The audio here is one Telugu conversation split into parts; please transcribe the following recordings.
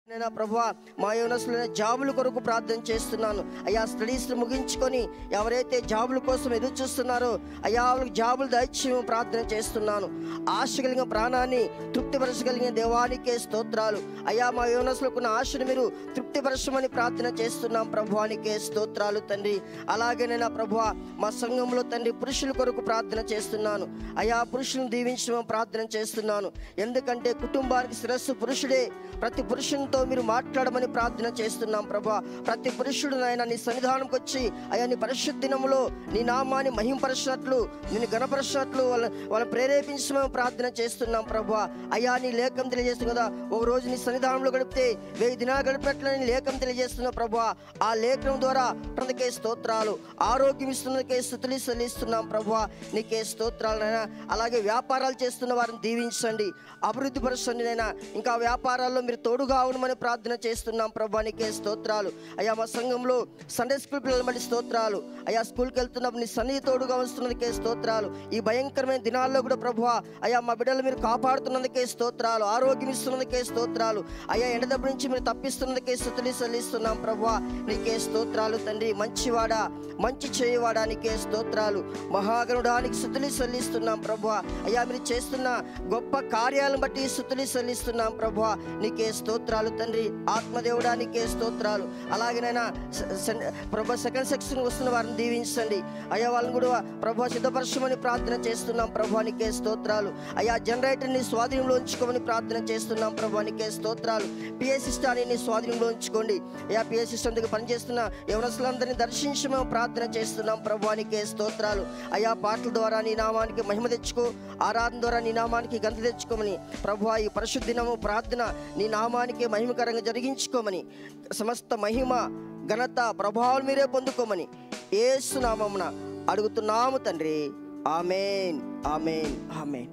నేను ప్రభా మా యోనస్లో జాబుల కొరకు ప్రార్థన చేస్తున్నాను అయ్యా స్టడీస్ ముగించుకొని ఎవరైతే జాబుల కోసం ఎదురు చూస్తున్నారో అయ్యా వాళ్ళకి జాబులు దయచేయమని ప్రార్థన చేస్తున్నాను ఆశ కలిగిన ప్రాణాన్ని తృప్తిపరచగలిగిన దేవానికే స్తోత్రాలు అయ్యా మా యోనస్లో ఉన్న ఆశను మీరు తృప్తిపరచమని ప్రార్థన చేస్తున్నాం ప్రభువానికే స్తోత్రాలు తండ్రి అలాగే నేను ప్రభు మా సంఘంలో తండ్రి పురుషుల కొరకు ప్రార్థన చేస్తున్నాను అయ్యా పురుషులను దీవించమని ప్రార్థన చేస్తున్నాను ఎందుకంటే కుటుంబానికి శిరస్సు పురుషుడే ప్రతి పురుషునితో మీరు మాట్లాడమని ప్రార్థన చేస్తున్నాం ప్రభా ప్రతి పురుషుడు నాయన నీ సన్నిధానంకి వచ్చి అయ్యా నీ పరిశుద్ధ దినములో నీ నామాన్ని మహింపరచినట్లు నేను గణపరచినట్లు వాళ్ళ వాళ్ళ ప్రేరేపించమని ప్రార్థన చేస్తున్నాం ప్రభా అయ్యా నీ లేఖం తెలియజేస్తుంది కదా ఒక రోజు నీ సన్నిధానంలో గడిపితే వెయ్యి దినాలు గడిపినట్లు నీ లేఖం తెలియజేస్తున్నావు ప్రభా ఆ లేఖనం ద్వారా ప్రతికే స్తోత్రాలు ఆరోగ్యం ఇస్తున్నకే స్థుతులు చెల్లిస్తున్నాం ప్రభా నీకే స్తోత్రాలు నైనా అలాగే వ్యాపారాలు చేస్తున్న వారిని దీవించండి అభివృద్ధి పరచండి నైనా ఇంకా వ్యాపారాల్లో మీరు తోడుగా ఉండమని ప్రార్థన చేస్తున్నాం ప్రభా నీకే స్తోత్రాలు అయ్యా మా సంఘంలో సండే స్కూల్ పిల్లల బట్టి స్తోత్రాలు అయ్యా స్కూల్కి వెళ్తున్నప్పుడు నీ సన్నిధి తోడుగా ఉంచుతున్నందుకే స్తోత్రాలు ఈ భయంకరమైన దినాల్లో కూడా ప్రభు అయ్యా మా బిడ్డలు మీరు కాపాడుతున్నందుకే స్తోత్రాలు ఆరోగ్యం ఇస్తున్నందుకే స్తోత్రాలు అయ్యా ఎండదబ్బు నుంచి మీరు తప్పిస్తున్నందుకే స్థుతులు చెల్లిస్తున్నాం ప్రభు నీకే స్తోత్రాలు తండ్రి మంచివాడా మంచి చేయవాడా నీకే స్తోత్రాలు మహాగణుడానికి స్థుతులు చెల్లిస్తున్నాం ప్రభు అయ్యా మీరు చేస్తున్న గొప్ప కార్యాలను బట్టి స్థుతులు చెల్లిస్తున్నాం ప్రభు నీకే స్తోత్రాలు తండ్రి ఆత్మదేవుడా నీకే స్తోత్రాలు అలాగేనైనా స- స- ప్రభు సెకండ్ సెక్షన్ వస్తున్న వారిని దీవించండి అయ్యా వాళ్ళని కూడా ప్రభు సిద్ధపరచమని ప్రార్థన చేస్తున్నాం ప్రభు నీకే స్తోత్రాలు అయ్యా జనరేటర్ని స్వాధీనంలో ఉంచుకోమని ప్రార్థన చేస్తున్నాం ప్రభు నీకే స్తోత్రాలు పిఏ సిస్టాన్ని నీ స్వాధీనంలో ఉంచుకోండి అయ్యా పిఏ సిస్టమ్ దగ్గర పనిచేస్తున్న యవనస్తులందరినీ దర్శించమని ప్రార్థన చేస్తున్నాం ప్రభు నీకే స్తోత్రాలు అయ్యా పాటల ద్వారా నీ నామానికి మహిమ తెచ్చుకో ఆరాధన ద్వారా నీ నామానికి గంత తెచ్చుకోమని ప్రభు ఈ పరిశుద్ధినము ప్రార్థన నీ నామానికి మహిమకరంగా జరిగించుకోమని సమస్త మహిమ ఘనత ప్రభావాలు మీరే పొందుకోమని ఏసునామమున అడుగుతున్నాము తండ్రి ఆమెన్ ఆమెన్ ఆమెన్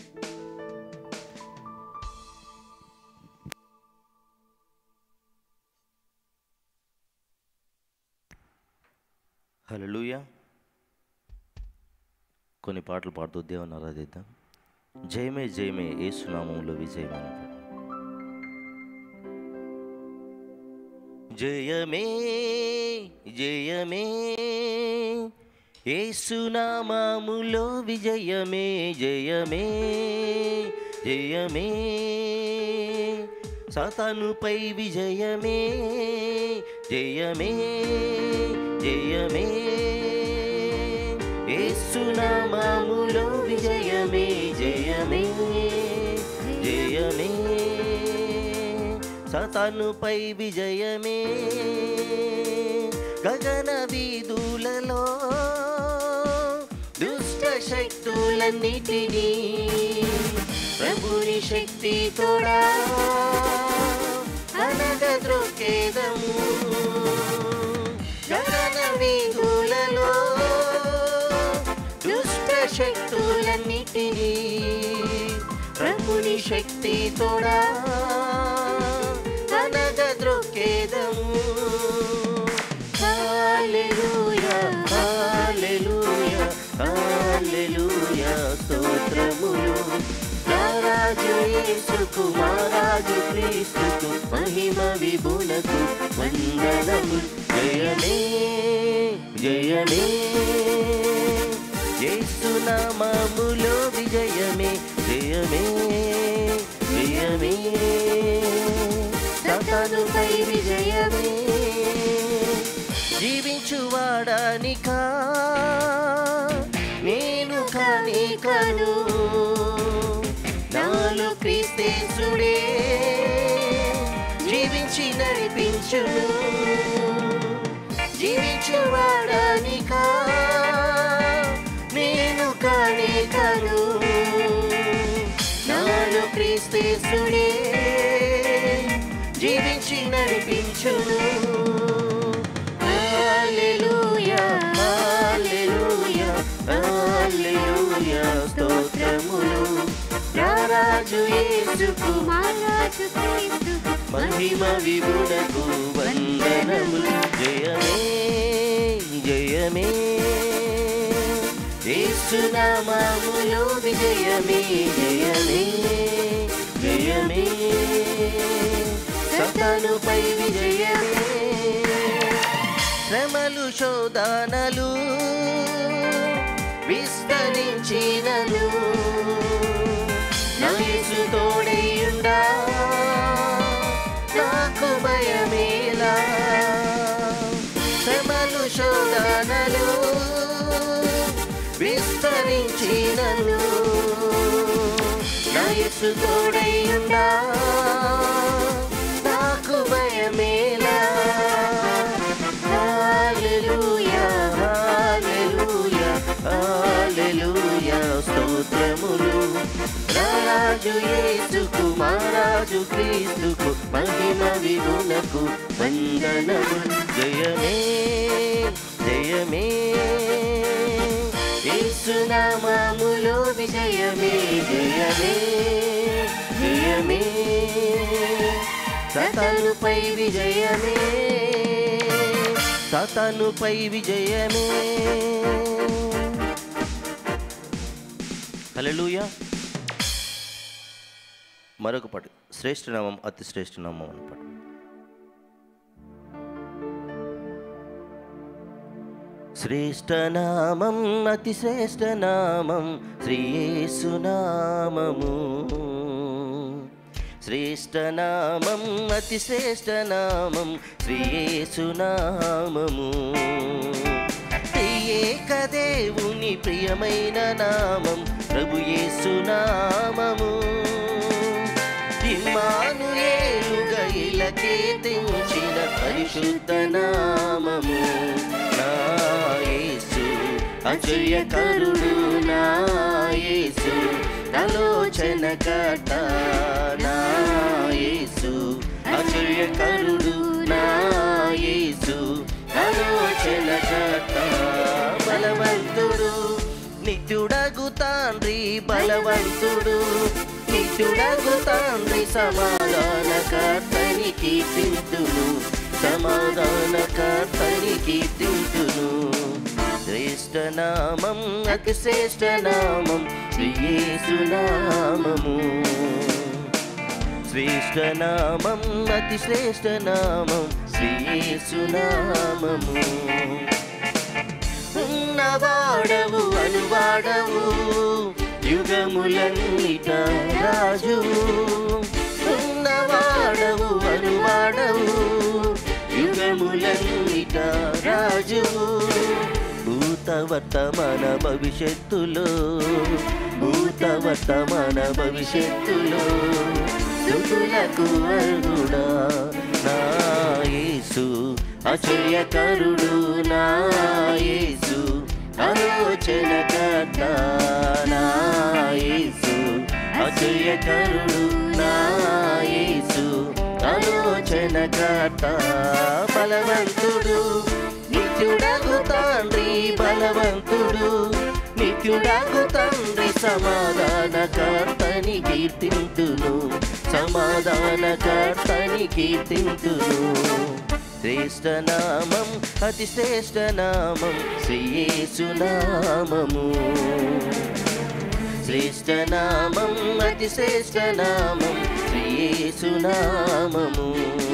హల్లెలూయా కొన్ని పాటలు పాడుతూ దేవుని ఆరాధిద్దాం జయమే జయమే ఏసునామంలో విజయమని జయమే జయమే ఏసునామములో విజయమే జయమే జయమే సాతానుపై విజయమే జయమే జయమే ఏసునామములో విజయమే జయమే జయమే సతనుపై విజయమే గగన వీధులలో దుష్ట శక్తులన్నిటినీ ప్రభుని శక్తి తోడా అనగ ద్రోకేదము గగన వీధులలో దుష్ట శక్తులన్నిటినీ ప్రభుని శక్తి తోడా అనగ ద్రోకేదము హల్లెలూయా హల్లెలూయా హల్లెలూయా స్తోత్రములు రారాజు యేసుకు మహారాజు క్రీస్తుకు మహిమ విభులకు వందనము జయమే జయమే యేసునామములో విజయమే జయమే జయమే సతనుపై విజయమే జీవించువాడానికా నేను కాని కను నాలో క్రీస్తేసుడే జీవించి నడిపించును జీవించువాడానికా నేను కాని కను నాలో క్రీస్తేసుడే జీవించి నడిపించును హల్లెలూయా హల్లెలూయా హల్లెలూయా స్తోత్రములు రారాజు యేసుకు మహారాజు క్రీస్తుకు మహిమ విభుడకు వందనములు జయమే జయమే యేసునామములో విజయమే జయమే జయమే సత సతనుపై విజయమే శ్రమలు శోధనలు విస్తరించినను నా యేసు తోడైయుండా నాకు భయమేలా శ్రమలు శోధనలు విస్తరించినను నా యేసు తోడైయుండా నాకు భయమేలా హల్లెలూయా హల్లెలూయా హల్లెలూయా స్తోత్రములు రాజు యేసుకు మహారాజు క్రీస్తుకు మహిమ విగుణకు వందనము జయమే జయమే యేసునామములో విజయమే జయమే జయమే సతనుపై విజయమే సతనుపై విజయమే హల్లెలూయా మరొక పాట శ్రేష్ఠ నామం అతి శ్రేష్ఠ నామం అని పాట శ్రేష్ఠ నామం అతి శ్రేష్ఠ నామం శ్రీయేసునామము శ్రేష్ఠ నామం అతి శ్రేష్ఠ నామం శ్రీయేసునామము ఏకదేవుని ప్రియమైన నామం ప్రభు యేసునామము ఇమ్మానుయేలుగా ఇలకే తెంచిన పరిశుద్ధ నామము నా యేసు ఆశ్చర్యకరుడు నా యేసు ఆలోచన కర్త నా యేసు ఆశ్చర్యకరుడు నా యేసు ఆలోచన కర్త బలవంతుడు నిత్యుడగు తండ్రి బలవంతుడు నిత్యుడగు తండ్రి సమాధాన కర్తని కీర్తింతును సమాధాన కర్తని కీర్తింతును శ్రేష్ఠ నామం అతి శ్రేష్ఠ నామం శ్రీయేసునామము శ్రేష్ఠ నామం అతి శ్రేష్ఠ నామం శ్రీయేసునామము ఉన్నవాడవు అనువాడవు యుగములన్నిట రాజు ఉన్నవాడవు అనువాడవు యుగములన్నిట రాజు భూత వర్తమాన భవిష్యత్తులో భూత వర్తమాన భవిష్యత్తులో స్థుతులకు అర్హుడా నా యేసు ఆశ్చర్యకరుడు నా యేసు ఆలోచన కర్త నా యేసు ఆశ్చర్యకరుడు నా యేసు ఆలోచన కర్త బలవంతుడు నిత్యుడగు తండ్రి బలవంతుడు నిత్యుడగు తండ్రి సమాధాన కర్తని కీర్తింతును సమాధాన కర్తని కీర్తింతును శ్రేష్ఠ నామం అతి శ్రేష్ఠ నామం శ్రీయేసునామము శ్రేష్ఠ నామం అతి శ్రేష్ఠ నామం శ్రీయేసునామము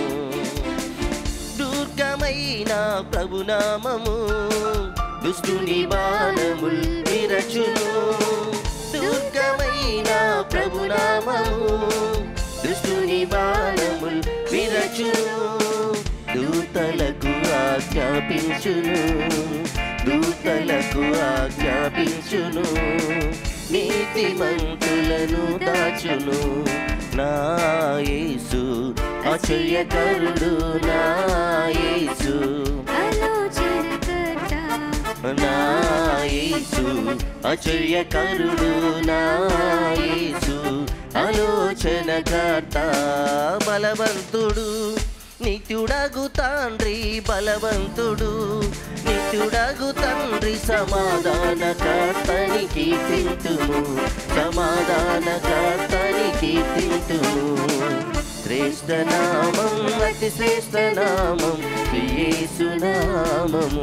దుర్గమైన ప్రభునామము దుష్టుని బాణముల్ విరచును దుర్గమైన ప్రభునామము దుష్టుని బాణముల్ విరచును దూతలకు ఆజ్ఞాపించును దూతలకు ఆజ్ఞాపించును నీతిమంతులను దాచును నా యేసు ఆశ్చర్యకరుడు నా యేసు ఆలోచనకర్త నా యేసు ఆశ్చర్యకరుడు నా యేసు ఆలోచనకర్త బలవంతుడు నిత్యుడగు తండ్రి బలవంతుడు నిత్యుడగు తండ్రి సమాధాన కర్తని కీర్తింతుము సమాధాన కర్తని కీర్తింతుము శ్రేష్ఠ నామం అతి శ్రేష్ఠ నామం యేసునామము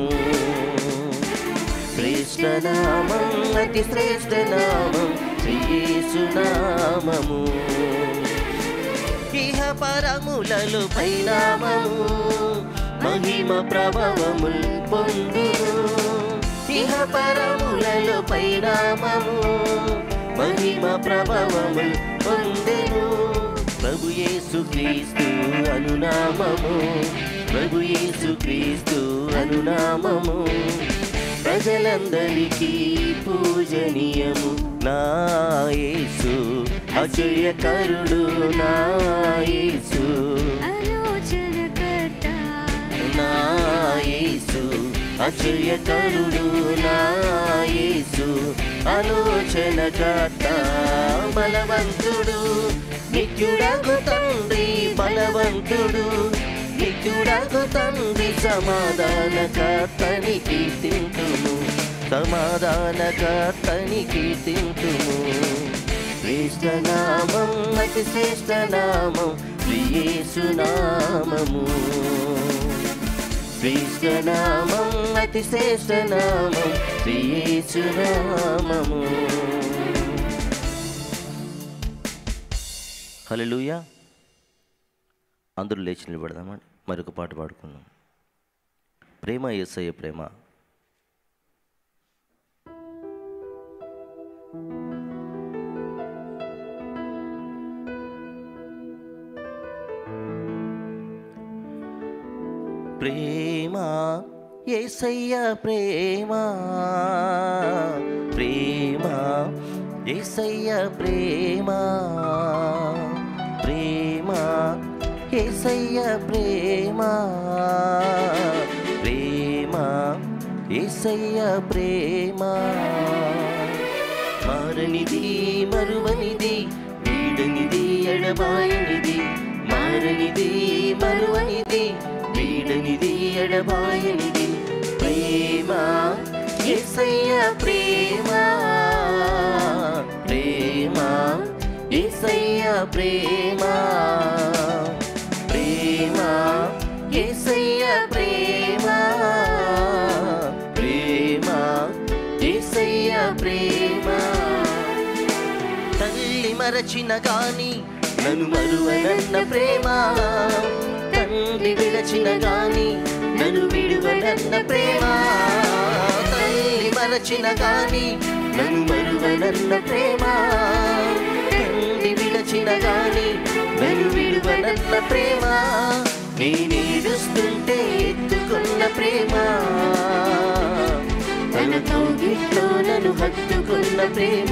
శ్రేష్ఠ నామం అతి శ్రేష్ఠ నామం యేసునామము ఇహ పరములలో పరిణామము మహిమ ప్రభావముల్ పొందును ఇహ పరములలో పరిణామము మహిమ ప్రభావముల్ పొందెను ప్రభు యేసు క్రీస్తు అనునామము ప్రభు యేసు క్రీస్తు అనునామము ప్రజలందరికీ పూజనీయము నా యేసు అజయకరుడు నా యేసు ఆలోచనకర్త నా యేసు అజయకరుడు నా యేసు ఆలోచనకర్త బలవంతుడు నిత్యుడగు తండ్రి బలవంతుడు నిత్యుడగు తండ్రి సమాధానకర్తని కీర్తింతుము సమాధానకర్తని కీర్తింతుము శ్రేష్టనామం అతి శ్రేష్టనామం ప్రియేసునామము శ్రేష్టనామం అతి శ్రేష్టనామం ప్రియేసునామము హల్లెలూయా అందరూ లేచి నిలబడదామండి మరొక పాట పాడుకుందాం ప్రేమ యేసయ్య ప్రేమ ప్రేమ ఏసయ్య ప్రేమ ప్రేమ ఏసయ్య ప్రేమ ప్రేమ ఏసయ్య ప్రేమ ప్రేమ ఏసయ్య ప్రేమ మారనిది మరువనిది వీడనిది ఎడబాయనిది మారనిది మరువనిది వీడనిది ఎడబాయనిది ప్రేమ ఎసయ్య ప్రేమ ప్రేమ ఎసయ్య ప్రేమ ప్రేమ ఎసయ్య ప్రేమ ప్రేమ ఎసయ్య ప్రేమ తల్లి మరచిన గాని నన్ను మరువనన్న ప్రేమ తండ్రి విడచిన గాని నన్ను విడువనన్న ప్రేమ తల్లి మరచిన గాని నన్ను మరువనన్న ప్రేమ తండ్రి విడచిన గాని నన్ను విడువనన్న ప్రేమ నేనేడుస్తుంటే ఎత్తుకున్న ప్రేమ తన కౌగిట్లో నన్ను హత్తుకున్న ప్రేమ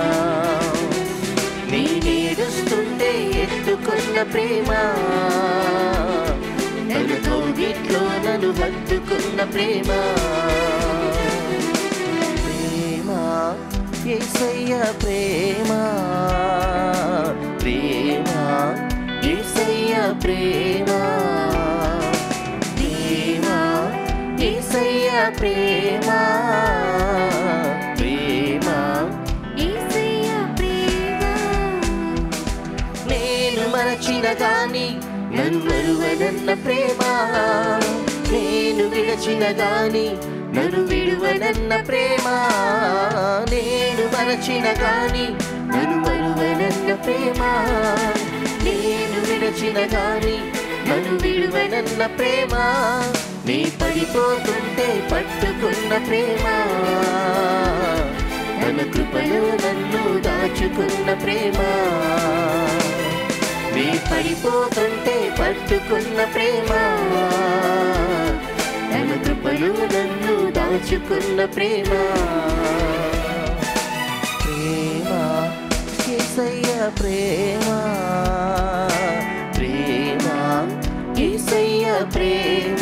నేనేడుస్తుంటే ఎత్తుకున్న ప్రేమ తన కౌగిట్లో నన్ను హత్తుకున్న ప్రేమ ప్రేమ ఏసయ్య ప్రేమ ప్రేమ ఏసయ్య ప్రేమ ప్రేమ ఏసయ్య ప్రేమ ప్రేమ యేసయ్య ప్రేమ నేను మరచిన గాని నన్ను మరువనన్న ప్రేమ నేను విడచిన గాని నన్ను విడువనన్న ప్రేమ నేను మరచిన గాని నన్ను మరువనన్న ప్రేమ నేను విడచిన గాని నన్ను విడువనన్న ప్రేమ నీ పడిపోతుంటే పట్టుకున్న ప్రేమ తన కృపలో నన్ను దాచుకున్న ప్రేమ నీ పడిపోతుంటే పట్టుకున్న ప్రేమ తన కృపలో నన్ను దాచుకున్న ప్రేమ ప్రేమ ఏసయ్య ప్రేమ ప్రేమ ఏసయ్య ప్రేమ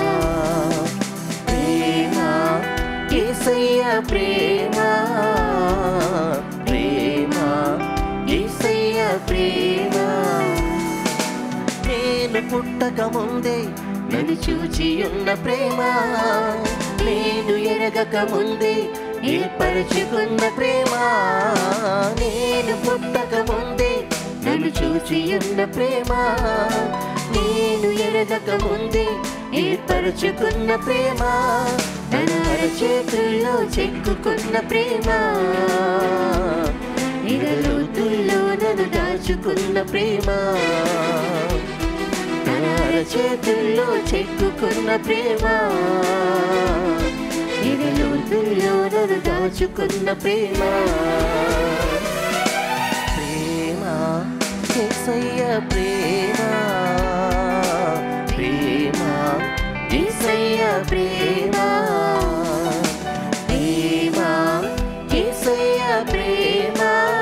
ప్రేమ ఏసయ్య ప్రేమ ప్రేమ ఏసయ్య ప్రేమ నేను పుట్టక ముందే నన్ను చూచి ఉన్న ప్రేమ నేను ఎరగక ముందే ఏర్పరచుకున్న ప్రేమ నేను పుట్టక ముందే నన్ను చూచి ఉన్న ప్రేమ నేను ఎరగక ముందే ఏర్పరచుకున్న ప్రేమ తన అరచేతుల్లో చెక్కుకున్న ప్రేమ ఇరలోతుల్లో నన్ను దాచుకున్న ప్రేమ అరచేతుల్లో చెక్కుకున్న ప్రేమ ఇది లోతుల్లో నన్ను దాచుకున్న ప్రేమ ప్రేమ ఏసయ్య ప్రేమ ప్రేమ ఏసయ్య ప్రేమ ప్రేమ ఏసయ్య ప్రేమ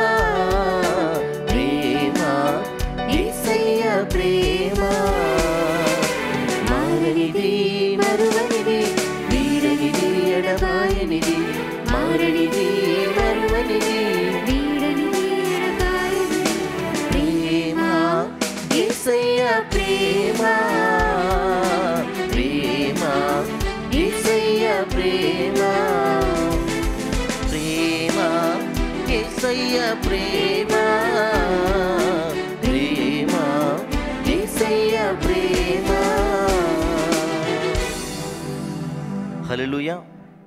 ప్రేమ ఏసయ్య ప్రేమ మారనిది మరువనిది వీరనిది ఎడబాయనిది మారనిది మరువనిది వీడని వీడకాయని ప్రేమ ఏసయ్య ప్రేమ ప్రేమ ఏసయ్య ప్రేమ ప్రేమ ఏసయ్య ప్రేమ ప్రేమ ఏసయ్య ప్రేమ హల్లెలూయా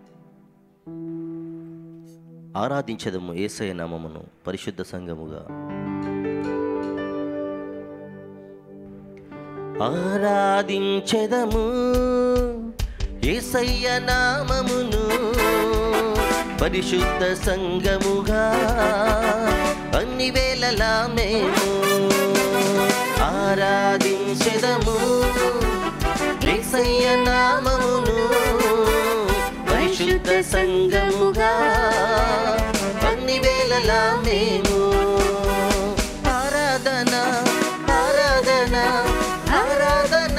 ఆరాధించదము ఏసయ నామమును పరిశుద్ధ సంఘముగా ఆరాధించదము ఏసయ్య నామమును పరిశుద్ధ సంఘముగా అన్ని వేళలా మేము ఆరాధించదము ఏసయ్య నామమును పరిశుద్ధ సంఘముగా అన్ని వేళలా మేము ఆరాధన ఆరాధన ఆరాధన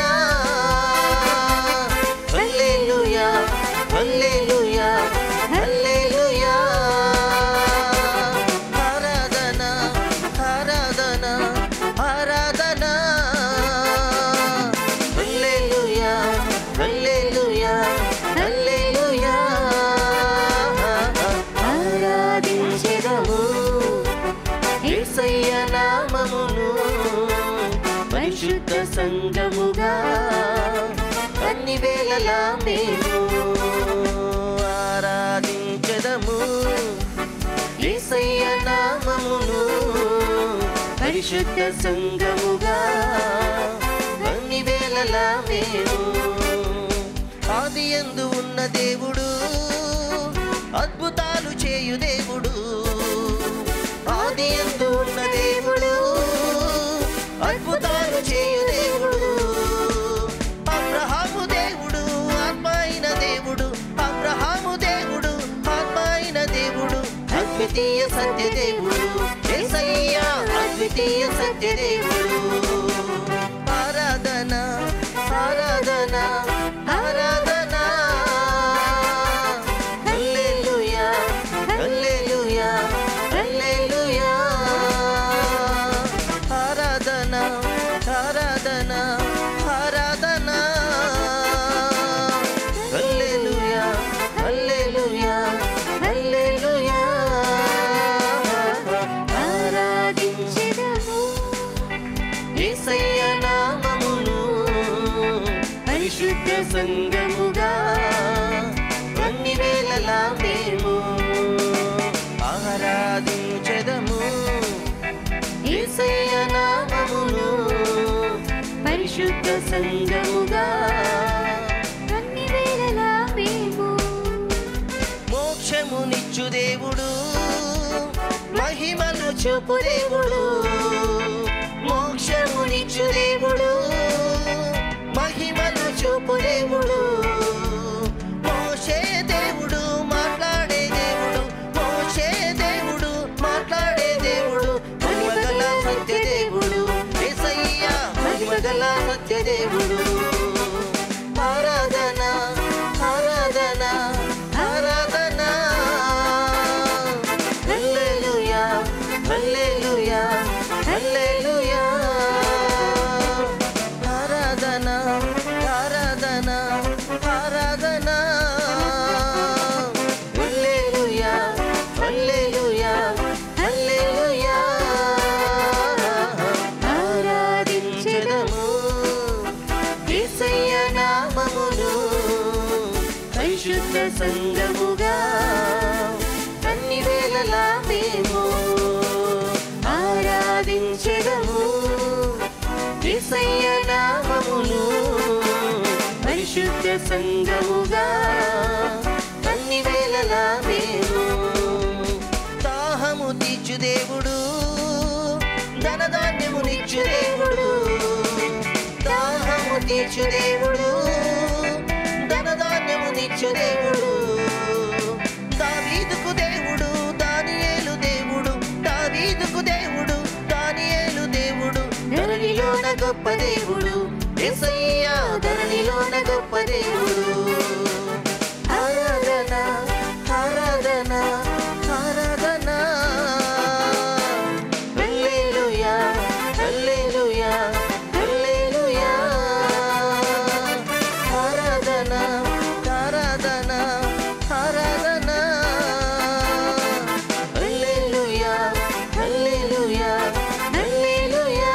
హల్లెలూయా హల్లెలూయా హల్లెలూయా ఆరాధన ఆరాధన ఆరాధన హల్లెలూయా హల్లెలూయా హల్లెలూయా ఆరాధించెదము యేసయ్య నామమును పరిశుద్ధ సంఘముగా అన్ని వేళలా మేము ఆరాధించెదము యేసయ్య నామమును పరిశుద్ధ సంఘముగా అన్ని వేళలా మేము ఆది యందు ఉన్న దేవుడు అద్భుతాలు చేయు దేవుడు ఆది యందు ఉన్న దేవుడు అద్భుతాలు చేయు దేవుడు అబ్రహాము దేవుడు ఆత్మ అయిన దేవుడు అబ్రహాము దేవుడు ఆత్మ అయిన దేవుడు అద్వితీయ సత్య దేవుడు యేసయ్య అద్వితీయ సత్య దేవుడు ఆరాధన ఆరాధన ఆరాధన హల్లెలూయా హల్లెలూయా హల్లెలూయా ఆరాధన ఆరాధన ఆరాధన హల్లెలూయా హల్లెలూయా హల్లెలూయా ఆరాధించెదము యేసయ్య నామమును పరిశుద్ధ సంఘముగా అన్ని వేళలా మేము ఆరాధించెదము యేసయ్య నామమును పరిశుద్ధ సంఘముగా అన్ని వేళలా మేము మోక్షమునిచ్చు దేవుడు మహిమను చూపు దేవుడు మోక్షమునిచ్చు దేవుడు మహిమను చూపు దేవుడు మోషే దేవుడు మాట్లాడే దేవుడు మోషే దేవుడు మాట్లాడే దేవుడు మహిమగల సత్య దేవుడు యేసయ్య మహిమగల సత్య దేవుడు ఆరాధన ఆరాధన ఆరాధన హల్లెలూయా హల్లెలూయా హల్లెలూయా ఆరాధన ఆరాధన ఆరాధన హల్లెలూయా హల్లెలూయా హల్లెలూయా ఆరాధించెదము యేసయ్య నామమును పరిశుద్ధ సంఘముగా అన్ని వేళలా మేము ఆరాధించెదము యేసయ్య నామమును సంగముగా అన్ని వేళలా మేము దాహము తీర్చు దేవుడు ధనధాన్యము నిచ్చు దేవుడు దాహము తీర్చు దేవుడు ధనధాన్యము నిచ్చు దేవుడు దావీదుకు దేవుడు దానియేలు దేవుడు దావీదుకు దేవుడు దానియేలు దేవుడు ధరణిలోన గొప్ప దేవుడు యేసయ్య ధరణిలోన గొప్ప దేవుడు ఆరాధన ఆరాధన ఆరాధన హల్లెలూయా హల్లెలూయా హల్లెలూయా ఆరాధన ఆరాధన ఆరాధన హల్లెలూయా హల్లెలూయా హల్లెలూయా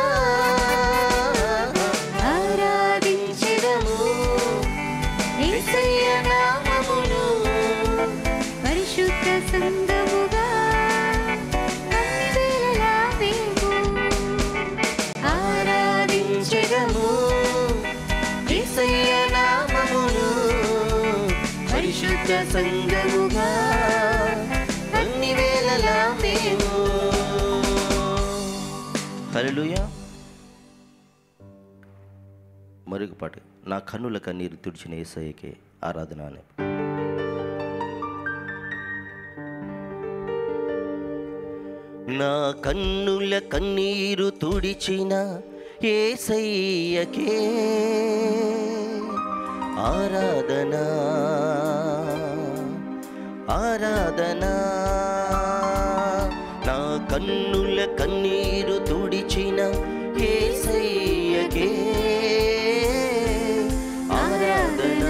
ఆరాధించెదము యేసయ్య నామమును పరిశుద్ధ సంగముగా అన్ని వేళలా మేము ఆరాధించెదము యేసయ్య నామమును పరిశుద్ధ సంగముగా అన్ని వేళలా మేము హల్లెలూయా మరొక పాట నా కన్నుల కన్నీరు తుడిచిన ఏసయ్యకే ఆరాధన అనే నా కన్నుల కన్నీరు తుడిచిన ఏసయ్యకే ఆరాధన ఆరాధన నా కన్నుల కన్నీరు తుడిచిన ఏసయ్యకే ఆరాధన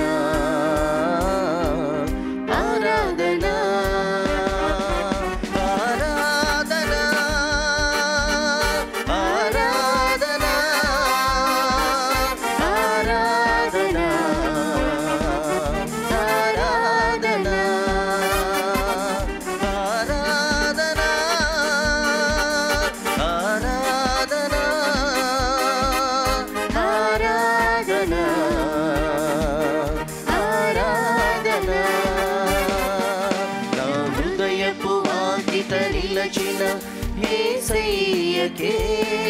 ఆరాధన ఆరాధన ఆరాధన ఆరాధన ఆరాధన ఆరాధన ఆరాధన ఆరాధన ఆరాధన నా హృదయపు వాకిట నిలచిన ఏసయ్యకే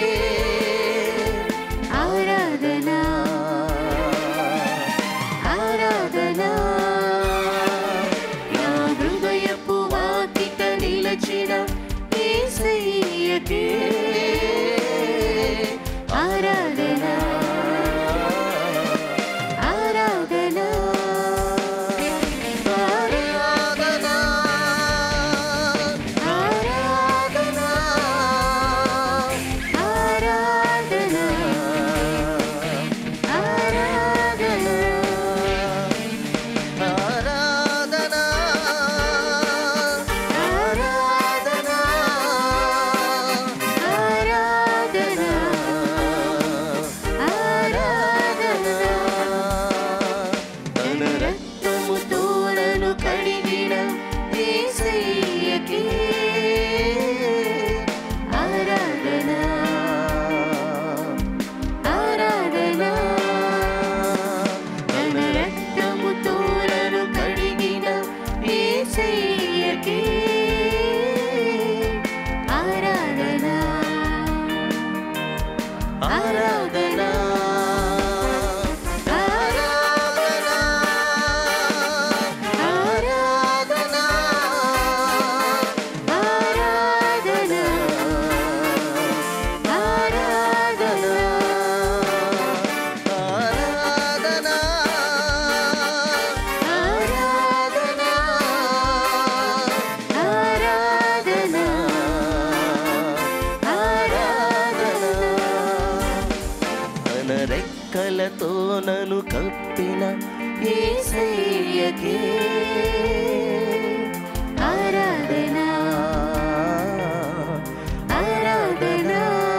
ఆరాధన ఆరాధన నా హృదయపు వాకిట నిలచిన ఏసయ్యకే ఆరాధన ఆరాధన ఆరాధన ఆరాధన ఆరాధన ఆరాధన ఆరాధన ఆరాధన ఆరాధన ఆరాధన తన రక్తముతో నన్ను కడిగిన యేసయ్యకే ఆరాధన ఆరాధన తన రక్తముతో నన్ను కడిగిన యేసయ్యకే ఆరాధన ఆరాధన ఆరాధన ఆరాధన ఆరాధన ఆరాధన ఆరాధన ఆరాధన ఆరాధన ఆరాధన తన రెక్కలతో నన్ను కప్పిన ఏసయ్యకే ఆరాధన ఆరాధన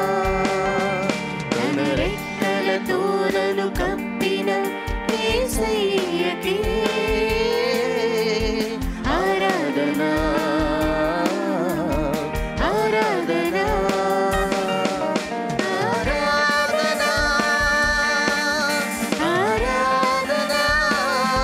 తన రెక్కలతో నన్ను కప్పిన ఏసయ్యకే ఆరాధన ఆరాధన ఆరాధన ఆరాధన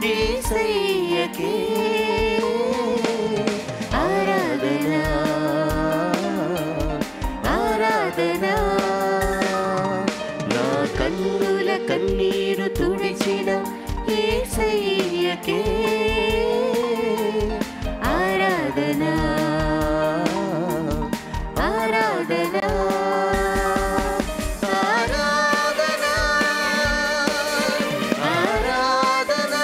యేసయ్యకే ఆరాధన ఆరాధన నా కన్నుల కన్నీరు తుడిచిన యేసయ్యకే ఆరాధన ఆరాధన ఆరాధన ఆరాధన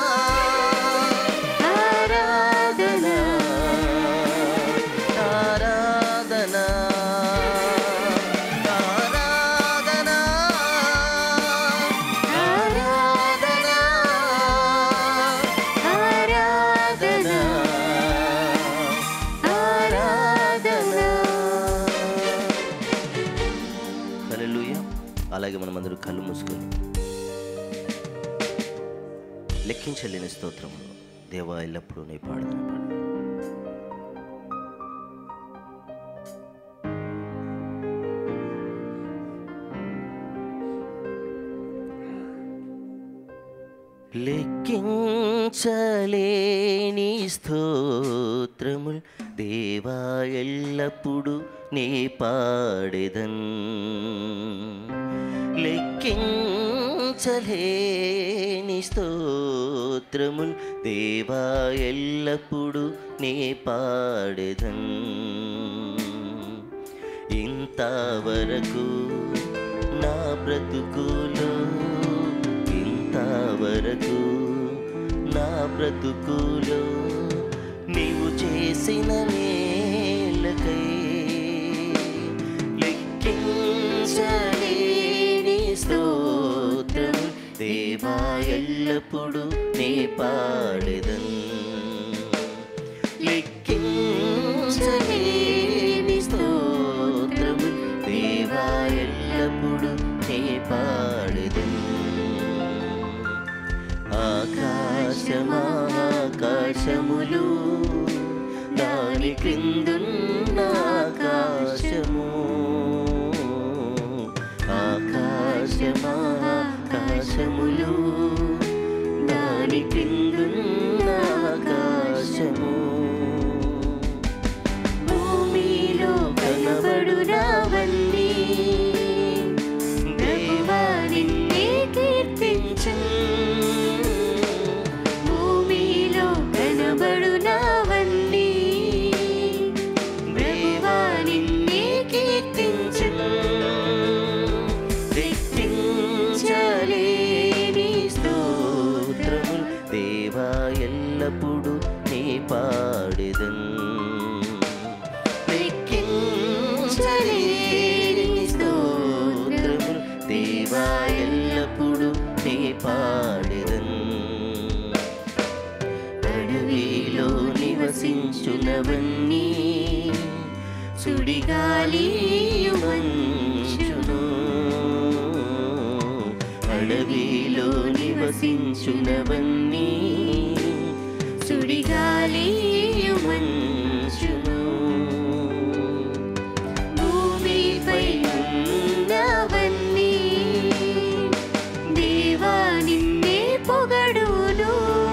ఆరాధన ఆరాధన ఆరాధన ఆరాధన ఆరాధన హల్లెలూయా అలాగే మనం అందరూ కళ్ళు మూసుకొని లెక్కించలేని స్తోత్రములు దేవా ఎల్లప్పుడూ నీ పాడుతున్న పాడు లెక్కించలేని స్తోత్రముల్ దేవా ఎల్లప్పుడు నే పాడెదన్ లెక్కించలేని స్తోత్రముల్ దేవా ఎల్లప్పుడు నే పాడెదన్ ఇంతవరకు నా బ్రతుకులో ఇంతవరకు నా బ్రతుకులో నీవు చేసిన మేలకై లెక్కించలేని స్తోత్రం దేవా ఎల్లప్పుడు నే పాడెదన్ లెక్కించలేని స్తోత్రము దేవా ఎల్లప్పుడు నే పాడెదన్ ఆకాశమాకాశములు దాని క్రిందున్న ఆకాశము ఆకాశమాకాశములు దాని క్రిందున్న ఆకాశము భూమిలో కనబడునవన్నీ దేవా నిన్నే కీర్తించు భూమిలో కనబడునవన్నీ దేవా నిన్నే కీర్తించు లెక్కించలేని స్తోత్రములు దేవా ఎల్లప్పుడు నీ పాడెదన్ లెక్కించలేని స్తోత్రములు దేవా ఎల్లప్పుడు నీ పాడెదన్ అడవిలో నివసించునవన్నీ సుడిగాలియు మంచును అడవిలో నివసించునవన్నీ సుడిగాలియు మంచును భూమిపై ఉన్నవన్నీ దేవా నిన్నే పొగడును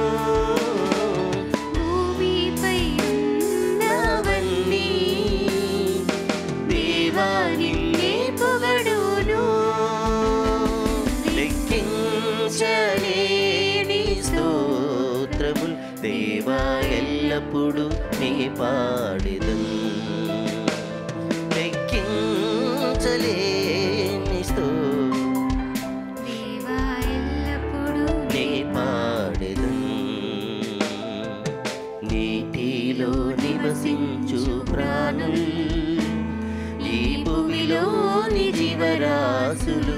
భూమిపై ఉన్నవన్నీ దేవా నిన్నే పొగడును లెక్కించలేని స్తోత్రములు దేవా ఎల్లప్పుడు నీ పాడిదన్ లెక్కించలేని స్తో దేవా ఎల్లప్పుడూ నీ పాడెదన్ నీటిలో నివసించు ప్రాణుల్ ఈ భూమిలోని జీవరాశులు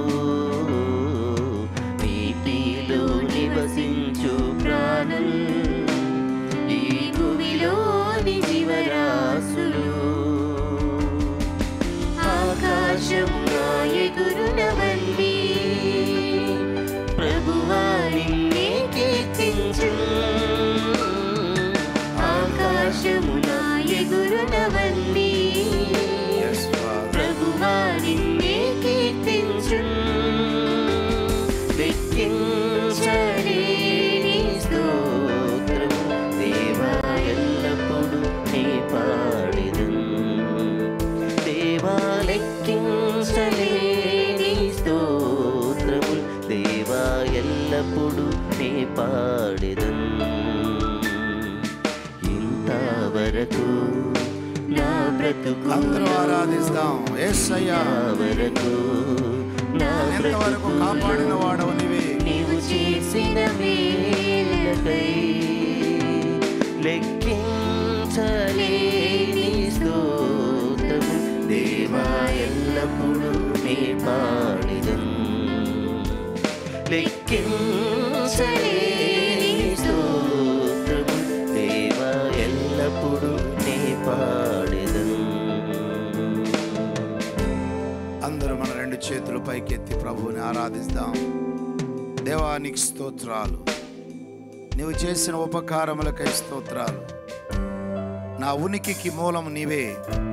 నీటిలో నివసించు ప్రాణుల్ ఈ భూమిలోని జీవరాశులు ఆకాశం నా ఎగురునవన్నీ ప్రభువా నిన్నే కీర్తించు ఆకాశము నా ఎగురునవన్నీ ప్రభువా నిన్నే కీర్తించు లెక్కించలేని ఎల్లప్పుడు నే పాడెదన్ ఇంతవరకు నా బ్రతుకు అందరూ ఆరాధిస్తాం ఏసయ్యా వరకు నా ఎంతవరకు కాపాడిన వాడవు నీవే నీవు చేసిన మేలకై లెక్కించలేని స్తోత్రము దేవా ఎల్లప్పుడూ నే పాడిదం లెక్కించలేని స్తోత్రము దేవా ఎల్లప్పుడూ నే పాడిదం అందరూ మన రెండు చేతులు పైకెత్తి ప్రభువుని ఆరాధిస్తాం దేవానికి స్తోత్రాలు నీవు చేసిన ఉపకారములకై స్తోత్రాలు నా ఉనికికి మూలం నీవే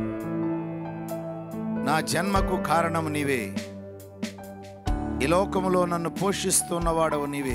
నా జన్మకు కారణం నీవే ఈ లోకములో నన్ను పోషిస్తున్నవాడవు నీవే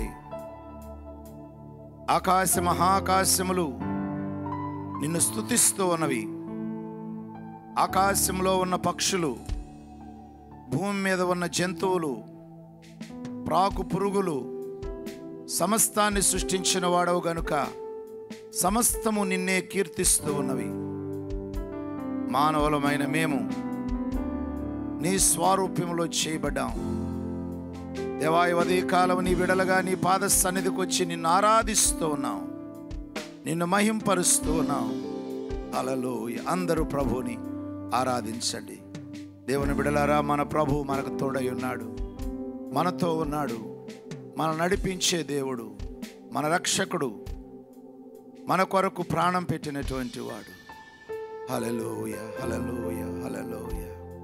ఆకాశ మహాకాశములు నిన్ను స్తుతిస్తూ ఉన్నవి ఆకాశంలో ఉన్న పక్షులు భూమి మీద ఉన్న జంతువులు ప్రాకు పురుగులు సమస్తాన్ని సృష్టించిన వాడవు గనుక సమస్తము నిన్నే కీర్తిస్తూ ఉన్నవి మానవులమైన మేము నీ స్వారూప్యంలో చేయబడ్డాం దేవాయి కాలం నీ విడలగా నీ పాద సన్నిధికి వచ్చి నిన్ను ఆరాధిస్తూ ఉన్నాం నిన్ను మహింపరుస్తూ ఉన్నాం అలలు అందరూ ప్రభుని ఆరాధించండి దేవుని బిడలారా మన ప్రభు మనకు తోడై ఉన్నాడు మనతో ఉన్నాడు మన నడిపించే దేవుడు మన రక్షకుడు మన కొరకు ప్రాణం పెట్టినటువంటి వాడు హలలోయ హలలోయ హలలోయ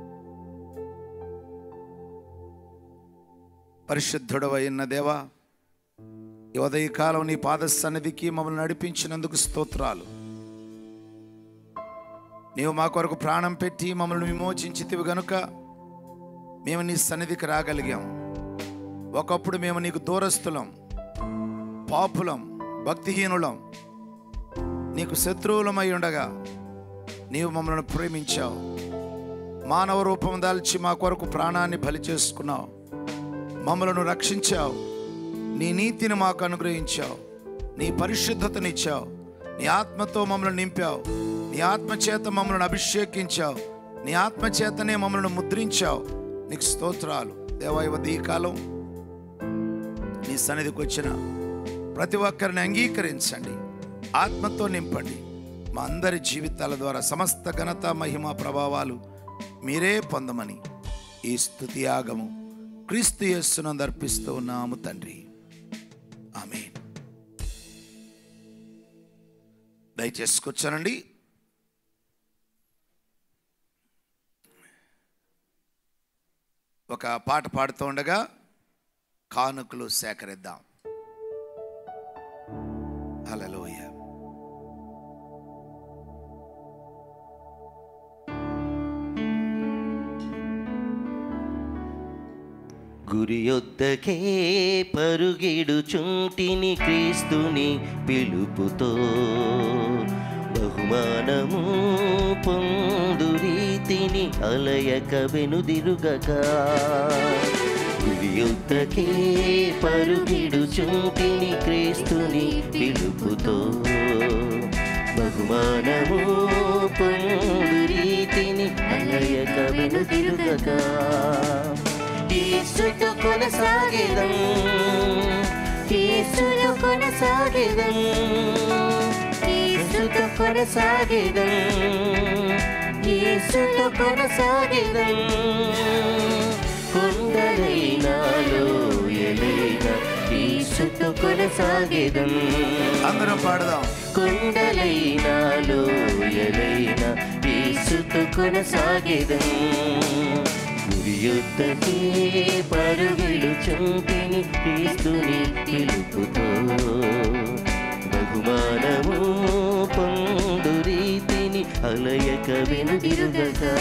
పరిశుద్ధుడవైన దేవా ఈ ఉదయకాలం నీ పాద సన్నిధికి మమ్మల్ని నడిపించినందుకు స్తోత్రాలు నీవు మా కొరకు ప్రాణం పెట్టి మమ్మల్ని విమోచించితివి గనుక మేము నీ సన్నిధికి రాగలిగాం ఒకప్పుడు మేము నీకు దూరస్తులం పాపులం భక్తిహీనులం నీకు శత్రువులమై ఉండగా నీవు మమ్మల్ని ప్రేమించావు మానవ రూపం దాల్చి మా కొరకు ప్రాణాన్ని బలి చేసుకున్నావు మమ్మలను రక్షించావు నీ నీతిని మాకు అనుగ్రహించావు నీ పరిశుద్ధతనిచ్చావు నీ ఆత్మతో మమ్మల్ని నింపావు నీ ఆత్మ చేత మమ్మల్ని అభిషేకించావు నీ ఆత్మ చేతనే మమ్మల్ని ముద్రించావు నీకు స్తోత్రాలు దేవాయవతి ఈ కాలం నీ సన్నిధికి వచ్చిన ప్రతి ఒక్కరిని అంగీకరించండి ఆత్మతో నింపండి మా అందరి జీవితాల ద్వారా సమస్త ఘనత మహిమ ప్రభావాలు మీరే పొందమని ఈ స్తుతి యాగము క్రీస్తు యేస్సునందు అర్పిస్తూ ఉన్నాము తండ్రి ఆమేన్ దయచేసి కూర్చోనండి ఒక పాట పాడుతూ ఉండగా కానుకలు సేకరిద్దాం హల్లెలూయ గురి యొద్దకే పరుగిడుచుంటిని క్రీస్తుని పిలుపుతో బహుమానము పొందు రీతిని అలయక వెనుదిరుగక గురి యొద్దకే పరుగిడుచుంటిని క్రీస్తుని పిలుపుతో బహుమానము పొందు రీతిని అలయక వెనుదిరుగక యేసుతో కొనసాగేదం యేసుతో కొనసాగేదం యేసుతో కొనసాగేదం యేసుతో కొనసాగేదం కొండలైనాలో ఎలైన యేసుతో కొనసాగేదం అందరం పాడదాం కొండలైనాలో ఎలైన యేసుతో కొనసాగేదం గురి యుద్ధకే పరుగులు చంపిని క్రీస్తుని పిలుపుతో బహుమానము పొందు రీతిని అలయక వెనుదిరుగగా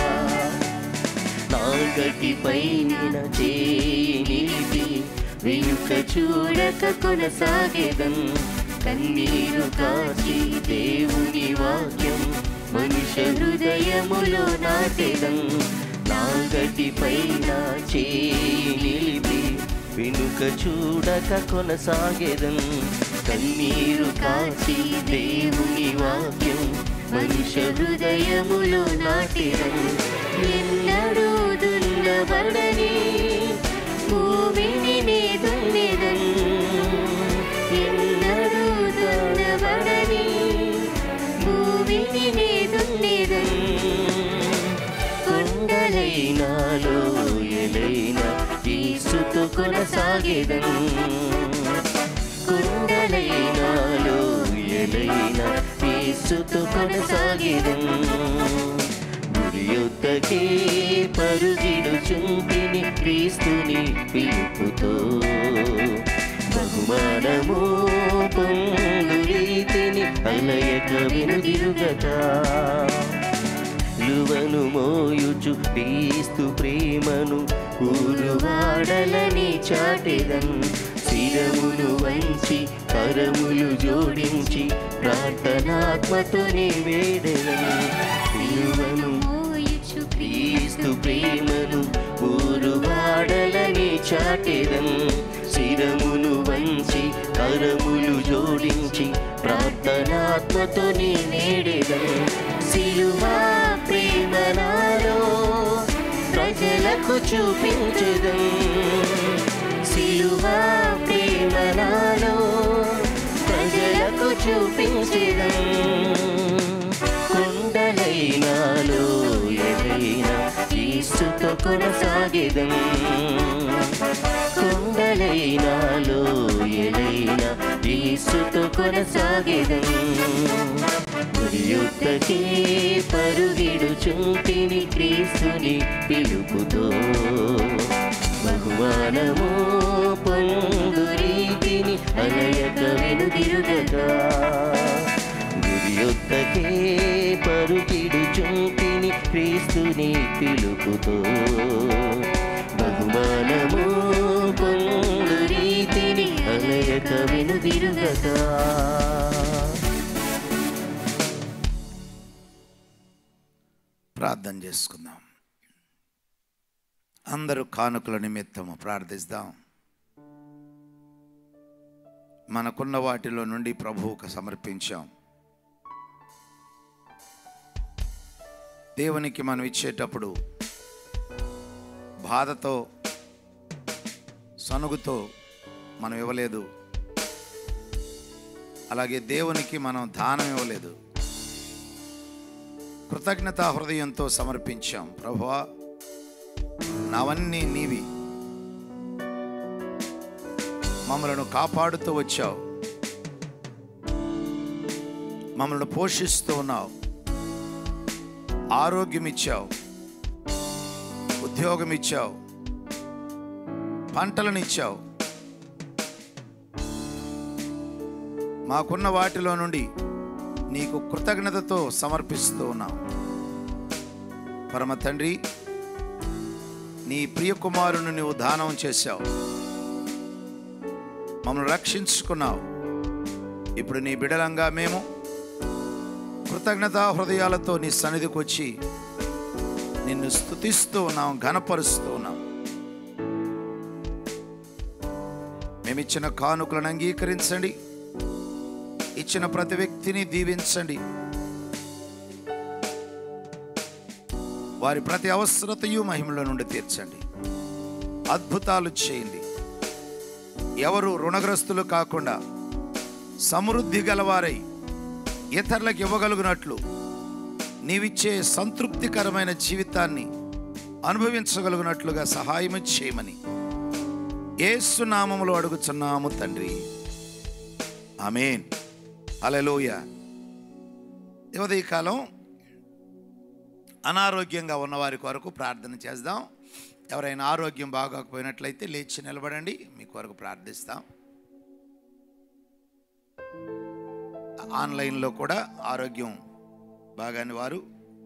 నాగటి పైన చేయి నిలిపి వెనుక చూడక కొనసాగేదం కన్నీరు కాచి దేవుని వాక్యం మనుష్య హృదయములో నాటెదం నాగటి పైన చేయి నిలిపి వెనుక చూడక కొనసాగెదన్ కన్నీరు కాచి దేవుని వాక్యం మనుష్య హృదయములో నాటిరన్ ఎన్నడూ దున్నబడని భూమిని నే దున్నిదన్ ఎన్నడూ దున్నబడని భూమిని నే దున్నిదన్ కొండలైనా లోయలైనా ఈసుతో కొనసాగేదను కొండలైనా లోయలైనా ఈసుతో కొనసాగేదను గురి యొద్దకే పరుగిడు చుంపిని క్రీస్తుని పిలుపుతో బహుమానము పొంగు రీతిని అలయక వెనుదిరుగతా లువను మోయుచు క్రీస్తు ప్రేమను ఊరువాడలని చాటెదన్ శిరమును వంచి కరములు జోడించి ప్రార్థనాత్మతోనే వేడెదన్ సిలువను మోయుచు క్రీస్తు ప్రేమను ఊరువాడలని చాటెదన్ శిరమును వంచి కరములు జోడించి ప్రార్థనాత్మతోనే నేడెదన్ సిలువా ప్రేమ నాలో ప్రజలకు చూపించదం సిలువా ప్రేమ నాలో ప్రజలకు చూపించదం కొండలైనాలో ఎదైనా ఈసుతో కొనసాగేదం కొండలైనాలో ఎదైనా ఈసుతో కొనసాగేదం యుద్ధకే పరుగిడు చుంటిని క్రీస్తుని పిలుపుతో బహుమానము పొందు రీతిని అలయక వెనుదిరుగగా గురి యొద్దకే పరుగిడు చుంటిని క్రీస్తుని పిలుపుతో బహుమానము పొందు రీతిని అలయక వెనుదిరుగగా ప్రార్థన చేసుకుందాం అందరూ కానుకల నిమిత్తము ప్రార్థిస్తాం మనకున్న వాటిలో నుండి ప్రభువుకు సమర్పించాం దేవునికి మనం ఇచ్చేటప్పుడు బాధతో సనుగుతో మనం ఇవ్వలేదు అలాగే దేవునికి మనం దానం ఇవ్వలేదు కృతజ్ఞతా హృదయంతో సమర్పించాం ప్రభువా నావన్నీ నీవి మమ్మలను కాపాడుతూ వచ్చావు మమ్మల్ని పోషిస్తూ ఉన్నావు ఆరోగ్యం ఇచ్చావు ఉద్యోగం ఇచ్చావు పంటలను ఇచ్చావు మాకున్న వాటిలో నుండి నీకు కృతజ్ఞతతో సమర్పిస్తూ ఉన్నాం పరమ తండ్రి నీ ప్రియ కుమారుని నువ్వు దానం చేశావు మమ్మల్ని రక్షించుకున్నావు ఇప్పుడు నీ బిడలంగా మేము కృతజ్ఞతా హృదయాలతో నీ సన్నిధికి వచ్చి నిన్ను స్తుతిస్తూ ఉన్నాం ఘనపరుస్తూ ఉన్నాం మేమిచ్చిన కానుకలను అంగీకరించండి ఇచ్చిన ప్రతి వ్యక్తిని దీవించండి వారి ప్రతి అవసరతయు మహిమలో నుండి తీర్చండి అద్భుతాలు చేయండి ఎవరు రుణగ్రస్తులు కాకుండా సమృద్ధి గలవారై ఇతరులకు ఇవ్వగలుగునట్లు నీవిచ్చే సంతృప్తికరమైన జీవితాన్ని అనుభవించగలుగునట్లుగా సహాయం చేయమని ఏసు నామములో అడుగుచున్నాము తండ్రి ఆమెన్ అలలోయ ఈ కాలం అనారోగ్యంగా ఉన్న వారి కొరకు ప్రార్థన చేద్దాం ఎవరైనా ఆరోగ్యం బాగోకపోయినట్లయితే లేచి నిలబడండి మీ కొరకు ప్రార్థిస్తాం ఆన్లైన్లో కూడా ఆరోగ్యం బాగాని వారు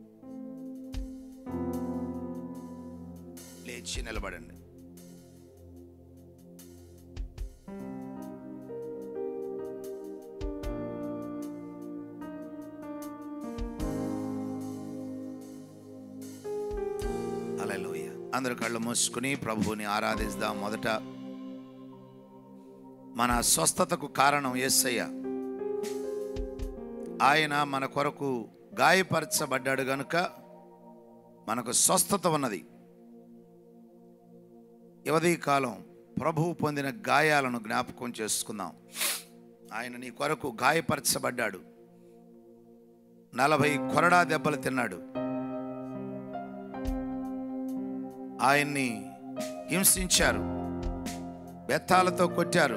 లేచి నిలబడండి అలలోయ అందరు కళ్ళు మూసుకుని ప్రభువుని ఆరాధిస్తాం మొదట మన స్వస్థతకు కారణం యేసయ్య ఆయన మన కొరకు గాయపరచబడ్డాడు గనుక మనకు స్వస్థత ఉన్నది యువదీ కాలం ప్రభువు పొందిన గాయాలను జ్ఞాపకం చేసుకుందాం ఆయన నీ కొరకు గాయపరచబడ్డాడు నలభై కొరడా దెబ్బలు తిన్నాడు ఆయన్ని హింసించారు బెత్తాలతో కొట్టారు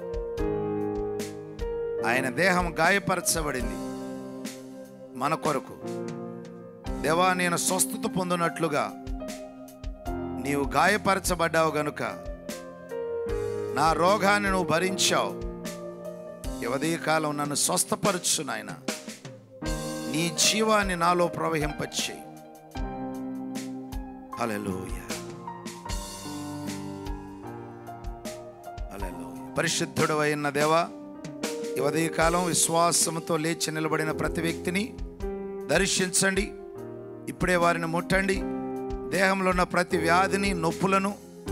ఆయన దేహం గాయపరచబడింది మన కొరకు దేవా నేను స్వస్థత పొందినట్లుగా నీవు గాయపరచబడ్డావు గనుక నా రోగాన్ని నువ్వు భరించావు యువదీ కాలం నన్ను స్వస్థపరచు నాయన నీ జీవాన్ని నాలో ప్రవహింపచ్చేయి హల్లెలూయా హల్లెలూయా పరిశుద్ధుడు అయిన దేవా ఈ కాలం విశ్వాసంతో లేచి నిలబడిన ప్రతి వ్యక్తిని దర్శించండి ఇప్పుడే వారిని ముట్టండి దేహంలో ఉన్న ప్రతి వ్యాధిని నొప్పులను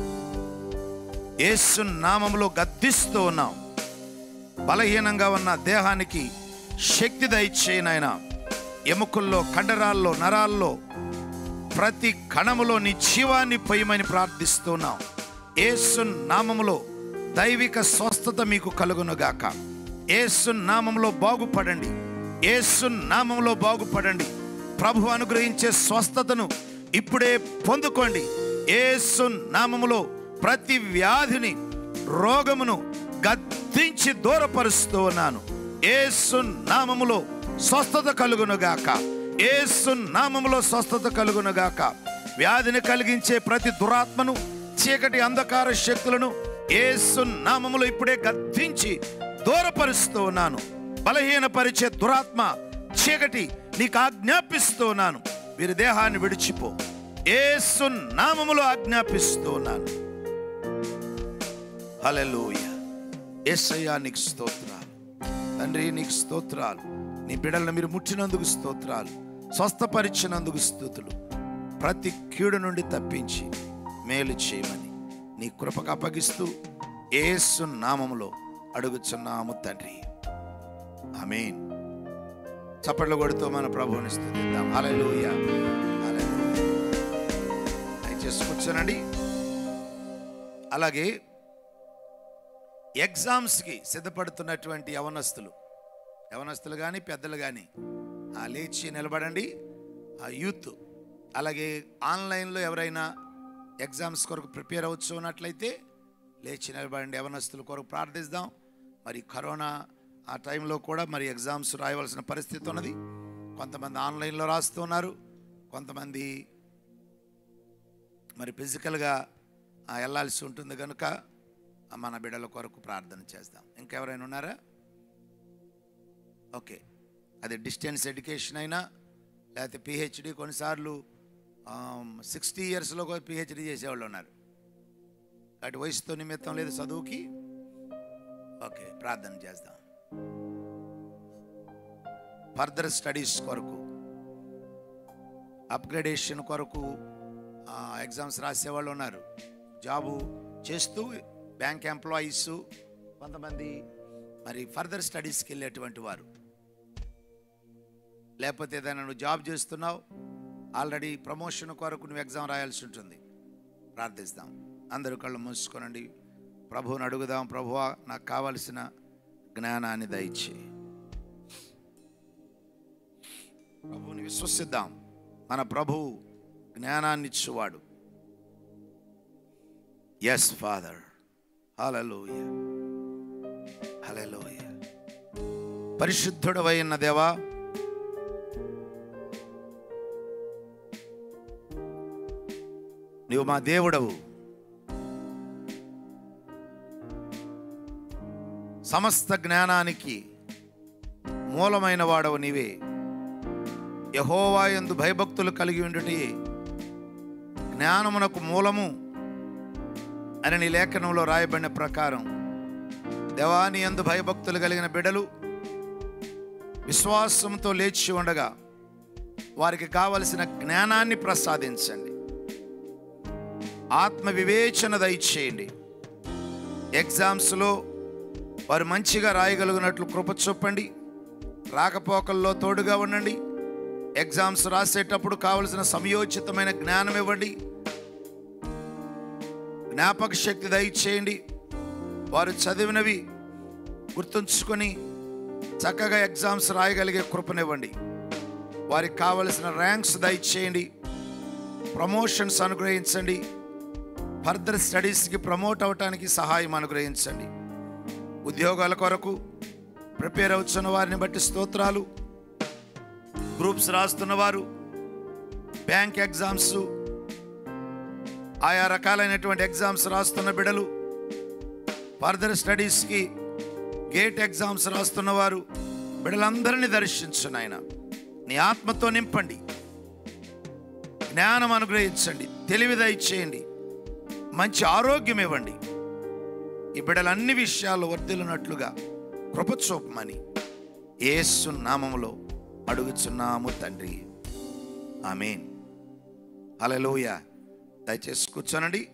యేసు నామములో గద్దిస్తూ ఉన్నాం బలహీనంగా ఉన్న దేహానికి శక్తి దయచేయి నాయన ఎముకల్లో కండరాల్లో నరాల్లో ప్రతి కణములో నీ జీవాన్ని పొయ్యమని ప్రార్థిస్తున్నాం యేసు నామములో దైవిక స్వస్థత మీకు కలుగునుగాక యేసు నామములో బాగుపడండి యేసు నామములో బాగుపడండి ప్రభు అనుగ్రహించే స్వస్థతను ఇప్పుడే పొందుకోండి యేసు నామములో ప్రతి వ్యాధిని రోగమును గద్దించి దూరపరుస్తూ ఉన్నాను యేసు నామములో స్వస్థత కలుగునుగాక యేసు నామములో స్వస్థత కలుగునుగాక వ్యాధిని కలిగించే ప్రతి దురాత్మను చీకటి అంధకార శక్తులను యేసు నామములో ఇప్పుడే గద్దించి దూరపరుస్తూ ఉన్నాను బలహీనపరిచే దురాత్మ చీకటి నీకు ఆజ్ఞాపిస్తూ ఉన్నాను వీరి దేహాన్ని విడిచిపో యేసు నామములో ఆజ్ఞాపిస్తూ ఉన్నాను హల్లెలూయా యేసయ్యా నీకు స్తోత్రాలు తండ్రి నీకు స్తోత్రాలు నీ బిడ్డలను మీరు ముట్టినందుకు స్తోత్రాలు స్వస్థపరిచినందుకు స్థుతులు ప్రతి కీడు నుండి తప్పించి మేలు చేయమని నీ కృపకు అప్పగిస్తూ యేసు నామములో అడుగుచున్నాము తండ్రి ఆమేన్ చప్పట్లు కొడుతూ మన ప్రభువుని స్తుతిద్దాం హల్లెలూయా హల్లెలూయా దయచేసి కూర్చోనండి అలాగే ఎగ్జామ్స్కి సిద్ధపడుతున్నటువంటి యవనస్తులు యవనస్తులు కానీ పెద్దలు కానీ ఆ లేచి నిలబడండి ఆ యూత్ అలాగే ఆన్లైన్లో ఎవరైనా ఎగ్జామ్స్ కొరకు ప్రిపేర్ అవచ్చు ఉన్నట్లయితే లేచి నిలబడండి యవనస్తుల కొరకు ప్రార్థిస్తాం మరి కరోనా ఆ టైంలో కూడా మరి ఎగ్జామ్స్ రాయవలసిన పరిస్థితి ఉన్నది కొంతమంది ఆన్లైన్లో రాస్తున్నారు కొంతమంది మరి ఫిజికల్గా ఆ, వెళ్ళాల్సి ఉంటుంది కనుక ఆ, మన బిడ్డల కొరకు ప్రార్థన చేస్తాం ఇంకెవరైనా ఉన్నారా ఓకే అది డిస్టెన్స్ ఎడ్యుకేషన్ అయినా లేకపోతే పిహెచ్డి కొన్నిసార్లు సిక్స్టీ ఇయర్స్లో కూడా పిహెచ్డి చేసేవాళ్ళు ఉన్నారు కాబట్టి వయసుతో నిమిత్తం లేదు చదువుకి ఓకే ప్రార్థన చేద్దాం ఫర్దర్ స్టడీస్ కొరకు అప్గ్రేడేషన్ కొరకు ఎగ్జామ్స్ రాసేవాళ్ళు ఉన్నారు జాబు చేస్తూ బ్యాంక్ ఎంప్లాయీస్ కొంతమంది మరి ఫర్దర్ స్టడీస్కి వెళ్ళేటువంటి వారు లేకపోతే ఏదైనా నువ్వు జాబ్ చేస్తున్నావు ఆల్రెడీ ప్రమోషన్ కొరకు నువ్వు ఎగ్జామ్ రాయాల్సి ఉంటుంది ప్రార్థిస్తాం అందరూ కళ్ళు మూసుకోనండి ప్రభువుని అడుగుదాం ప్రభువా నాకు కావలసిన జ్ఞానాన్ని దయచే ప్రభువుని విశ్వసిద్దాం మన ప్రభువు జ్ఞానాన్ని ఇచ్చువాడు ఎస్ ఫాదర్ హలలోయ హలలోయ పరిశుద్ధుడవైన దేవా నీవు మా దేవుడవు సమస్త జ్ఞానానికి మూలమైన వాడవు నీవే యహోవా యందు భయభక్తులు కలిగి ఉండుటి జ్ఞానమునకు మూలము అని నీ లేఖనంలో రాయబడిన ప్రకారం దేవాని యందు భయభక్తులు కలిగిన బిడలు విశ్వాసంతో లేచి ఉండగా వారికి కావలసిన జ్ఞానాన్ని ప్రసాదించండి ఆత్మ వివేచన దయచేయండి ఎగ్జామ్స్లో వారు మంచిగా రాయగలిగినట్లు కృప చూపండి రాకపోకల్లో తోడుగా ఉండండి ఎగ్జామ్స్ రాసేటప్పుడు కావలసిన సమయోచితమైన జ్ఞానం ఇవ్వండి జ్ఞాపక శక్తి దయచేయండి వారు చదివినవి గుర్తుంచుకొని చక్కగా ఎగ్జామ్స్ రాయగలిగే కృపనివ్వండి వారికి కావలసిన ర్యాంక్స్ దయచేయండి ప్రమోషన్స్ అనుగ్రహించండి ఫర్దర్ స్టడీస్కి ప్రమోట్ అవటానికి సహాయం అనుగ్రహించండి ఉద్యోగాల కొరకు ప్రిపేర్ అవుతున్న వారిని బట్టి స్తోత్రాలు గ్రూప్స్ రాస్తున్న వారు బ్యాంక్ ఎగ్జామ్స్ ఆయా రకాలైనటువంటి ఎగ్జామ్స్ రాస్తున్న బిడలు ఫర్దర్ స్టడీస్కి గేట్ ఎగ్జామ్స్ రాస్తున్న వారు బిడలందరినీ దర్శించు నాయన నీ ఆత్మతో నింపండి జ్ఞానం అనుగ్రహించండి తెలివి దయచేయండి మంచి ఆరోగ్యం ఇవ్వండి ఈ బిడ్డలు అన్ని విషయాలు వర్ధిల్లునట్లుగా కృప చూపమని యేసు నామములో అడుగుచున్నాము తండ్రి ఆమెన్ హల్లెలూయ దయచేసి కూర్చోనండి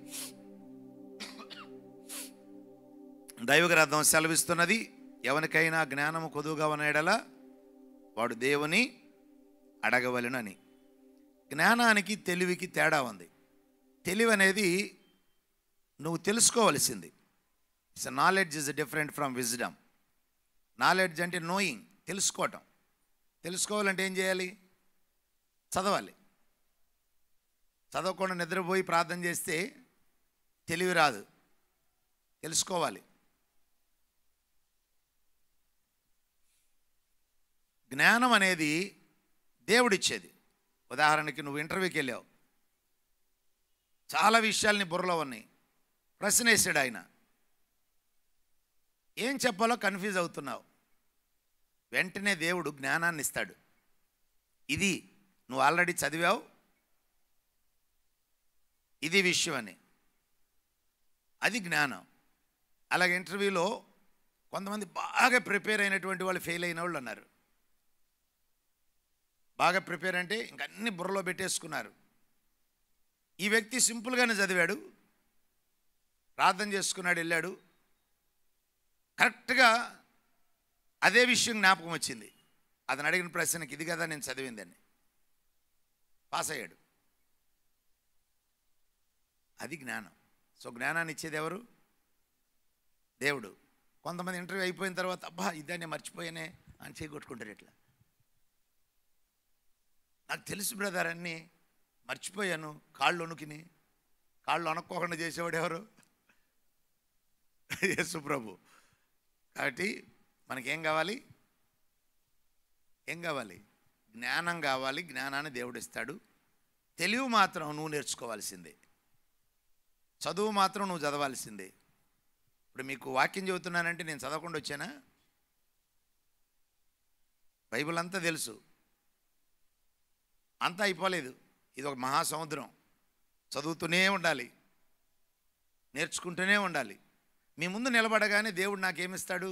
దైవ గ్రంథం సెలవిస్తున్నది ఎవరికైనా జ్ఞానము కొదువుగా ఉన్న ఎడల వాడు దేవుని అడగవలెనని జ్ఞానానికి తెలివికి తేడా ఉంది తెలివి అనేది నువ్వు తెలుసుకోవలసింది it's knowledge is different from wisdom knowledge అంటే నోయింగ్ తెలుసుకోవటం తెలుసుకోవాలంటే ఏం చేయాలి చదవాలి చదవకుండా నిద్రపోయి ప్రార్థన చేస్తే తెలివి రాదు తెలుసుకోవాలి జ్ఞానం అనేది దేవుడిచ్చేది ఉదాహరణకి నువ్వు ఇంటర్వ్యూకి వెళ్ళావు చాలా విషయాలు నీ బుర్రలో ఉన్నాయి ప్రశ్న వేసాడు ఆయన ఏం చెప్పాలో కన్ఫ్యూజ్ అవుతున్నావు వెంటనే దేవుడు జ్ఞానాన్ని ఇస్తాడు ఇది నువ్వు ఆల్రెడీ చదివావు ఇది విషయం అని అది జ్ఞానం అలాగే ఇంటర్వ్యూలో కొంతమంది బాగా ప్రిపేర్ అయినటువంటి వాళ్ళు ఫెయిల్ అయిన వాళ్ళు ఉన్నారు బాగా ప్రిపేర్ అంటే ఇంక అన్ని బుర్రలో పెట్టేసుకున్నారు ఈ వ్యక్తి సింపుల్గానే చదివాడు ప్రార్థన చేసుకున్నాడు వెళ్ళాడు కరెక్ట్గా అదే విషయం జ్ఞాపకం వచ్చింది అతను అడిగిన ప్రశ్నకి ఇది కదా నేను చదివిందని పాస్ అయ్యాడు అది జ్ఞానం సో జ్ఞానాన్ని ఇచ్చేది ఎవరు దేవుడు కొంతమంది ఇంటర్వ్యూ అయిపోయిన తర్వాత అబ్బా ఇదాన్ని మర్చిపోయానే అని చేయగొట్టుకుంటారు ఇట్లా నాకు తెలుసు బ్రదర్ అన్నీ మర్చిపోయాను కాళ్ళు వణుకిని కాళ్ళు వణుక్కోకుండా చేసేవాడు ఎవరు యేసు ప్రభు కాబట్టి మనకేం కావాలి ఏం కావాలి జ్ఞానం కావాలి జ్ఞానాన్ని దేవుడు ఇస్తాడు తెలివి మాత్రం నువ్వు నేర్చుకోవాల్సిందే చదువు మాత్రం నువ్వు చదవాల్సిందే ఇప్పుడు మీకు వాక్యం చెబుతున్నానంటే నేను చదవకుండా వచ్చానా బైబిల్ అంతా తెలుసు అంతా అయిపోలేదు ఇది ఒక మహాసముద్రం చదువుతూనే ఉండాలి నేర్చుకుంటూనే ఉండాలి మీ ముందు నిలబడగానే దేవుడు నాకేమిస్తాడు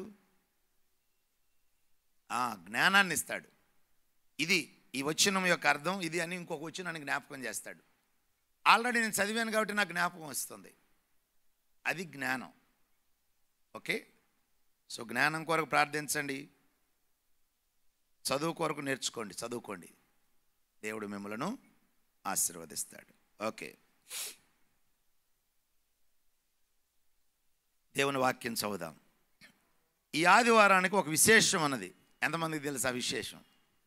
ఆ, జ్ఞానాన్ని ఇస్తాడు ఇది ఈ వచనం యొక్క అర్థం ఇది అని ఇంకొక వచనాన్ని జ్ఞాపకం చేస్తాడు ఆల్రెడీ నేను చదివాను కాబట్టి నాకు జ్ఞాపకం వస్తుంది అది జ్ఞానం ఓకే సో జ్ఞానం కొరకు ప్రార్థించండి చదువు కొరకు నేర్చుకోండి చదువుకోండి దేవుడు మిమ్మలను ఆశీర్వదిస్తాడు ఓకే దేవుని వాక్యం చదువుదాం ఈ ఆదివారానికి ఒక విశేషం అన్నది ఎంతమందికి తెలుసు ఆ విశేషం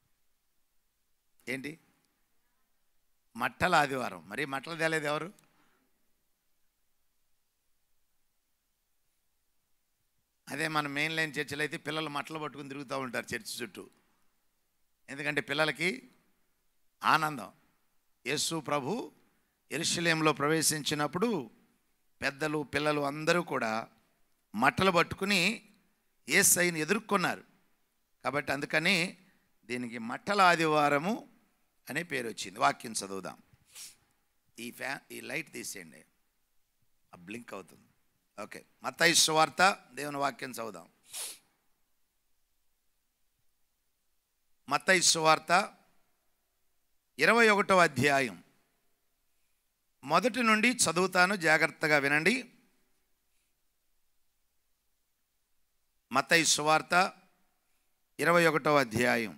ఏంటి మట్టల ఆదివారం మరి మట్టలు తేలేదు ఎవరు అదే మన మెయిన్ లైన్ చర్చిలో అయితే పిల్లలు మట్టలు పట్టుకుని తిరుగుతూ ఉంటారు చర్చి చుట్టూ ఎందుకంటే పిల్లలకి ఆనందం యేసు ప్రభు ఎరుషలేంలో ప్రవేశించినప్పుడు పెద్దలు పిల్లలు అందరూ కూడా మట్టలు పట్టుకుని ఏసైని ఎదుర్కొన్నారు కాబట్టి అందుకని దీనికి మట్టల ఆదివారము అనే పేరు వచ్చింది వాక్యం చదువుదాం ఈ ఫ్యా ఈ లైట్ తీసేయండి ఆ బ్లింక్ అవుతుంది ఓకే మత్తయి సువార్త దేవుని వాక్యం చదువుదాం మత్తయి సువార్త ఇరవై ఒకటవ అధ్యాయం మొదటి నుండి చదువుతాను జాగ్రత్తగా వినండి మత్తయి సువార్త ఇరవై ఒకటవ అధ్యాయం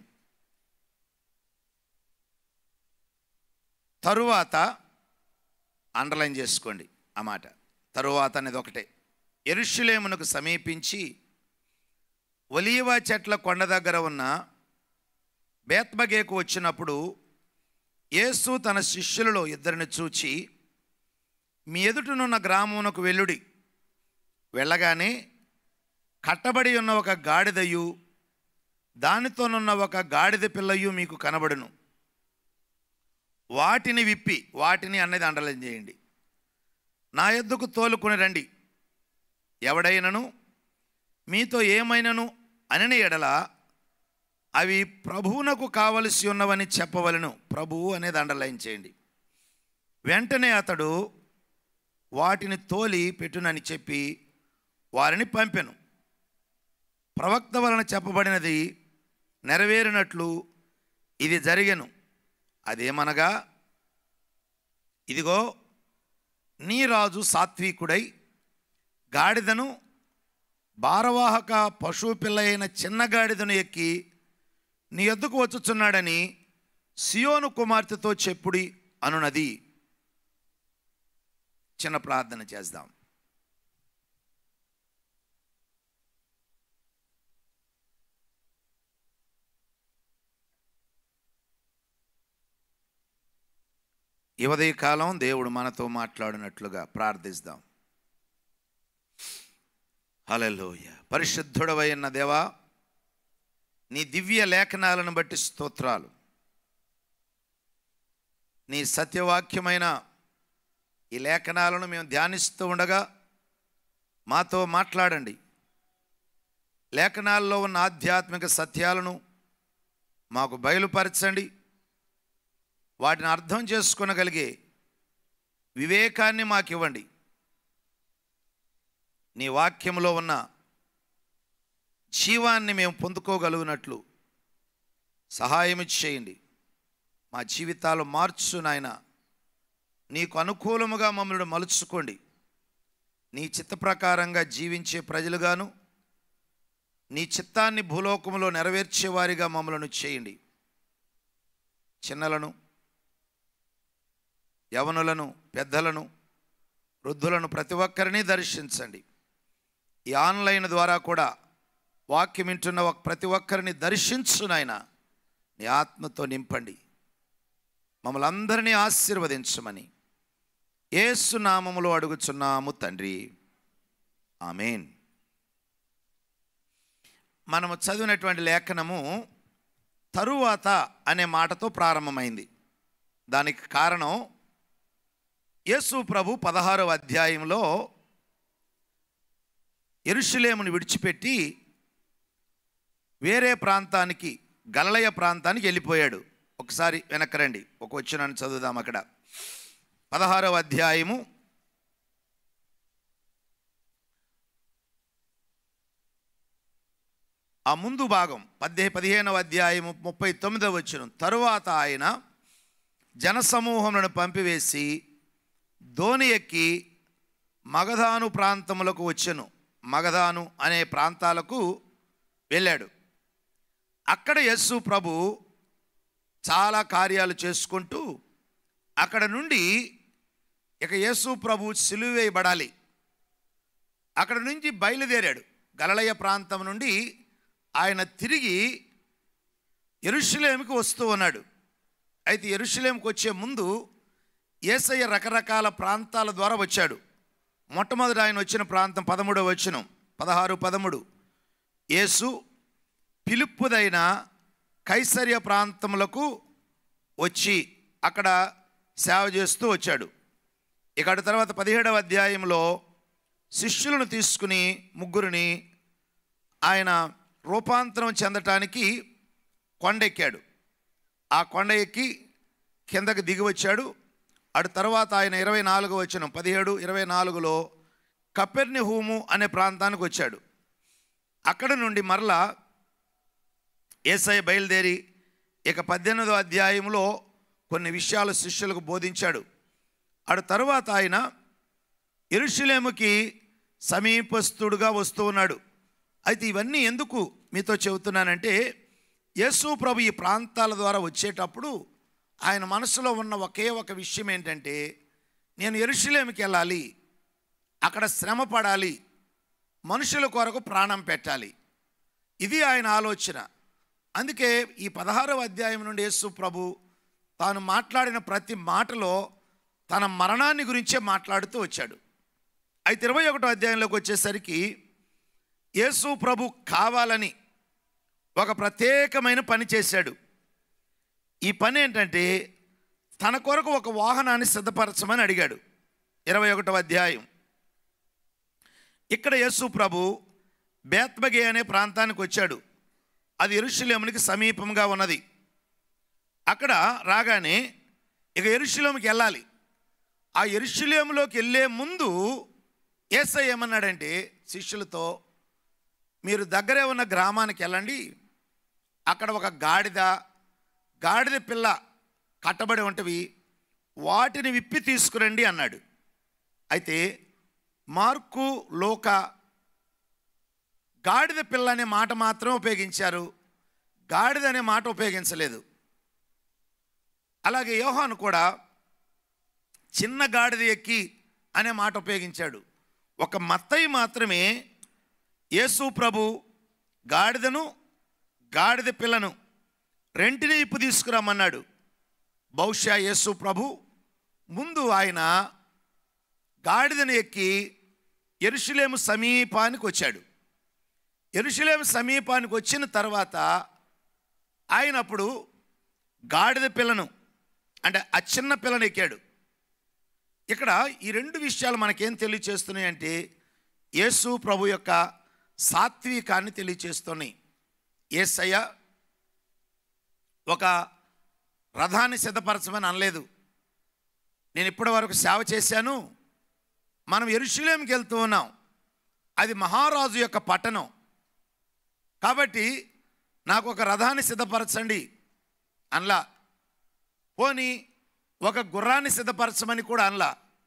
తరువాత అండర్లైన్ చేసుకోండి ఆ మాట తరువాత అనేది ఒకటే ఎరుషులేమునకు సమీపించి ఒలీవ చెట్ల కొండ దగ్గర ఉన్న బేత్మగేకు వచ్చినప్పుడు యేసు తన శిష్యులలో ఇద్దరిని చూచి మీ ఎదుటనున్న గ్రామమునకు వెల్లుడి వెళ్ళగానే కట్టబడి ఉన్న ఒక గాడిదయు దానితోనున్న ఒక గాడిద పిల్లయు మీకు కనబడును వాటిని విప్పి వాటిని అన్నది అండలం చేయండి నా ఎద్దుకు తోలుకుని రండి ఎవడైనను మీతో ఏమైనను అనని ఎడల అవి ప్రభువునకు కావలసి ఉన్నవని చెప్పవలను ప్రభువు అనేది అండర్లైన్ చేయండి వెంటనే అతడు వాటిని తోలి పెట్టునని చెప్పి వారిని పంపెను ప్రవక్త వలన చెప్పబడినది నెరవేరినట్లు ఇది జరిగెను అదేమనగా ఇదిగో నీ రాజు సాత్వికుడై గాడిదను భారవాహక పశువు పిల్ల అయిన చిన్న గాడిదను ఎక్కి నీ ఎద్దుకు వచ్చుచున్నాడని సియోను కుమార్తెతో చెప్పుడి అనునది చిన్న ప్రార్థన చేద్దాం ఈ ఉదయకాలం దేవుడు మనతో మాట్లాడినట్లుగా ప్రార్థిస్తాం హలలోయ పరిశుద్ధుడవైన దేవా నీ దివ్య లేఖనాలను బట్టి స్తోత్రాలు నీ సత్యవాక్యమైన ఈ లేఖనాలను మేము ధ్యానిస్తూ ఉండగా మాతో మాట్లాడండి లేఖనాల్లో ఉన్న ఆధ్యాత్మిక సత్యాలను మాకు బయలుపరచండి వాటిని అర్థం చేసుకొనగలిగే వివేకాన్ని మాకు ఇవ్వండి నీ వాక్యంలో ఉన్న జీవాన్ని మేము పొందుకోగలిగినట్లు సహాయం చేయండి మా జీవితాలు మార్చు నాయన నీకు అనుకూలముగా మమ్మల్ని మలుచుకోండి నీ చిత్త ప్రకారంగా జీవించే ప్రజలుగాను నీ చిత్తాన్ని భూలోకములో నెరవేర్చేవారిగా మమ్మలను చేయండి చిన్నలను యవనులను పెద్దలను వృద్ధులను ప్రతి ఒక్కరిని దర్శించండి ఈ ఆన్లైన్ ద్వారా కూడా వాక్యం వింటున్న ఒక- ప్రతి ఒక్కరిని దర్శించు నాయన నీ ఆత్మతో నింపండి మమ్మల్ని అందరినీ ఆశీర్వదించమని ఏసు నామములో అడుగుచున్నాము తండ్రి ఆమెన్ మనము చదివినటువంటి లేఖనము తరువాత అనే మాటతో ప్రారంభమైంది దానికి కారణం యేసు ప్రభు పదహారవ అధ్యాయంలో ఎరుషులేమును విడిచిపెట్టి వేరే ప్రాంతానికి గలలయ ప్రాంతానికి వెళ్ళిపోయాడు ఒకసారి వెనక్కరండి ఒక వచ్చినాన్ని చదువుదాం అక్కడ పదహారవ అధ్యాయము ఆ ముందు భాగం పద్దె పదిహేనవ అధ్యాయము ముప్పై తొమ్మిదవ వచ్చిన తరువాత ఆయన జనసమూహములను పంపివేసి ధోని ఎక్కి మగధాను ప్రాంతములకు వచ్చెను మగధాను అనే ప్రాంతాలకు వెళ్ళాడు అక్కడ యస్సు ప్రభు చాలా కార్యాలు చేసుకుంటూ అక్కడ నుండి ఇక యేసు ప్రభు సిలువేయబడాలి అక్కడ నుంచి బయలుదేరాడు గలలయ ప్రాంతం నుండి ఆయన తిరిగి ఎరుషులేమికి వస్తూ ఉన్నాడు అయితే ఎరుషులేంకి వచ్చే ముందు ఏసయ్య రకరకాల ప్రాంతాల ద్వారా వచ్చాడు మొట్టమొదటి ఆయన వచ్చిన ప్రాంతం పదమూడవ వచనం పదహారు పదమూడు యేసు పిలుపుదైన కైసర్య ప్రాంతములకు వచ్చి అక్కడ సేవ చేస్తూ వచ్చాడు ఇక్కడ తర్వాత పదిహేడవ అధ్యాయంలో శిష్యులను తీసుకుని ముగ్గురిని ఆయన రూపాంతరం చెందటానికి కొండెక్కాడు ఆ కొండ ఎక్కి కిందకి దిగి వచ్చాడు అటు తర్వాత ఆయన ఇరవై నాలుగు వచ్చిన పదిహేడు ఇరవై నాలుగులో కపెర్ని హూము అనే ప్రాంతానికి వచ్చాడు అక్కడ నుండి మరలా ఏసై బయలుదేరి ఇక పద్దెనిమిదో అధ్యాయంలో కొన్ని విషయాలు శిష్యులకు బోధించాడు అటు తరువాత ఆయన ఎరుషులేముకి సమీపస్తుడుగా వస్తూ ఉన్నాడు అయితే ఇవన్నీ ఎందుకు మీతో చెబుతున్నానంటే యేసు ప్రభు ఈ ప్రాంతాల ద్వారా వచ్చేటప్పుడు ఆయన మనసులో ఉన్న ఒకే ఒక విషయం ఏంటంటే నేను ఎరుషులేమికి వెళ్ళాలి అక్కడ శ్రమ పడాలి మనుషుల కొరకు ప్రాణం పెట్టాలి ఇది ఆయన ఆలోచన అందుకే ఈ పదహారవ అధ్యాయం నుండి యేసు ప్రభు తాను మాట్లాడిన ప్రతి మాటలో తన మరణాన్ని గురించే మాట్లాడుతూ వచ్చాడు అయితే ఇరవై ఒకటో అధ్యాయంలోకి వచ్చేసరికి యేసు ప్రభు కావాలని ఒక ప్రత్యేకమైన పని చేశాడు ఈ పని ఏంటంటే తన కొరకు ఒక వాహనాన్ని సిద్ధపరచమని అడిగాడు ఇరవై ఒకటవ అధ్యాయం ఇక్కడ యేసు ప్రభు బేత్బగే అనే ప్రాంతానికి వచ్చాడు అది ఎరుషులేమునికి సమీపంగా ఉన్నది అక్కడ రాగానే ఇక ఎరుషులేముకి వెళ్ళాలి ఆ ఎరుషులేములోకి వెళ్ళే ముందు ఏసై ఏమన్నాడంటే శిష్యులతో మీరు దగ్గరే ఉన్న గ్రామానికి వెళ్ళండి అక్కడ ఒక గాడిద గాడిద పిల్ల కట్టబడి ఉంటవి వాటిని విప్పి తీసుకురండి అన్నాడు అయితే మార్కు లోక గాడిద పిల్ల అనే మాట మాత్రం ఉపయోగించారు గాడిద అనే మాట ఉపయోగించలేదు అలాగే యోహాను కూడా చిన్న గాడిద ఎక్కి అనే మాట ఉపయోగించాడు ఒక మత్తయి మాత్రమే యేసు ప్రభు గాడిదను గాడిద పిల్లను రెంటిని ఇప్పు తీసుకురమ్మన్నాడు బహుశా యేసు ప్రభు ముందు ఆయన గాడిదను ఎక్కి ఎరుషులేము సమీపానికి వచ్చాడు ఎరుషులేము సమీపానికి వచ్చిన తర్వాత ఆయన అప్పుడు గాడిద పిల్లను అంటే ఆ చిన్న పిల్లను ఎక్కాడు ఇక్కడ ఈ రెండు విషయాలు మనకేం తెలియచేస్తున్నాయంటే యేసు ప్రభు యొక్క సాత్వికాన్ని తెలియచేస్తున్నాయి ఏసయ్య ఒక రథాన్ని సిద్ధపరచమని అనలేదు నేను ఇప్పటి వరకు సేవ చేశాను మనం ఎరుషులేంకి వెళ్తూ ఉన్నాం అది మహారాజు యొక్క పట్టణం కాబట్టి నాకు ఒక రథాన్ని సిద్ధపరచండి అనలా పోని ఒక గుర్రాన్ని సిద్ధపరచమని కూడా అనలా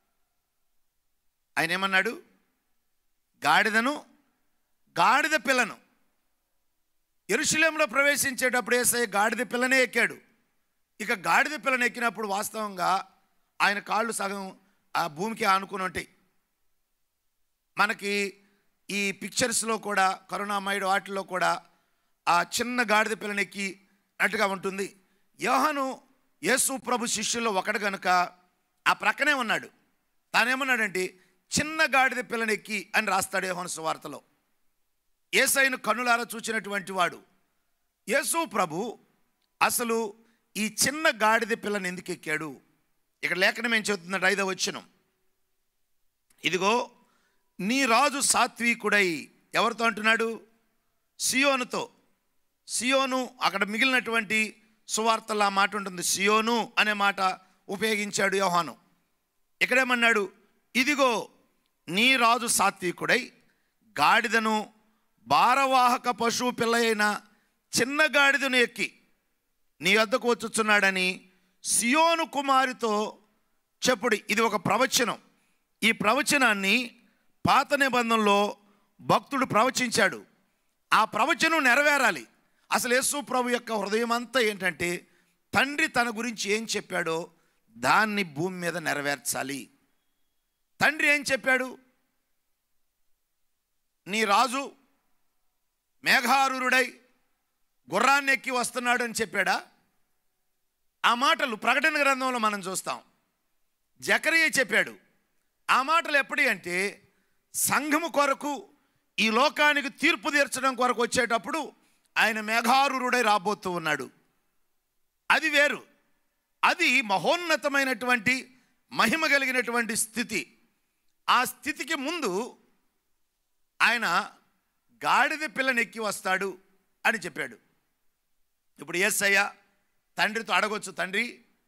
ఆయన ఏమన్నాడు గాడిదను గాడిద పిల్లను ఎరుశలేంలో ప్రవేశించేటప్పుడు ఏసై గాడిద పిల్లనే ఎక్కాడు ఇక గాడిద పిల్లను ఎక్కినప్పుడు వాస్తవంగా ఆయన కాళ్ళు సగం ఆ భూమికి ఆనుకుని ఉంటాయి మనకి ఈ పిక్చర్స్లో కూడా కరుణామయుడు వాటిలో కూడా ఆ చిన్న గాడిద పిల్లని ఎక్కి అట్టుగా ఉంటుంది యోహాను యేసు ప్రభు శిష్యుల్లో ఒకడు కనుక ఆ ప్రక్కనే ఉన్నాడు తానేమన్నాడంటే చిన్న గాడిద పిల్లని ఎక్కి అని రాస్తాడు యోహాను సువార్తలో ఏసైను కన్నులారా చూచినటువంటి వాడు యేసు ప్రభు అసలు ఈ చిన్న గాడిద పిల్లని ఎందుకు ఎక్కాడు ఇక్కడ లేఖనం ఏం చెబుతుందంటే ఐదవ వచ్చినం ఇదిగో నీ రాజు సాత్వికుడై ఎవరితో అంటున్నాడు సియోనుతో సియోను అక్కడ మిగిలినటువంటి సువార్తల్లో ఆ మాట ఉంటుంది సియోను అనే మాట ఉపయోగించాడు యోహాను ఇక్కడేమన్నాడు ఇదిగో నీ రాజు సాత్వికుడై గాడిదను భారవాహక పశువు పిల్ల అయిన చిన్న గాడిదను ఎక్కి నీ వద్దకు వచ్చుచున్నాడని సియోను కుమారితో చెప్పుడు ఇది ఒక ప్రవచనం ఈ ప్రవచనాన్ని పాత నిబంధనలో భక్తుడు ప్రవచించాడు ఆ ప్రవచనం నెరవేరాలి అసలు యేసు ప్రభు యొక్క హృదయం అంతా ఏంటంటే తండ్రి తన గురించి ఏం చెప్పాడో దాన్ని భూమి మీద నెరవేర్చాలి తండ్రి ఏం చెప్పాడు నీ రాజు మేఘారురుడై గుర్రాన్ని ఎక్కి వస్తున్నాడు అని చెప్పాడా ఆ మాటలు ప్రకటన గ్రంథంలో మనం చూస్తాం జకరియే చెప్పాడు ఆ మాటలు ఎప్పటి అంటే సంఘము కొరకు ఈ లోకానికి తీర్పు తీర్చడం కొరకు వచ్చేటప్పుడు ఆయన మేఘారురుడై రాబోతూ ఉన్నాడు అది వేరు అది మహోన్నతమైనటువంటి మహిమ కలిగినటువంటి స్థితి ఆ స్థితికి ముందు ఆయన గాడిద పిల్లని ఎక్కి వస్తాడు అని చెప్పాడు ఇప్పుడు ఏసయ్య తండ్రితో అడగొచ్చు తండ్రి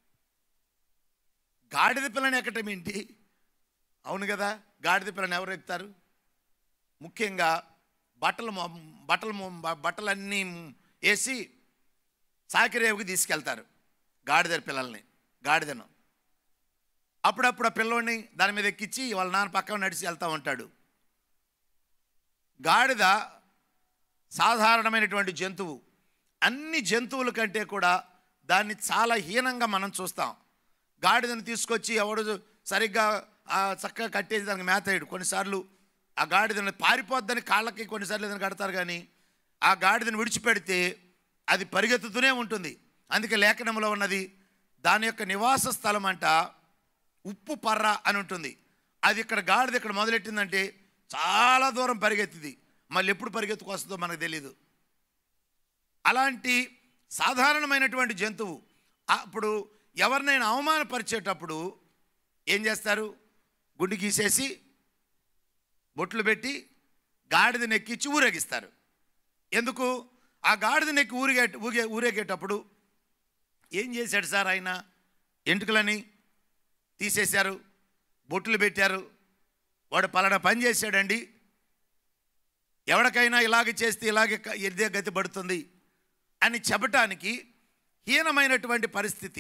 గాడిద పిల్లని ఎక్కటం ఏంటి అవును కదా గాడిద పిల్లని ఎవరు ఎక్కుతారు ముఖ్యంగా బట్టలు మొ- బట్టలు మొ- బ- బట్టలన్నీ వేసి సాకిరేవుకి తీసుకెళ్తారు గాడిద పిల్లల్ని గాడిదను అప్పుడప్పుడు ఆ పిల్లోడిని దాని మీద ఎక్కించి వాళ్ళ నాన్న పక్కన నడిచి వెళ్తూ ఉంటాడు గాడిద సాధారణమైనటువంటి జంతువు అన్ని జంతువుల కంటే కూడా దాన్ని చాలా హీనంగా మనం చూస్తాం గాడిదను తీసుకొచ్చి ఎవడు సరిగ్గా ఆ, చక్కగా కట్టేసి దానికి మేత వేయడు కొన్నిసార్లు ఆ గాడిదను పారిపోద్దని కాళ్ళకి కొన్నిసార్లు ఏదైనా కడతారు కానీ ఆ గాడిదను విడిచిపెడితే అది పరిగెత్తుతూనే ఉంటుంది అందుకే లేఖనంలో ఉన్నది దాని యొక్క నివాస స్థలం అంట ఉప్పు పర్ర అని ఉంటుంది అది ఇక్కడ గాడిద ఇక్కడ మొదలెట్టిందంటే చాలా దూరం పరిగెత్తింది మళ్ళీ ఎప్పుడు పరిగెత్తుకు వస్తుందో మనకు తెలియదు అలాంటి సాధారణమైనటువంటి జంతువు అప్పుడు ఎవరినైనా అవమానపరిచేటప్పుడు ఏం చేస్తారు గుండు గీసేసి బొట్లు పెట్టి గాడిదని ఎక్కించి ఊరేగిస్తారు ఎందుకు ఆ గాడిదని ఎక్కి ఊరిగే ఊగే ఊరేగేటప్పుడు ఏం చేశాడు సార్ ఆయన ఎంటుకలని తీసేశారు బొట్లు పెట్టారు వాడు పలానా పని చేశాడండి ఎవరికైనా ఇలాగ చేస్తే ఇలాగే క- ఇదే గతి పడుతుంది అని చెప్పటానికి హీనమైనటువంటి పరిస్థితి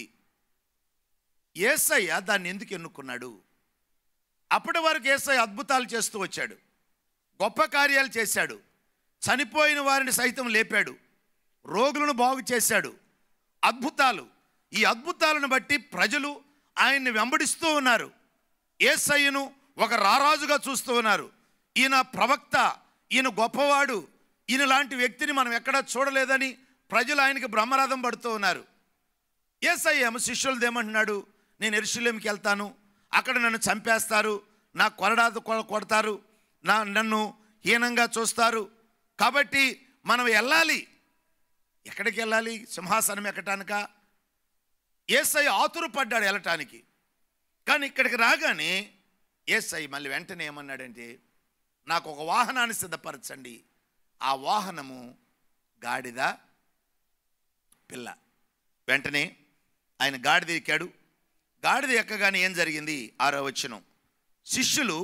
ఏసయ్య దాన్ని ఎందుకు ఎన్నుకున్నాడు అప్పటి వరకు ఏసయ్య అద్భుతాలు చేస్తూ వచ్చాడు గొప్ప కార్యాలు చేశాడు చనిపోయిన వారిని సైతం లేపాడు రోగులను బాగు చేశాడు అద్భుతాలు ఈ అద్భుతాలను బట్టి ప్రజలు ఆయన్ని వెంబడిస్తూ ఉన్నారు ఏసయ్యను ఒక రారాజుగా చూస్తూ ఉన్నారు ఈయన ప్రవక్త ఈయన గొప్పవాడు ఈయన లాంటి వ్యక్తిని మనం ఎక్కడా చూడలేదని ప్రజలు ఆయనకి బ్రహ్మరథం పడుతూ ఉన్నారు ఏసయ్యేమో శిష్యులది ఏమంటున్నాడు నేను ఎరుశలేంకి వెళ్తాను అక్కడ నన్ను చంపేస్తారు నా కొరడాతో కొ- కొడతారు నా నన్ను హీనంగా చూస్తారు కాబట్టి మనం వెళ్ళాలి ఎక్కడికి వెళ్ళాలి సింహాసనం ఎక్కటానిక ఏసై ఆతురపడ్డాడు వెళ్ళటానికి కానీ ఇక్కడికి రాగానే ఏసై మళ్ళీ వెంటనే ఏమన్నాడంటే నాకు ఒక వాహనాన్ని సిద్ధపరచండి ఆ వాహనము గాడిద పిల్ల వెంటనే ఆయన గాడిద ఎక్కాడు గాడిద ఎక్కగానే ఏం జరిగింది ఆరో వచనం శిష్యులు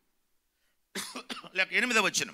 లేక ఎనిమిదవ వచనం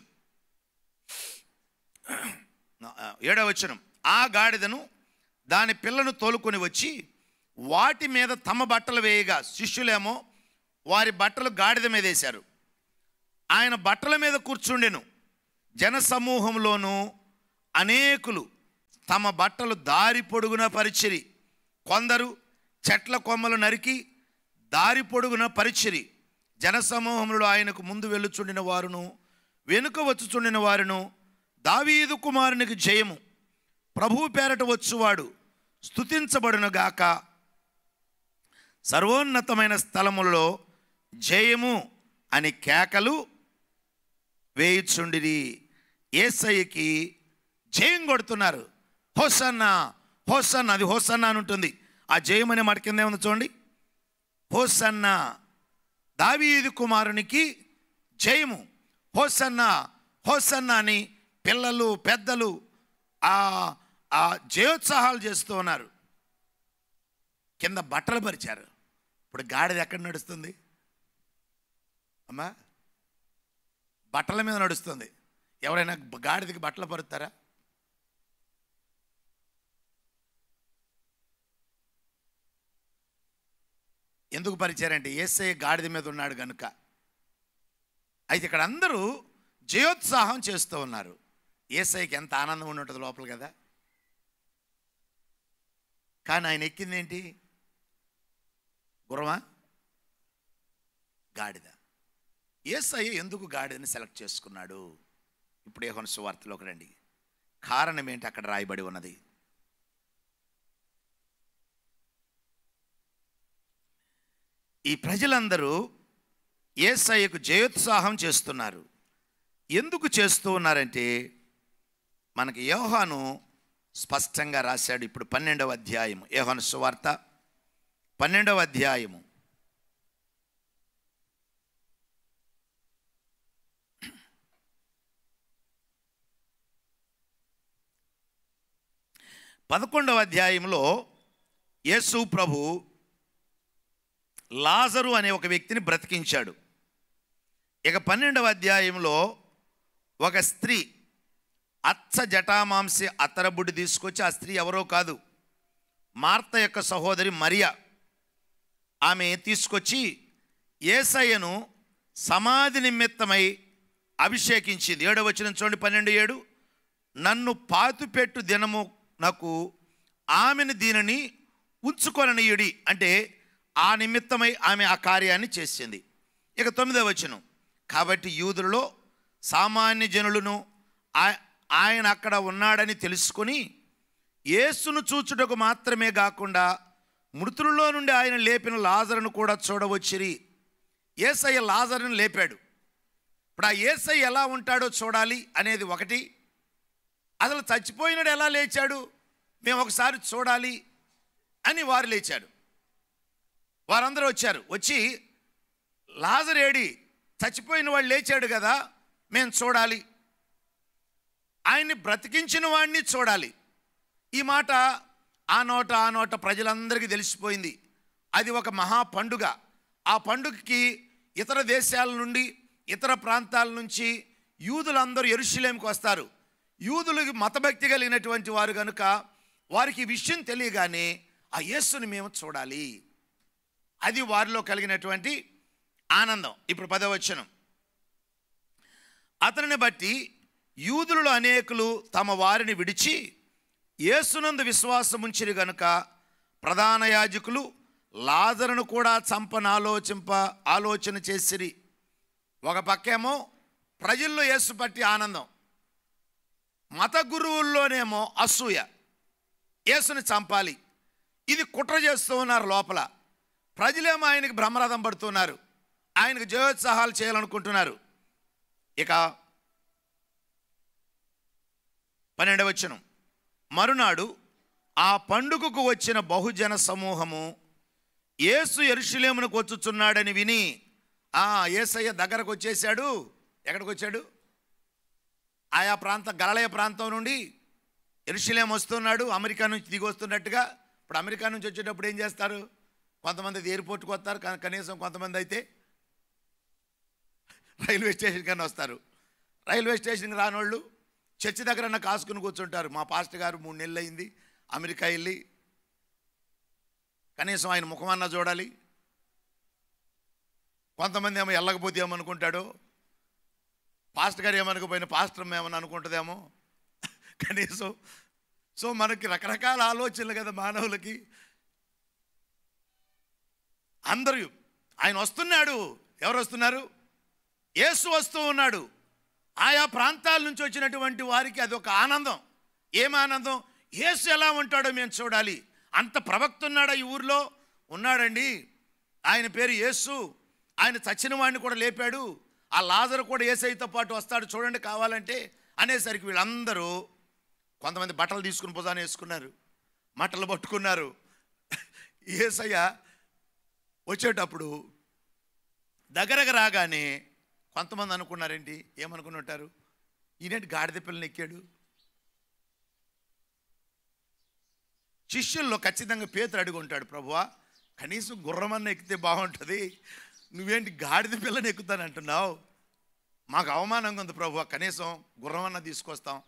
ఏడవ వచనం ఆ గాడిదను దాని పిల్లను తోలుకొని వచ్చి వాటి మీద తమ బట్టలు వేయగా శిష్యులేమో వారి బట్టలు గాడిద మీద వేశారు ఆయన బట్టల మీద కూర్చుండెను జనసమూహంలోనూ అనేకులు తమ బట్టలు దారి పొడుగున పరిచిరి కొందరు చెట్ల కొమ్మలు నరికి దారి పొడుగున పరిచిరి జనసమూహంలో ఆయనకు ముందు వెళ్ళుచుండిన వారును వెనుక వచ్చుచుండిన వారును దావీదు కుమారునికి జయము ప్రభు పేరట వచ్చువాడు స్తుతించబడునుగాక సర్వోన్నతమైన స్థలములలో జయము అని కేకలు వేయుచుండిరి ఏసయ్యకి జయం కొడుతున్నారు హోసన్న హోసన్న అది హోసన్న అని ఉంటుంది ఆ జయం అనే మాట కింద ఏముంది చూడండి హోసన్న దావీదు కుమారునికి జయము హోసన్న హోసన్న అని పిల్లలు పెద్దలు ఆ ఆ జయోత్సాహాలు చేస్తూ ఉన్నారు కింద బట్టలు పరిచారు ఇప్పుడు గాడిద ఎక్కడ నడుస్తుంది అమ్మా బట్టల మీద నడుస్తుంది ఎవరైనా గాడిదకి బట్టలు పరుతారా ఎందుకు పరిచారంటే ఏసఐ గాడిద మీద ఉన్నాడు కనుక అయితే ఇక్కడ అందరూ జయోత్సాహం చేస్తూ ఉన్నారు ఏసైకి ఎంత ఆనందం ఉండి ఉంటుంది లోపల కదా కానీ ఆయన ఎక్కింది ఏంటి గుర్రమా గాడిద ఏసఐ ఎందుకు గాడిదని సెలెక్ట్ చేసుకున్నాడు ఇప్పుడు ఏహోన సువార్తలోకి రండి కారణం ఏంటి అక్కడ రాయబడి ఉన్నది ఈ ప్రజలందరూ ఏసయ్యకు జయోత్సాహం చేస్తున్నారు ఎందుకు చేస్తూ ఉన్నారంటే మనకి యోహాను స్పష్టంగా రాశాడు ఇప్పుడు పన్నెండవ అధ్యాయము యోహాను సువార్త పన్నెండవ అధ్యాయము పదకొండవ అధ్యాయంలో యేసు ప్రభు లాజరు అనే ఒక వ్యక్తిని బ్రతికించాడు ఇక పన్నెండవ అధ్యాయంలో ఒక స్త్రీ అచ్చ జటామాంసి అత్తరబుడ్డి తీసుకొచ్చి ఆ స్త్రీ ఎవరో కాదు మార్త యొక్క సహోదరి మరియా ఆమె తీసుకొచ్చి ఏసయ్యను సమాధి నిమిత్తమై అభిషేకించింది ఏడవ వచ్చిన చూడండి పన్నెండు ఏడు నన్ను పాతుపెట్టు దినము నాకు ఆమెను దీనిని ఉంచుకొననీయుడి అంటే ఆ నిమిత్తమై ఆమె ఆ కార్యాన్ని చేసింది ఇక తొమ్మిదవ వచనం కాబట్టి యూదులలో సామాన్య జనులను ఆ- ఆయన అక్కడ ఉన్నాడని తెలుసుకొని యేసును చూచుటకు మాత్రమే కాకుండా మృతులలో నుండి ఆయన లేపిన లాజరును కూడా చూడవచ్చిరి ఏసయ్య లాజరును లేపాడు ఇప్పుడు ఆ ఏసయ్య ఎలా ఉంటాడో చూడాలి అనేది ఒకటి అసలు చచ్చిపోయినాడు ఎలా లేచాడు మేము ఒకసారి చూడాలి అని వారు లేచాడు వారందరూ వచ్చారు వచ్చి లాజరేడి చచ్చిపోయిన వాడు లేచాడు కదా మేము చూడాలి ఆయన్ని బ్రతికించిన వాడిని చూడాలి ఈ మాట ఆ నోట ఆ నోట ప్రజలందరికీ తెలిసిపోయింది అది ఒక మహా పండుగ ఆ పండుగకి ఇతర దేశాల నుండి ఇతర ప్రాంతాల నుంచి యూదులందరూ ఎరుషులేంకి వస్తారు యూదులకి మతభక్తి కలిగినటువంటి వారు కనుక వారికి ఈ విషయం తెలియగానే ఆ యేసుని మేము చూడాలి అది వారిలో కలిగినటువంటి ఆనందం ఇప్పుడు పదవచనం అతనిని బట్టి యూదులలో అనేకులు తమ వారిని విడిచి యేసునందు విశ్వాసం ఉంచిరి గనుక ప్రధాన యాజకులు లాజరును కూడా చంపన ఆలోచింప ఆలోచన చేసిరి ఒక పక్కేమో ప్రజల్లో యేసు పట్టి ఆనందం మత గురువుల్లోనేమో అసూయ యేసుని చంపాలి ఇది కుట్ర చేస్తూ ఉన్నారు లోపల ప్రజలేమో ఆయనకి బ్రహ్మరథం పడుతున్నారు ఆయనకు జయోత్సాహాలు చేయాలనుకుంటున్నారు ఇక పన్నెండవచనం మరునాడు ఆ పండుగకు వచ్చిన బహుజన సమూహము యేసు ఎరుషులేమునకు వచ్చుచున్నాడని విని ఆ యేసయ్య దగ్గరకు వచ్చేసాడు ఎక్కడికి వచ్చాడు ఆయా ప్రాంత గలలయ ప్రాంతం నుండి ఎరుషులేం వస్తున్నాడు అమెరికా నుంచి దిగి వస్తున్నట్టుగా ఇప్పుడు అమెరికా నుంచి వచ్చేటప్పుడు ఏం చేస్తారు కొంతమంది ఎయిర్పోర్ట్కి వస్తారు క- కనీసం కొంతమంది అయితే రైల్వే స్టేషన్ కన్నా వస్తారు రైల్వే స్టేషన్కి రానోళ్ళు చర్చి దగ్గర కాసుకుని కూర్చుంటారు మా పాస్టర్ గారు మూడు నెలలు అయింది అమెరికా వెళ్ళి కనీసం ఆయన ముఖమన్నా చూడాలి కొంతమంది ఏమో వెళ్ళకపోతే ఏమనుకుంటాడో పాస్టర్ గారు ఏమనుకోపోయిన పాస్టర్ ఏమని అనుకుంటుందేమో కనీసం సో మనకి రకరకాల ఆలోచనలు కదా మానవులకి అందరూ ఆయన వస్తున్నాడు ఎవరు వస్తున్నారు యేసు వస్తూ ఉన్నాడు ఆయా ప్రాంతాల నుంచి వచ్చినటువంటి వారికి అది ఒక ఆనందం ఏం ఆనందం యేసు ఎలా ఉంటాడో మేము చూడాలి అంత ప్రవక్త ఉన్నాడా ఈ ఊర్లో ఉన్నాడండి ఆయన పేరు యేసు ఆయన చచ్చిన వాడిని కూడా లేపాడు ఆ లాజరు కూడా ఏసైతో పాటు వస్తాడు చూడండి కావాలంటే అనేసరికి వీళ్ళందరూ కొంతమంది బట్టలు తీసుకుని భుజాన వేసుకున్నారు మట్టలు పట్టుకున్నారు ఏసయ్య వచ్చేటప్పుడు దగ్గరకు రాగానే కొంతమంది అనుకున్నారేంటి ఏమనుకుని ఉంటారు ఈయనేంటి గాడిద పిల్లని ఎక్కాడు శిష్యుల్లో ఖచ్చితంగా పేతురు అడిగి ఉంటాడు ప్రభువా కనీసం గుర్రమన్న ఎక్కితే బాగుంటుంది నువ్వేంటి గాడిద పిల్లని ఎక్కుతానంటున్నావు మాకు అవమానంగా ఉంది ప్రభువా కనీసం గుర్రమన్న తీసుకొస్తాం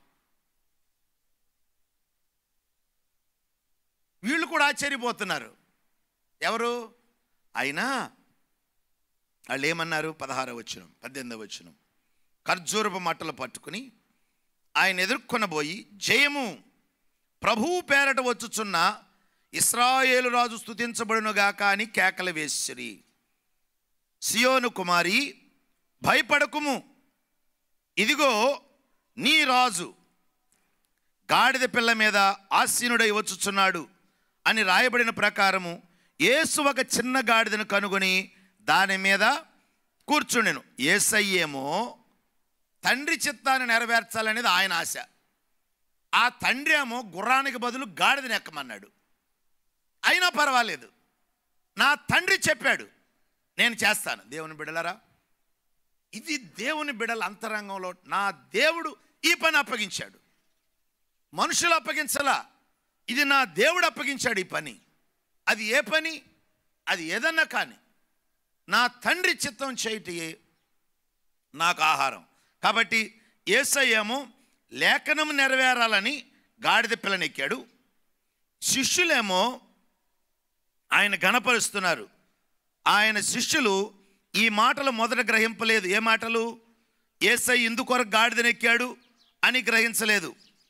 వీళ్ళు కూడా ఆశ్చర్యపోతున్నారు ఎవరు అయినా వాళ్ళు ఏమన్నారు పదహారవ వచనం పద్దెనిమిదవ వచనం ఖర్జూరపు మట్టలు పట్టుకుని ఆయన ఎదుర్కొనబోయి జయము ప్రభువు పేరట వచ్చుచున్న ఇస్రాయేలు రాజు స్తుతించబడునుగాక అని కేకలు వేసిరి సియోను కుమారి భయపడకుము ఇదిగో నీ రాజు గాడిద పిల్ల మీద ఆసీనుడై వచ్చుచున్నాడు అని రాయబడిన ప్రకారము యేసు ఒక చిన్న గాడిదను కనుగొని దాని మీద కూర్చుండెను ఏసయ్యేమో తండ్రి చిత్తాన్ని నెరవేర్చాలనేది ఆయన ఆశ ఆ తండ్రి ఏమో గుర్రానికి బదులు గాడిదని ఎక్కమన్నాడు అయినా పర్వాలేదు నా తండ్రి చెప్పాడు నేను చేస్తాను దేవుని బిడలరా ఇది దేవుని బిడల అంతరంగంలో నా దేవుడు ఈ పని అప్పగించాడు మనుషులు అప్పగించలా ఇది నా దేవుడు అప్పగించాడు ఈ పని అది ఏ పని అది ఏదన్నా కానీ నా తండ్రి చిత్తం చేయటయే నాకు ఆహారం కాబట్టి ఏసయ్యేమో లేఖనం నెరవేరాలని గాడిద పిల్లనెక్కాడు శిష్యులేమో ఆయన గణపరుస్తున్నారు ఆయన శిష్యులు ఈ మాటలు మొదట గ్రహింపలేదు ఏ మాటలు ఏసై ఇందుకొరకు గాడిదనెక్కాడు అని గ్రహించలేదు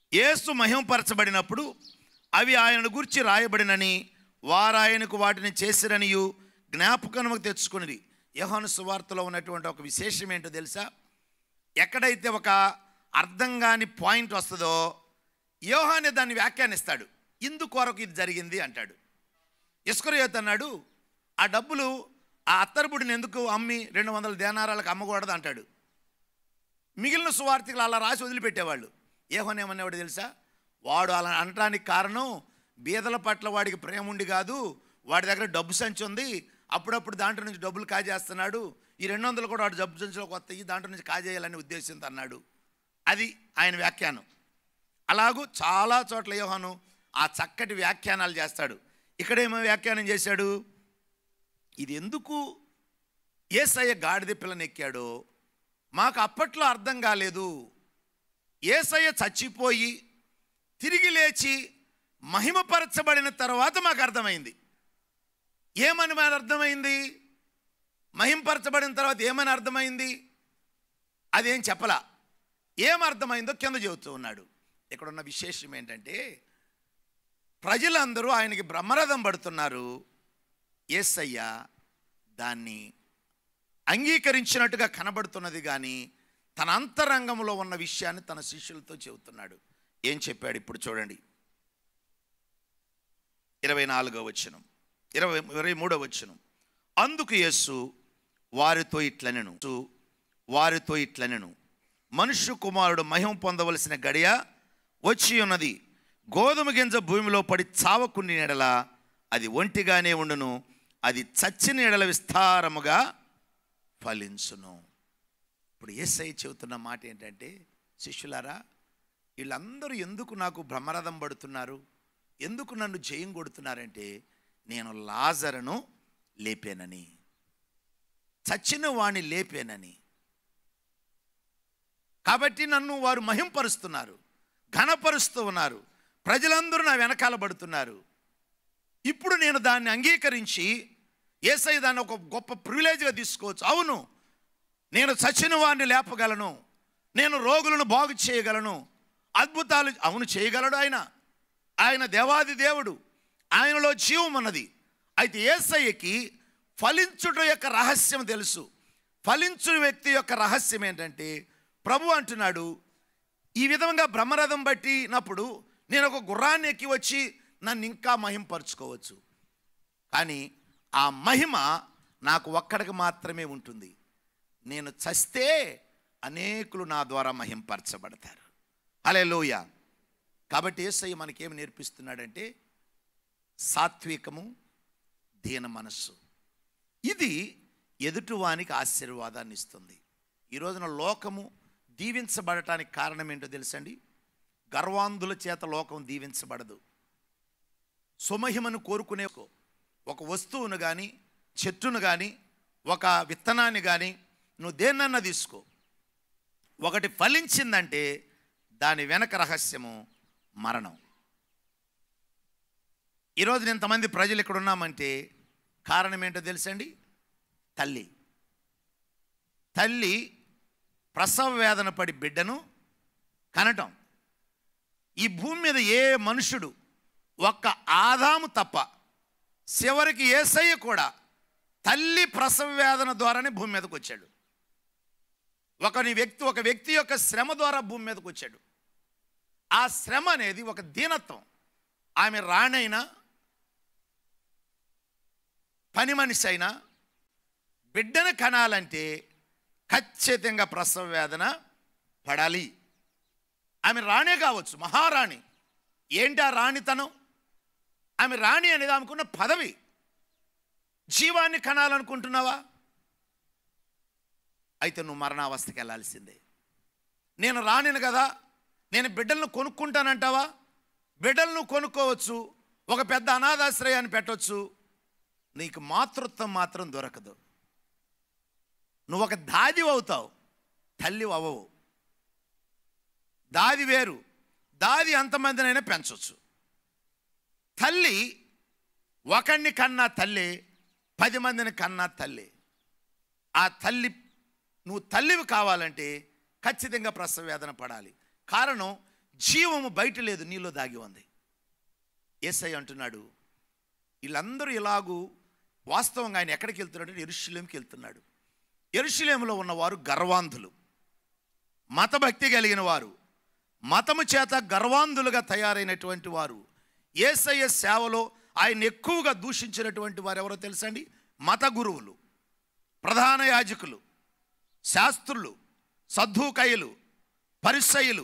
యేసు మహింపరచబడినప్పుడు అవి ఆయనను గురించి రాయబడినని వారు ఆయనకు వాటిని చేసిరనియు జ్ఞాపకముకు తెచ్చుకుని యోహాను సువార్తలో ఉన్నటువంటి ఒక విశేషం ఏంటో తెలుసా ఎక్కడైతే ఒక అర్థం కాని పాయింట్ వస్తుందో యోహానే దాన్ని వ్యాఖ్యానిస్తాడు ఇందుకొరకు ఇది జరిగింది అంటాడు ఇస్కరయోత్ అన్నాడు ఆ డబ్బులు ఆ అత్తరుబుడిని ఎందుకు అమ్మి రెండు వందల దేనారాలకు అమ్మకూడదు అంటాడు మిగిలిన సువార్థికులు అలా రాసి వదిలిపెట్టేవాళ్ళు ఏమని ఏమనేవాడు తెలుసా వాడు అలా అనటానికి కారణం బీదల పట్ల వాడికి ప్రేమ ఉండి కాదు వాడి దగ్గర డబ్బు సంచి ఉంది అప్పుడప్పుడు దాంట్లో నుంచి డబ్బులు కాజేస్తున్నాడు ఈ రెండు వందలు కూడా వాడు డబ్బు సంచిలోకి వస్తాయి దాంట్లో నుంచి కాజేయాలని ఉద్దేశంతో అన్నాడు అది ఆయన వ్యాఖ్యానం అలాగూ చాలా చోట్ల యోహాను ఆ చక్కటి వ్యాఖ్యానాలు చేస్తాడు ఇక్కడేమో వ్యాఖ్యానం చేశాడు ఇది ఎందుకు ఏసయ్య గాడిద పిల్లని ఎక్కాడో మాకు అప్పట్లో అర్థం కాలేదు ఏసయ్య చచ్చిపోయి తిరిగి లేచి మహిమపరచబడిన తర్వాత మాకు అర్థమైంది ఏమని మాకు అర్థమైంది మహింపరచబడిన తర్వాత ఏమని అర్థమైంది అదేం చెప్పలా ఏం అర్థమైందో కింద చెబుతూ ఉన్నాడు ఇక్కడ ఉన్న విశేషం ఏంటంటే ప్రజలందరూ ఆయనకి బ్రహ్మరథం పడుతున్నారు ఏసయ్య దాన్ని అంగీకరించినట్టుగా కనబడుతున్నది కానీ తన అంతరంగంలో ఉన్న విషయాన్ని తన శిష్యులతో చెబుతున్నాడు ఏం చెప్పాడు ఇప్పుడు చూడండి ఇరవై నాలుగో వచనం ఇరవై ఇరవై మూడో వచనం అందుకు యేసు వారితో ఇట్లనెను వారితో ఇట్లనెను మనుష్య కుమారుడు మహిమ పొందవలసిన గడియ వచ్చి ఉన్నది గోధుమ గింజ భూమిలో పడి చావకుని ఎడల అది ఒంటిగానే ఉండును అది చచ్చిన ఎడల విస్తారముగా ఫలించును ఇప్పుడు ఏసై చెబుతున్న మాట ఏంటంటే శిష్యులారా వీళ్ళందరూ ఎందుకు నాకు బ్రహ్మరథం పడుతున్నారు ఎందుకు నన్ను జయం కొడుతున్నారంటే నేను లాజరును లేపానని చచ్చిన వాణ్ణి లేపానని కాబట్టి నన్ను వారు మహింపరుస్తున్నారు ఘనపరుస్తూ ఉన్నారు ప్రజలందరూ నా వెనకాల పడుతున్నారు ఇప్పుడు నేను దాన్ని అంగీకరించి ఏసై దాన్ని ఒక గొప్ప ప్రివిలేజ్గా తీసుకోవచ్చు అవును నేను చచ్చిన వారిని లేపగలను నేను రోగులను బాగు చేయగలను అద్భుతాలు అవును చేయగలడు ఆయన ఆయన దేవాది దేవుడు ఆయనలో జీవం ఉన్నది అయితే ఏసయ్యకి ఫలించుట యొక్క రహస్యం తెలుసు ఫలించు వ్యక్తి యొక్క రహస్యం ఏంటంటే ప్రభు అంటున్నాడు ఈ విధంగా బ్రహ్మరథం బట్టినప్పుడు నేను ఒక గుర్రాన్ని ఎక్కి వచ్చి నన్ను ఇంకా మహింపరచుకోవచ్చు కానీ ఆ మహిమ నాకు ఒక్కడికి మాత్రమే ఉంటుంది నేను చస్తే అనేకులు నా ద్వారా మహింపరచబడతారు అలే లోయ కాబట్టి ఏసయ్య మనకేం నేర్పిస్తున్నాడంటే సాత్వికము దీన మనస్సు ఇది ఎదుటివానికి ఆశీర్వాదాన్ని ఇస్తుంది ఈ రోజున లోకము దీవించబడటానికి కారణం ఏంటో తెలుసండి గర్వాంధుల చేత లోకం దీవించబడదు సుమహిమను కోరుకునే ఒక వస్తువును కానీ చెట్టును కానీ ఒక విత్తనాన్ని కానీ నువ్వు దేన్నన్నా తీసుకో ఒకటి ఫలించిందంటే దాని వెనక రహస్యము మరణం ఈరోజు ఇంతమంది ప్రజలు ఇక్కడ ఉన్నామంటే కారణం ఏంటో తెలుసండి తల్లి తల్లి ప్రసవ వేదన పడి బిడ్డను కనటం ఈ భూమి మీద ఏ మనుషుడు ఒక్క ఆదాము తప్ప చివరికి ఏసయ్య కూడా తల్లి ప్రసవ వేదన ద్వారానే భూమి మీదకి వచ్చాడు ఒకని వ్యక్తి ఒక వ్యక్తి యొక్క శ్రమ ద్వారా భూమి మీదకి వచ్చాడు ఆ శ్రమ అనేది ఒక దీనత్వం ఆమె రాణైనా పని మనిషి అయినా బిడ్డను కనాలంటే ఖచ్చితంగా ప్రసవ వేదన పడాలి ఆమె రాణే కావచ్చు మహారాణి ఏంటి ఆ రాణితనం ఆమె రాణి అనేది ఆమెకున్న పదవి జీవాన్ని కనాలనుకుంటున్నావా అయితే నువ్వు మరణావస్థకి వెళ్ళాల్సిందే నేను రానిను కదా నేను బిడ్డలను కొనుక్కుంటానంటావా బిడ్డలను కొనుక్కోవచ్చు ఒక పెద్ద అనాథాశ్రయాన్ని పెట్టవచ్చు నీకు మాతృత్వం మాత్రం దొరకదు నువ్వు ఒక దాది అవుతావు తల్లి అవ్వవు దాది వేరు దాది అంతమందినైనా పెంచవచ్చు తల్లి ఒకడిని కన్నా తల్లి పది మందిని కన్నా తల్లి ఆ తల్లి నువ్వు తల్లివి కావాలంటే ఖచ్చితంగా ప్రసవ వేదన పడాలి కారణం జీవము బయట లేదు నీలో దాగి ఉంది ఏసై అంటున్నాడు వీళ్ళందరూ ఇలాగూ వాస్తవంగా ఆయన ఎక్కడికి వెళ్తున్నాడు ఎరుషులేంకి వెళ్తున్నాడు ఎరుషులేములో ఉన్నవారు గర్వాంధులు మతభక్తి కలిగిన వారు మతము చేత గర్వాంధులుగా తయారైనటువంటి వారు ఏసయ్య సేవలో ఆయన ఎక్కువగా దూషించినటువంటి వారు ఎవరో తెలుసండి మత గురువులు ప్రధాన యాజకులు శాస్త్రులు సద్ధూకయ్యలు పరిసయులు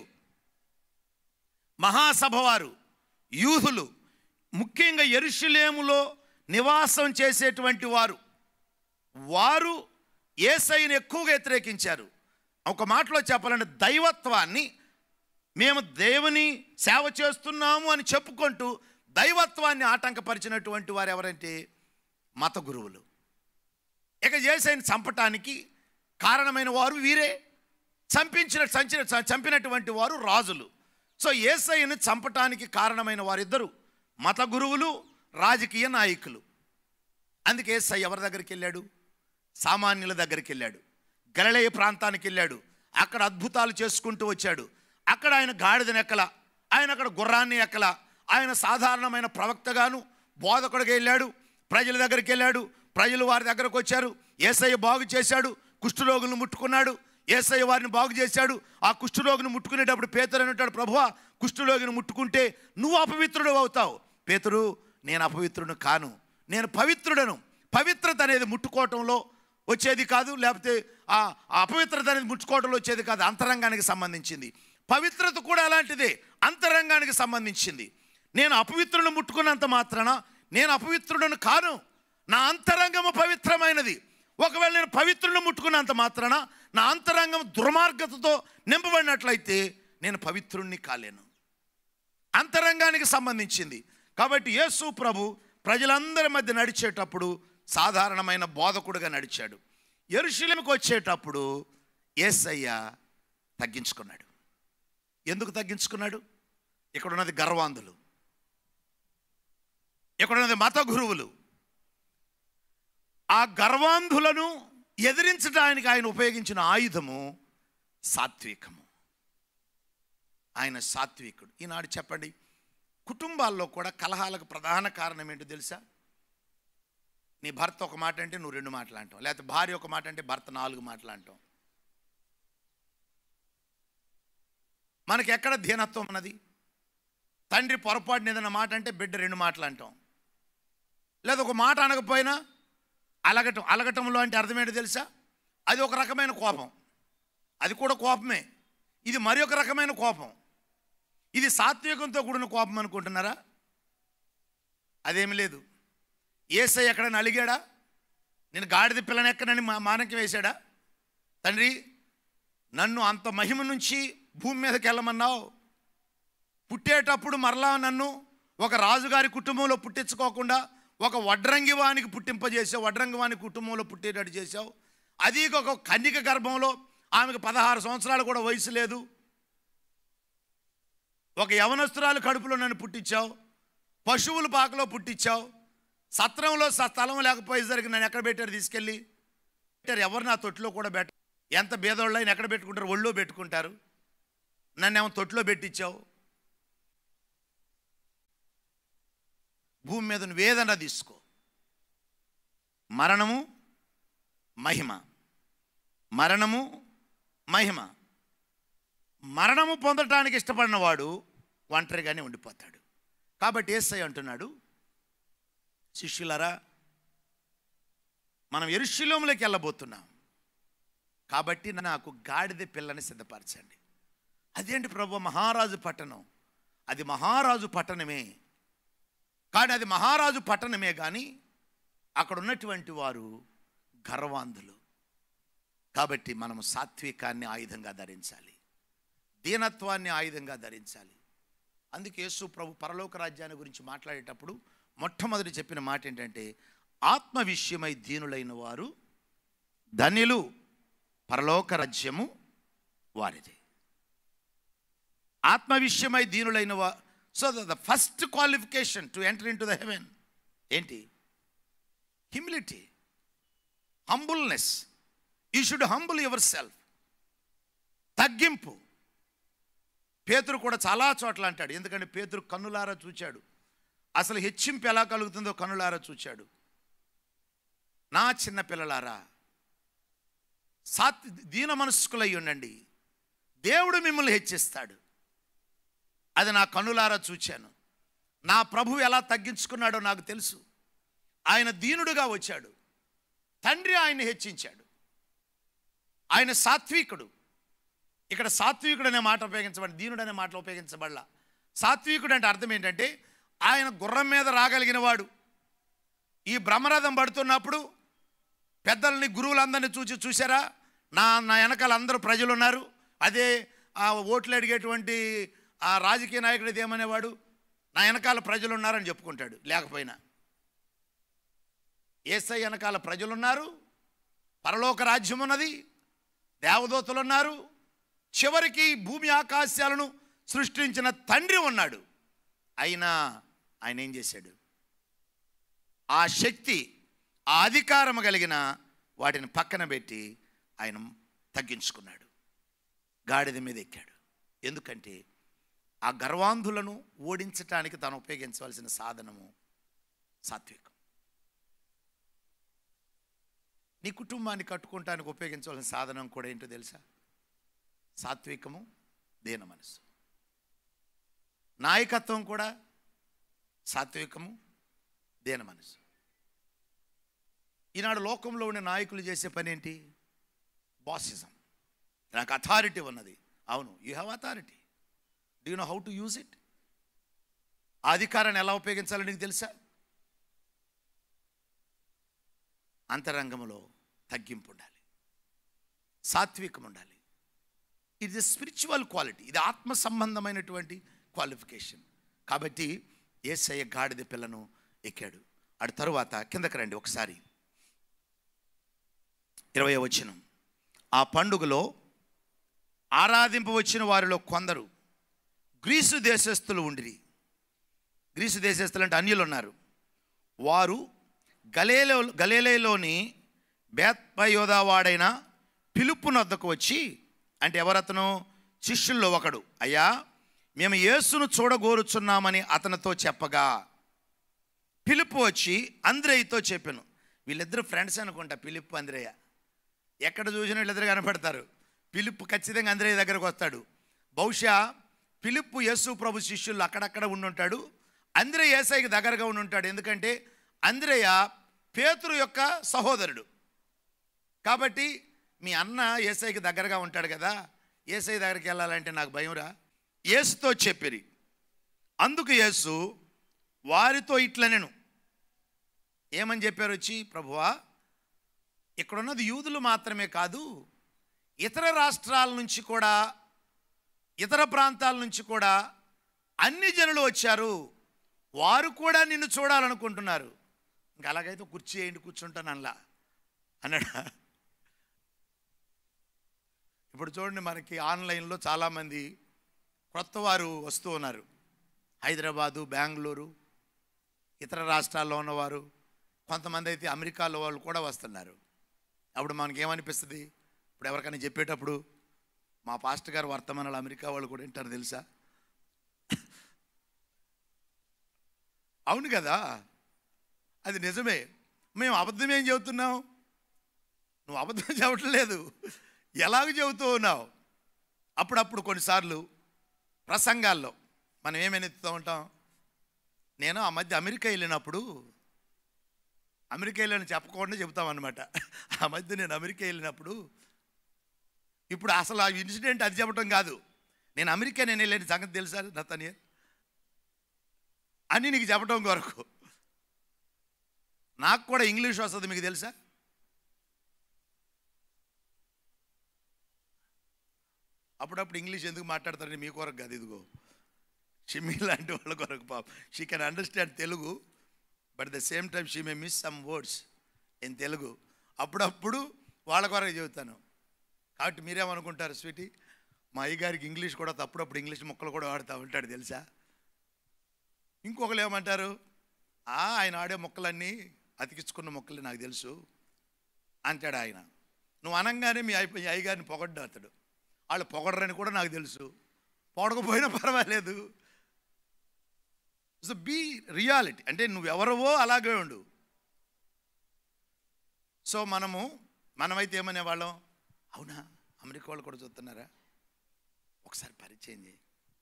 మహాసభ వారు యూదులు ముఖ్యంగా ఎరుషులేములో నివాసం చేసేటువంటి వారు వారు ఏసైని ఎక్కువగా వ్యతిరేకించారు ఒక మాటలో చెప్పాలంటే దైవత్వాన్ని మేము దేవుని సేవ చేస్తున్నాము అని చెప్పుకుంటూ దైవత్వాన్ని ఆటంకపరిచినటువంటి వారు ఎవరంటే మత గురువులు ఇక ఏసైని చంపటానికి కారణమైన వారు వీరే చంపించిన సంచిన చంపినటువంటి వారు రాజులు సో ఏసైని చంపటానికి కారణమైన వారిద్దరు మత గురువులు రాజకీయ నాయకులు అందుకే ఏసై ఎవరి దగ్గరికి వెళ్ళాడు సామాన్యుల దగ్గరికి వెళ్ళాడు గలలేయ ప్రాంతానికి వెళ్ళాడు అక్కడ అద్భుతాలు చేసుకుంటూ వచ్చాడు అక్కడ ఆయన గాడిదని ఎక్కల ఆయన అక్కడ గుర్రాన్ని ఎక్కల ఆయన సాధారణమైన ప్రవక్తగాను బోధకుడిగా వెళ్ళాడు ప్రజల దగ్గరికి వెళ్ళాడు ప్రజలు వారి దగ్గరకు వచ్చారు ఏసయ్య బాగు చేశాడు కుష్ఠరోగులను ముట్టుకున్నాడు ఏసయ్య వారిని బాగు చేశాడు ఆ కుష్ఠరోగిని ముట్టుకునేటప్పుడు పేతురు అని ఉంటాడు ప్రభువా కుష్ఠరోగిని ముట్టుకుంటే నువ్వు అపవిత్రుడు అవుతావు పేతురు నేను అపవిత్రుడు కాను నేను పవిత్రుడను పవిత్రత అనేది ముట్టుకోవటంలో వచ్చేది కాదు లేకపోతే ఆ ఆ అపవిత్రత అనేది ముట్టుకోవటంలో వచ్చేది కాదు అంతరంగానికి సంబంధించింది పవిత్రత కూడా అలాంటిదే అంతరంగానికి సంబంధించింది నేను అపవిత్రులను ముట్టుకున్నంత మాత్రాన నేను అపవిత్రుడను కాను నా అంతరంగము పవిత్రమైనది ఒకవేళ నేను పవిత్రులను ముట్టుకున్నంత మాత్రాన నా అంతరంగం దుర్మార్గతతో నింపబడినట్లయితే నేను పవిత్రుణ్ణి కాలేను అంతరంగానికి సంబంధించింది కాబట్టి యేసు ప్రభు ప్రజలందరి మధ్య నడిచేటప్పుడు సాధారణమైన బోధకుడుగా నడిచాడు ఎరుశలేముకు వచ్చేటప్పుడు ఏసయ్య తగ్గించుకున్నాడు ఎందుకు తగ్గించుకున్నాడు ఇక్కడ ఉన్నది గర్వాంధులు ఇక్కడ ఉన్నది మత గురువులు ఆ గర్వాంధులను ఎదిరించడానికి ఆయన ఉపయోగించిన ఆయుధము సాత్వికము ఆయన సాత్వికుడు ఈనాడు చెప్పండి కుటుంబాల్లో కూడా కలహాలకు ప్రధాన కారణం ఏంటో తెలుసా నీ భర్త ఒక మాట అంటే నువ్వు రెండు మాటలు అంటావు లేకపోతే భార్య ఒక మాట అంటే భర్త నాలుగు మాటలు అంటావు మనకి ఎక్కడ ధీనత్వం ఉన్నది తండ్రి పొరపాటున ఏదైనా మాట అంటే బిడ్డ రెండు మాటలు అంటాం లేదా ఒక మాట అనకపోయినా అలగటం అలగటంలో అంటే అర్థం ఏంటో తెలుసా అది ఒక రకమైన కోపం అది కూడా కోపమే ఇది మరి ఒక రకమైన కోపం ఇది సాత్వికంతో కూడిన కోపం అనుకుంటున్నారా అదేమి లేదు ఏసై ఎక్కడైనా అలిగాడా నేను గాడిద పిల్లని ఎక్కడని మా మానకి వేశాడా తండ్రి నన్ను అంత మహిమ నుంచి భూమి మీదకి వెళ్ళమన్నావు పుట్టేటప్పుడు మరలా నన్ను ఒక రాజుగారి కుటుంబంలో పుట్టించుకోకుండా ఒక వడ్రంగి వానికి పుట్టింపజేసావు వడ్రంగి వాని కుటుంబంలో పుట్టేటట్టు చేసావు అది ఒక కన్యక గర్భంలో ఆమెకు పదహారు సంవత్సరాలు కూడా వయసు లేదు ఒక యవనస్తురాలు కడుపులో నన్ను పుట్టించావు పశువుల పాకలో పుట్టించావు సత్రంలో స- స్థలం లేకపోయేసరికి నన్ను ఎక్కడ పెట్టారు తీసుకెళ్ళి పెట్టారు ఎవరు నా తొట్టులో కూడా పెట్ట ఎంత బేదోళ్ళు అయినా ఎక్కడ పెట్టుకుంటారు ఒళ్ళో పెట్టుకుంటారు నన్ను ఏమో తొట్టులో పెట్టించావు భూమి మీద నువ్వు ఏదన్నా తీసుకో మరణము మహిమ మరణము మహిమ మరణము పొందటానికి ఇష్టపడిన వాడు ఒంటరిగానే ఉండిపోతాడు కాబట్టి ఏసై అంటున్నాడు శిష్యులరా మనం ఎరుశిలోములోకి వెళ్ళబోతున్నాం కాబట్టి నాకు గాడిద పిల్లని సిద్ధపరచండి అదేంటి ప్రభు మహారాజు పట్టణం అది మహారాజు పట్టణమే కానీ అది మహారాజు పట్టణమే కానీ అక్కడ ఉన్నటువంటి వారు గర్వాంధులు కాబట్టి మనం సాత్వికాన్ని ఆయుధంగా ధరించాలి దీనత్వాన్ని ఆయుధంగా ధరించాలి అందుకే యేసు ప్రభు పరలోక రాజ్యాన్ని గురించి మాట్లాడేటప్పుడు మొట్టమొదటి చెప్పిన మాట ఏంటంటే ఆత్మ విషయమై దీనులైన వారు ధన్యులు పరలోక రాజ్యము వారిది ఆత్మ విషయమై దీనులైన వా so the first qualification to enter in to the heaven ఏంటి humility humbleness you should humble your yourself తగ్గింపు పేతురు కూడా చాలా చోట్ల అంటాడు ఎందుకంటే పేతురు కన్నులారా చూచాడు అసలు హెచ్చింపు ఎలా కలుగుతుందో కన్నులారా చూచాడు నా చిన్న పిల్లలారా సాత్ దీన మనస్కులై ఉండండి దేవుడు మిమ్మల్ని హెచ్చిస్తాడు అది నా కన్నులారా చూచాను నా ప్రభు ఎలా తగ్గించుకున్నాడో నాకు తెలుసు ఆయన దీనుడుగా వచ్చాడు తండ్రి ఆయన్ని హెచ్చించాడు ఆయన సాత్వికుడు ఇక్కడ సాత్వికుడు అనే మాట ఉపయోగించబడి దీనుడు అనే మాట ఉపయోగించబడలా సాత్వికుడు అంటే అర్థం ఏంటంటే ఆయన గుర్రం మీద రాగలిగిన వాడు ఈ బ్రహ్మరథం పడుతున్నప్పుడు పెద్దల్ని గురువులందరినీ చూసి చూసారా నా నా వెనకాల అందరూ ప్రజలు ఉన్నారు అదే ఆ ఓట్లు అడిగేటువంటి ఆ రాజకీయ నాయకుడు ఇది ఏమనేవాడు నా వెనకాల ప్రజలు ఉన్నారని చెప్పుకుంటాడు లేకపోయినా ఏసై వెనకాల ప్రజలున్నారు పరలోక రాజ్యం ఉన్నది దేవదూతలు ఉన్నారు చివరికి భూమి ఆకాశాలను సృష్టించిన తండ్రి ఉన్నాడు అయినా ఆయన ఏం చేశాడు ఆ శక్తి ఆ అధికారం కలిగిన వాటిని పక్కన పెట్టి ఆయన తగ్గించుకున్నాడు గాడిద మీద ఎక్కాడు ఎందుకంటే ఆ గర్వాంధులను ఓడించటానికి తాను ఉపయోగించవలసిన సాధనము సాత్వికం నీ కుటుంబాన్ని కట్టుకుంటానికి ఉపయోగించవలసిన సాధనం కూడా ఏంటో తెలుసా సాత్వికము దీన మనసు నాయకత్వం కూడా సాత్వికము దీన మనసు ఈనాడు లోకంలో ఉండే నాయకులు చేసే పని ఏంటి బాసిజం నాకు అథారిటీ ఉన్నది అవును you have authority do you know how to use it ఆ అధికారాన్ని ఎలా ఉపయోగించాలో నీకు తెలుసా అంతరంగంలో తగ్గింపు ఉండాలి సాత్వికం ఉండాలి ఇది స్పిరిచువల్ క్వాలిటీ ఇది ఆత్మ సంబంధమైనటువంటి క్వాలిఫికేషన్ కాబట్టి ఏసయ్య గాడిద పిల్లను ఎక్కాడు అటు తరువాత కిందకి రండి ఒకసారి ఇరవై వచనం ఆ పండుగలో ఆరాధింపవచ్చిన వారిలో కొందరు గ్రీసు దేశస్థులు ఉండిరి గ్రీసు దేశస్థులు అంటే అన్యులు ఉన్నారు వారు గలేలో గలేలేలోని బేత్పయోదావాడైన పిలుపు నద్దకు వచ్చి అంటే ఎవరతను శిష్యుల్లో ఒకడు అయ్యా మేము యేసును చూడగోరుచున్నామని అతనితో చెప్పగా పిలుపు వచ్చి అంద్రేయతో చెప్పాను వీళ్ళిద్దరు ఫ్రెండ్స్ అనుకుంటా పిలుపు అంద్రేయ ఎక్కడ చూసినా వీళ్ళిద్దరు కనపడతారు పిలుపు ఖచ్చితంగా అంద్రేయ దగ్గరకు వస్తాడు బహుశా పిలుపు యేసు ప్రభు శిష్యులు అక్కడక్కడ ఉండుంటాడు అంద్రే ఏసైకి దగ్గరగా ఉండుంటాడు ఎందుకంటే అంద్రేయ పేతురు యొక్క సహోదరుడు కాబట్టి మీ అన్న ఏసైకి దగ్గరగా ఉంటాడు కదా ఏసై దగ్గరికి వెళ్ళాలంటే నాకు భయంరా యేసుతో చెప్పిరి అందుకు యేసు వారితో ఇట్లనెను ఏమని చెప్పారు వచ్చి ప్రభువా ఇక్కడున్నది యూదులు మాత్రమే కాదు ఇతర రాష్ట్రాల నుంచి కూడా ఇతర ప్రాంతాల నుంచి కూడా అన్ని జనులు వచ్చారు వారు కూడా నిన్ను చూడాలనుకుంటున్నారు ఇంకా అలాగైతే కుర్చీ వేయండి కూర్చుంటాను అలా అన్నాడు ఇప్పుడు చూడండి మనకి ఆన్లైన్లో చాలామంది కొత్త వారు వస్తూ ఉన్నారు హైదరాబాదు బెంగళూరు ఇతర రాష్ట్రాల్లో ఉన్నవారు కొంతమంది అయితే అమెరికాలో వాళ్ళు కూడా వస్తున్నారు అప్పుడు మనకి ఏమనిపిస్తుంది ఇప్పుడు ఎవరికైనా చెప్పేటప్పుడు మా పాస్టర్ గారు వర్తమానాలు అమెరికా వాళ్ళు కూడా వింటారు తెలుసా అవును కదా అది నిజమే మేము అబద్ధం ఏం చెబుతున్నాం నువ్వు అబద్ధం చెప్పట్లేదు ఎలాగ చెబుతూ ఉన్నావు అప్పుడప్పుడు కొన్నిసార్లు ప్రసంగాల్లో మనం ఏమైనా ఎత్తుతూ ఉంటాం నేను ఆ మధ్య అమెరికా వెళ్ళినప్పుడు అమెరికా వెళ్ళని చెప్పకుండా చెబుతాం అనమాట ఆ మధ్య నేను అమెరికా వెళ్ళినప్పుడు ఇప్పుడు అసలు ఆ ఇన్సిడెంట్ అది చెప్పడం కాదు నేను అమెరికా నేను వెళ్ళిన సంగతి తెలుసా నతనియర్ అని నీకు చెప్పడం కొరకు నాకు కూడా ఇంగ్లీష్ వస్తుంది మీకు తెలుసా అప్పుడప్పుడు ఇంగ్లీష్ ఎందుకు మాట్లాడతారని మీ కొరకు కాదు ఇదిగో షిమ్మి లాంటి వాళ్ళ కొరకు పాప she can understand Telugu but the same time she may miss some words in Telugu అప్పుడప్పుడు వాళ్ళ కొరకు చెబుతాను కాబట్టి మీరేమనుకుంటారు స్వీటీ మా అయ్యగారికి ఇంగ్లీష్ కూడా తప్పుడప్పుడు ఇంగ్లీష్ ముక్కలు కూడా వాడుతూ ఉంటాడు తెలుసా ఇంకొకరు ఏమంటారు "ఆ, ఆయన ఆడే మొక్కలన్నీ అతికించుకున్న మొక్కలు నాకు తెలుసు అంటాడు ఆయన నువ్వు అనంగానే మీ అయ్య మీ అయ్యగారిని పొగడ్డు అతడు వాళ్ళు పొగడరని కూడా నాకు తెలుసు పొడకపోయినా పర్వాలేదు సో బీ రియాలిటీ అంటే నువ్వెవరవో అలాగే ఉండు సో మనము మనమైతే ఏమనేవాళ్ళం అవునా అమెరికా వాళ్ళు కూడా చూస్తున్నారా ఒకసారి పరిచయం చేయి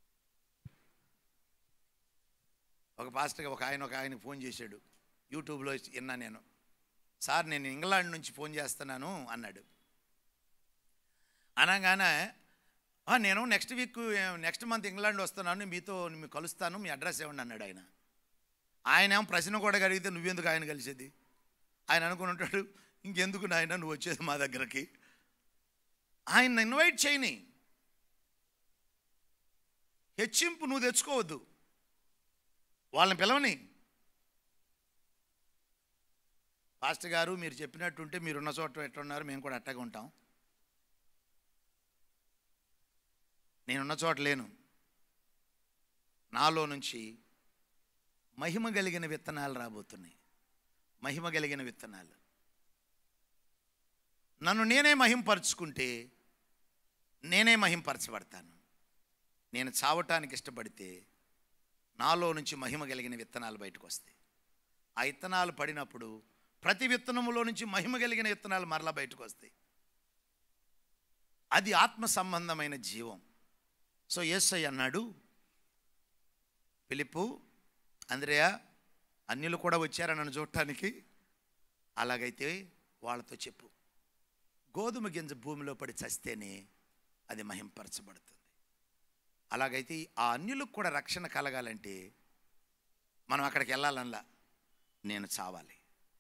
ఒక పాస్టర్గా ఒక ఆయన ఒక ఆయన ఫోన్ చేశాడు యూట్యూబ్లో విన్నా నేను సార్ నేను ఇంగ్లాండ్ నుంచి ఫోన్ చేస్తున్నాను అన్నాడు అనగానే "ఆ, నేను next week next month England వస్తున్నాను మీతో మీ కలుస్తాను మీ అడ్రస్ ఇవ్వండి అన్నాడు ఆయన ఆయన ఏమో ప్రశ్న కూడా అడిగితే నువ్వెందుకు ఆయన కలిసేది ఆయన అనుకుని ఉంటాడు ఇంకెందుకు నాయన నువ్వు వచ్చేది మా దగ్గరకి ఆయన ఇన్వైట్ చేయని హెచ్చింపు నువ్వు తెచ్చుకోవద్దు వాళ్ళని పిలవని పాస్టర్ గారు మీరు చెప్పినట్టుంటే మీరున్న చోట ఎట్లున్నారు మేము కూడా అట్టగా ఉంటాం నేనున్న చోట లేను నాలో నుంచి మహిమ కలిగిన విత్తనాలు రాబోతున్నాయి మహిమ కలిగిన విత్తనాలు నన్ను నేనే మహింపరుచుకుంటే నేనే మహింపరచబడతాను నేను చావటానికి ఇష్టపడితే నాలో నుంచి మహిమ కలిగిన విత్తనాలు బయటకు వస్తాయి ఆ విత్తనాలు పడినప్పుడు ప్రతి విత్తనములో నుంచి మహిమ కలిగిన విత్తనాలు మరలా బయటకు వస్తాయి అది ఆత్మ సంబంధమైన జీవం సో యేసయ్య అన్నాడు పిలుపు అంద్రయ అన్యులు కూడా వచ్చారా నన్ను చూడటానికి అలాగైతే వాళ్ళతో చెప్పు గోధుమ గింజ భూమిలో పడి చస్తేనే అది మహింపరచబడుతుంది అలాగైతే ఆ అన్యులకు కూడా రక్షణ కలగాలంటే మనం అక్కడికి వెళ్ళాలనలా నేను చావాలి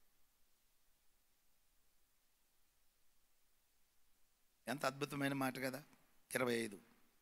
ఎంత అద్భుతమైన మాట కదా ఇరవై ఐదు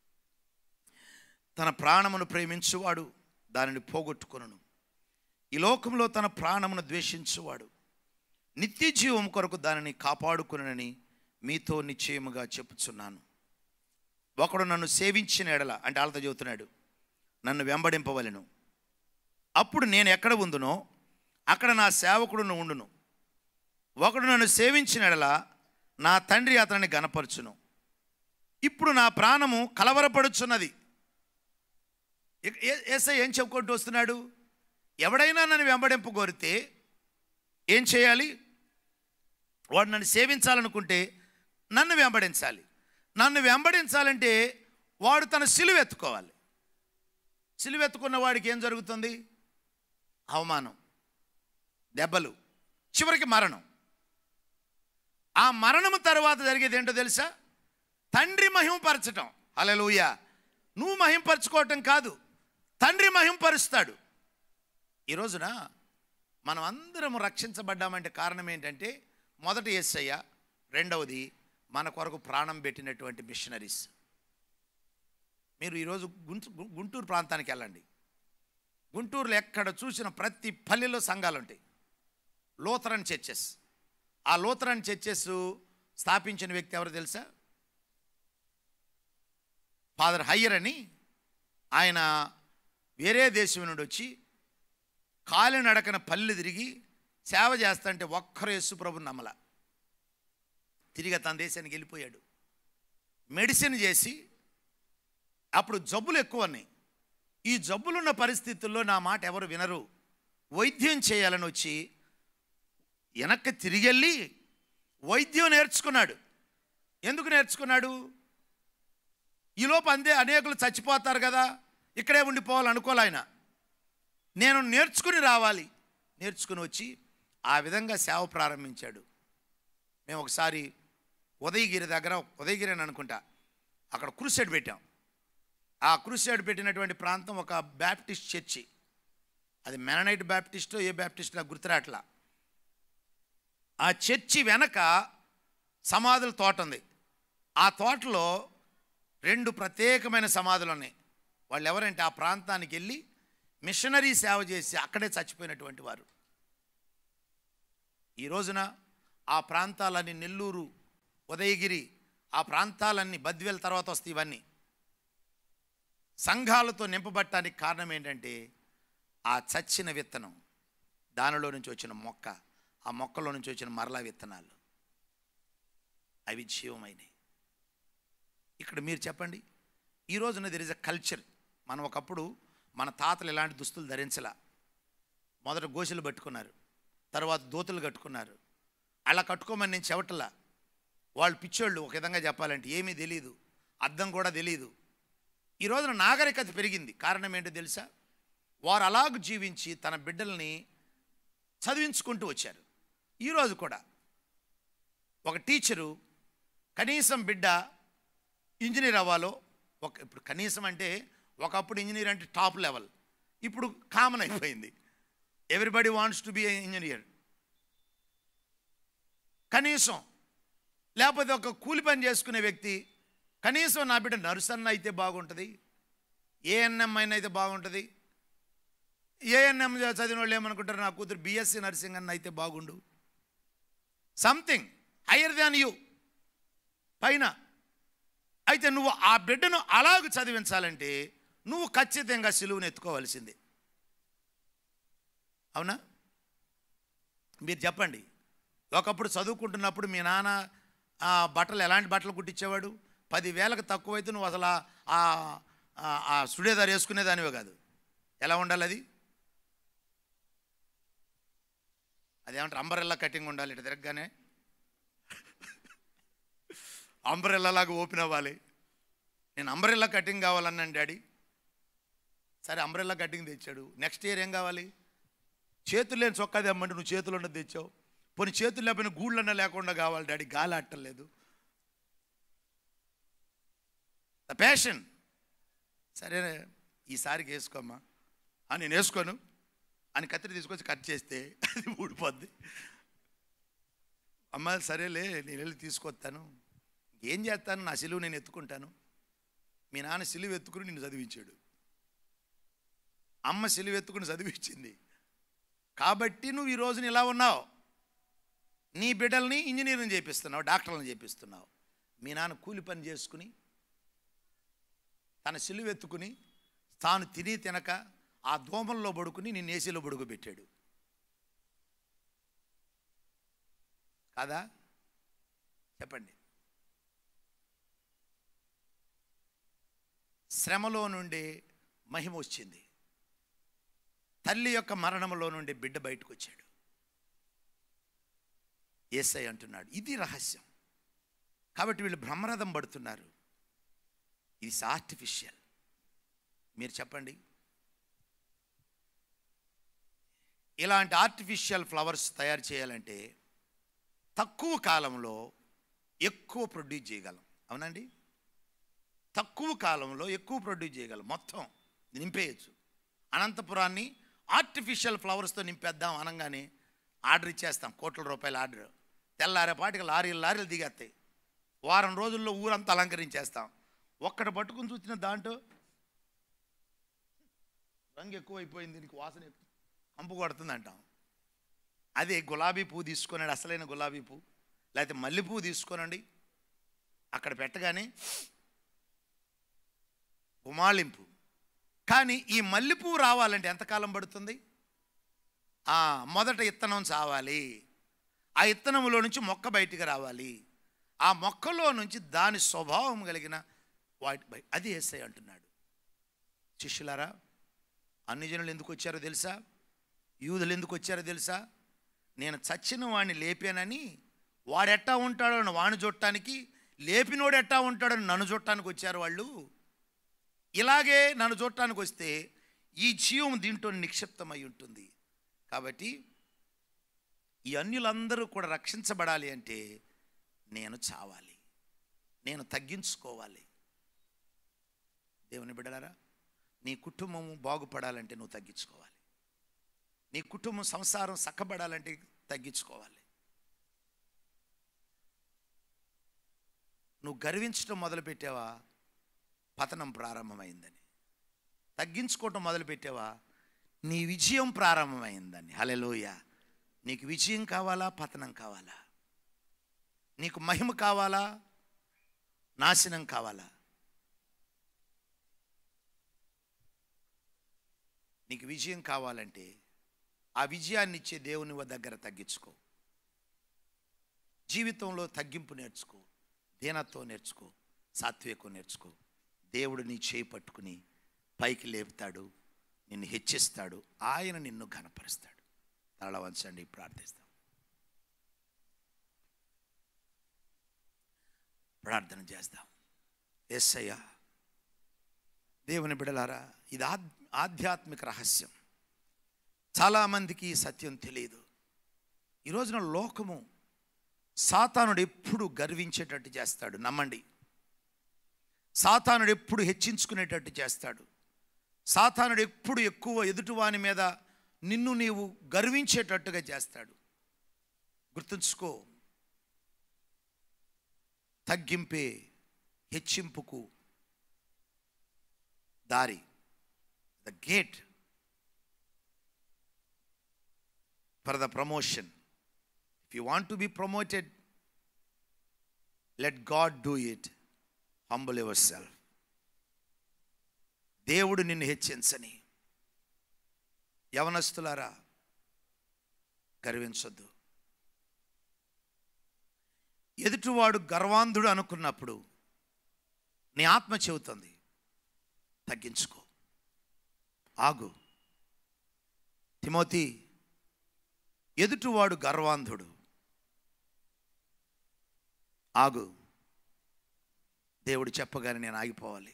తన ప్రాణమును ప్రేమించువాడు దానిని పోగొట్టుకొనును ఈ లోకంలో తన ప్రాణమును ద్వేషించువాడు నిత్య జీవం కొరకు దానిని కాపాడుకునని మీతో నిశ్చయముగా చెప్పుచున్నాను ఒకడు నన్ను సేవించిన ఎడల అంటే వాళ్ళతో చెబుతున్నాడు నన్ను వెంబడింపవలెను అప్పుడు నేను ఎక్కడ ఉందునో అక్కడ నా సేవకుడును ఉండును ఒకడు నన్ను సేవించిన ఎడల నా తండ్రి అతనిని గనపరచును ఇప్పుడు నా ప్రాణము కలవరపడుచున్నది ఇక- ఏ- ఏసై ఏం చెప్పుకుంటూ వస్తున్నాడు ఎవడైనా నన్ను వెంబడింపు కోరితే ఏం చేయాలి వాడు నన్ను సేవించాలనుకుంటే నన్ను వెంబడించాలి నన్ను వెంబడించాలంటే వాడు తన సిలువెత్తుకోవాలి సిలువెత్తుకున్న వాడికి ఏం జరుగుతుంది అవమానం దెబ్బలు చివరికి మరణం ఆ మరణము తర్వాత జరిగేది ఏంటో తెలుసా తండ్రి మహింపరచటం హల్లెలూయా నువ్వు మహింపరచుకోవటం కాదు తండ్రి మహింపరుస్తాడు ఈ రోజున మనం అందరం రక్షించబడ్డామంటే కారణం ఏంటంటే మొదటి ఎస్ఐయ రెండవది మన కొరకు ప్రాణం పెట్టినటువంటి మిషనరీస్ మీరు ఈరోజు గుంటూ గుంటూరు ప్రాంతానికి వెళ్ళండి గుంటూరులో ఎక్కడ చూసిన ప్రతి పల్లెలో సంఘాలు ఉంటాయి లోతరన్ చర్చెస్ ఆ లోతరన్ చర్చెస్ స్థాపించిన వ్యక్తి ఎవరు తెలుసా ఫాదర్ హయ్యర్ అని ఆయన వేరే దేశం నుండి వచ్చి కాలినడకన పల్లె తిరిగి సేవ చేస్తుంటే ఒక్కరు యేసు ప్రభు నమ్మల తిరిగి తన దేశానికి వెళ్ళిపోయాడు మెడిసిన్ చేసి అప్పుడు జబ్బులు ఎక్కువ ఉన్నాయి ఈ జబ్బులున్న పరిస్థితుల్లో నా మాట ఎవరు వినరు వైద్యం చేయాలని వచ్చి వెనక్కి తిరిగి వెళ్ళి వైద్యం నేర్చుకున్నాడు ఎందుకు నేర్చుకున్నాడు ఈలోపు అందే అనేకులు చచ్చిపోతారు కదా ఇక్కడే ఉండిపోవాలనుకోలే ఆయన నేను నేర్చుకుని రావాలి నేర్చుకుని వచ్చి ఆ విధంగా సేవ ప్రారంభించాడు మేము ఒకసారి ఉదయగిరి దగ్గర ఉదయగిరి అని అనుకుంటా అక్కడ క్రూసైడ్ పెట్టాం ఆ క్రూసైడ్ పెట్టినటువంటి ప్రాంతం ఒక బ్యాప్టిస్ట్ చర్చి అది మెననైట్ బ్యాప్టిస్టో ఏ బ్యాప్టిస్ట్ నాకు గుర్తురాట్లా ఆ చర్చి వెనక సమాధుల తోట ఉంది ఆ తోటలో రెండు ప్రత్యేకమైన సమాధులు ఉన్నాయి వాళ్ళు ఎవరంటే ఆ ప్రాంతానికి వెళ్ళి మిషనరీ సేవ చేసి అక్కడే చచ్చిపోయినటువంటి వారు ఈ రోజున ఆ ప్రాంతాలన్నీ నెల్లూరు ఉదయగిరి ఆ ప్రాంతాలన్నీ బద్వేల తర్వాత వస్తాయి ఇవన్నీ సంఘాలతో నింపబట్టడానికి కారణం ఏంటంటే ఆ చచ్చిన విత్తనం దానిలో నుంచి వచ్చిన మొక్క ఆ మొక్కలో నుంచి వచ్చిన మరలా విత్తనాలు అవి జీవమైనవి ఇక్కడ మీరు చెప్పండి ఈ రోజున దెర్ ఇస్ అ కల్చర్ మనం ఒకప్పుడు మన తాతలు ఇలాంటి దుస్తులు ధరించలా మొదట గోసులు పట్టుకున్నారు తర్వాత దోతులు కట్టుకున్నారు అలా కట్టుకోమని నేను చెవటలా వాళ్ళు పిచ్చోళ్ళు ఒక విధంగా చెప్పాలంటే ఏమీ తెలియదు అర్థం కూడా తెలియదు ఈ రోజున నాగరికత పెరిగింది కారణం ఏంటో తెలుసా వారు అలాగ జీవించి తన బిడ్డల్ని చదివించుకుంటూ వచ్చారు ఈరోజు కూడా ఒక టీచరు కనీసం బిడ్డ ఇంజనీర్ అవ్వాలో ఒక ఇప్పుడు కనీసం అంటే ఒకప్పుడు ఇంజనీర్ అంటే టాప్ లెవెల్ ఇప్పుడు కామన్ అయిపోయింది everybody wants to be engineer కనీసం లేకపోతే ఒక కూలి పని చేసుకునే వ్యక్తి కనీసం నా బిడ్డ నర్స్ అన్న అయితే బాగుంటుంది ఏఎన్ఎం అయినా అయితే బాగుంటుంది ఏఎన్ఎం చదివిన వాళ్ళు ఏమనుకుంటారు నా కూతురు బీఎస్సీ నర్సింగ్ అన్న అయితే బాగుండు సంథింగ్ హయ్యర్ దాన్ యూ పైన అయితే నువ్వు ఆ బిడ్డను అలాగ చదివించాలంటే నువ్వు ఖచ్చితంగా సిలువును ఎత్తుకోవాల్సిందే అవునా మీరు చెప్పండి ఒకప్పుడు చదువుకుంటున్నప్పుడు మీ నాన్న ఆ బట్టలు ఎలాంటి బట్టలు కుట్టించేవాడు పదివేలకు తక్కువైతే నువ్వు అసలు ఆ- ఆ- ఆ- ఆ సుడేదారు వేసుకునేదానివే కాదు ఎలా ఉండాలి అది అదేమంటారు అంబరెల్లా కటింగ్ ఉండాలి ఇటు తిరగగానే అంబరెల్లాగా ఓపెన్ అవ్వాలి నేను అంబరెల్లా కటింగ్ కావాలన్నాను డాడీ సరే అంబరెల్లా కటింగ్ తెచ్చాడు నెక్స్ట్ ఇయర్ ఏం కావాలి చేతులు లేని చొక్కా తెమ్మంటే నువ్వు చేతులు ఉన్నది తెచ్చావు పోనీ చేతులు లేకపోయినా గూళ్ళన్నా లేకుండా కావాలి డాడీ గాలి అట్టలేదు ద ప్యాషన్ సరే ఈసారికి వేసుకోమ్మా ఆ, నేను వేసుకోను అని కత్తిరి తీసుకొచ్చి కట్ చేస్తే అది ఊడిపోద్ది అమ్మ సరేలే నేను వెళ్ళి తీసుకొస్తాను ఏం చేస్తాను నా సిలువు నేను ఎత్తుకుంటాను మీ నాన్న సిలువు ఎత్తుకుని నిన్ను చదివించాడు అమ్మ సిలువు ఎత్తుకుని చదివించింది కాబట్టి నువ్వు ఈ రోజున ఇలా ఉన్నావు నీ బిడ్డల్ని ఇంజనీరింగ్ చేపిస్తున్నావు డాక్టర్లను చేపిస్తున్నావు మీ నాన్న కూలి పని చేసుకుని తన సిలువ ఎత్తుకుని తాను తిని తినక ఆ దోమల్లో పడుకుని నిన్ను ఏసీలో పడుకోబెట్టాడు కాదా చెప్పండి శ్రమలో నుండి మహిమ వచ్చింది తల్లి యొక్క మరణంలో నుండి బిడ్డ బయటకు వచ్చాడు ఏసై అంటున్నాడు ఇది రహస్యం కాబట్టి వీళ్ళు బ్రహ్మరథం పడుతున్నారు ఇది ఆర్టిఫిషియల్ మీరు చెప్పండి ఇలాంటి ఆర్టిఫిషియల్ ఫ్లవర్స్ తయారు చేయాలంటే తక్కువ కాలంలో ఎక్కువ ప్రొడ్యూస్ చేయగలం అవునండి తక్కువ కాలంలో ఎక్కువ ప్రొడ్యూస్ చేయగలం మొత్తం నింపేయచ్చు అనంతపురాన్ని ఆర్టిఫిషియల్ ఫ్లవర్స్తో నింపేద్దాం అనగానే ఆర్డర్ ఇచ్చేస్తాం కోట్ల రూపాయల ఆర్డర్ తెల్లారేపాటికి లారీలు లారీలు దిగేస్తాయి వారం రోజుల్లో ఊరంతా అలంకరించేస్తాం ఒక్కటి పట్టుకుని చూసిన దాంట్లో రంగు ఎక్కువైపోయింది దీనికి వాసన ఎక్కువ కంపు కొడుతుంది అంటాం అదే గులాబీ పువ్వు తీసుకోనండి అసలైన గులాబీ పువ్వు లేకపోతే మల్లె పువ్వు తీసుకోనండి అక్కడ పెట్టగానే గుమాళింపు కానీ ఈ మల్లెపువ్వు రావాలంటే ఎంతకాలం పడుతుంది ఆ, మొదట ఇత్తనం చావాలి ఆ ఇత్తనంలో నుంచి మొక్క బయటికి రావాలి ఆ మొక్కలో నుంచి దాని స్వభావం కలిగిన వాటి బయ అది ఏసై అంటున్నాడు శిష్యులారా అన్ని జనులు ఎందుకు వచ్చారో తెలుసా యూదులు ఎందుకు వచ్చారో తెలుసా నేను చచ్చిన వాడిని లేపానని వాడెట్టా ఉంటాడో అని వాడిని చూడటానికి లేపినోడు ఎట్టా ఉంటాడని నన్ను చూడటానికి వచ్చారు వాళ్ళు ఇలాగే నన్ను చూడటానికి వస్తే ఈ జీవం దీంట్లో నిక్షిప్తమై ఉంటుంది కాబట్టి ఈ అన్యులందరూ కూడా రక్షించబడాలి అంటే నేను చావాలి నేను తగ్గించుకోవాలి దేవుని బిడ్డలారా నీ కుటుంబం బాగుపడాలంటే నువ్వు తగ్గించుకోవాలి నీ కుటుంబం సంసారం చక్కబడాలంటే తగ్గించుకోవాలి నువ్వు గర్వించడం మొదలుపెట్టావా పతనం ప్రారంభమైందని తగ్గించుకోవటం మొదలుపెట్టావా నీ విజయం ప్రారంభమైందని హలెలోయ నీకు విజయం కావాలా పతనం కావాలా నీకు మహిమ కావాలా నాశనం కావాలా నీకు విజయం కావాలంటే ఆ విజయాన్ని ఇచ్చే దేవుని వ దగ్గర తగ్గించుకో జీవితంలో తగ్గింపు నేర్చుకో దీనత్వం నేర్చుకో సాత్వికం నేర్చుకో దేవుడు నీ చేయి పట్టుకుని పైకి లేపుతాడు నిన్ను హెచ్చిస్తాడు ఆయన నిన్ను ఘనపరుస్తాడు తల వంచండి ప్రార్థిస్తాం ప్రార్థన చేద్దాం ఎస్ అయ్యా దేవుని బిడలారా ఇది ఆద్ ఆధ్యాత్మిక రహస్యం చాలామందికి ఈ సత్యం తెలియదు ఈ రోజున లోకము సాతానుడు ఎప్పుడు గర్వించేటట్టు చేస్తాడు నమ్మండి సాతానుడు ఎప్పుడు హెచ్చించుకునేటట్టు చేస్తాడు సాతానుడు ఎప్పుడు ఎక్కువ ఎదుటివాని మీద నిన్ను నీవు గర్వించేటట్టుగా చేస్తాడు గుర్తుంచుకో తగ్గింపే హెచ్చింపుకు దారి the gate for the promotion if you want to be promoted let God do it humble your self దేవుడు నిన్ను హెచ్చించని యవనస్తులారా గర్వించొద్దు ఎదుటివాడు గర్వాంధుడు అనుకున్నప్పుడు నీ ఆత్మ చెబుతుంది తగ్గించుకో ఆగు తిమోతి ఎదుటివాడు గర్వాంధుడు ఆగు దేవుడు చెప్పగానే నేను ఆగిపోవాలి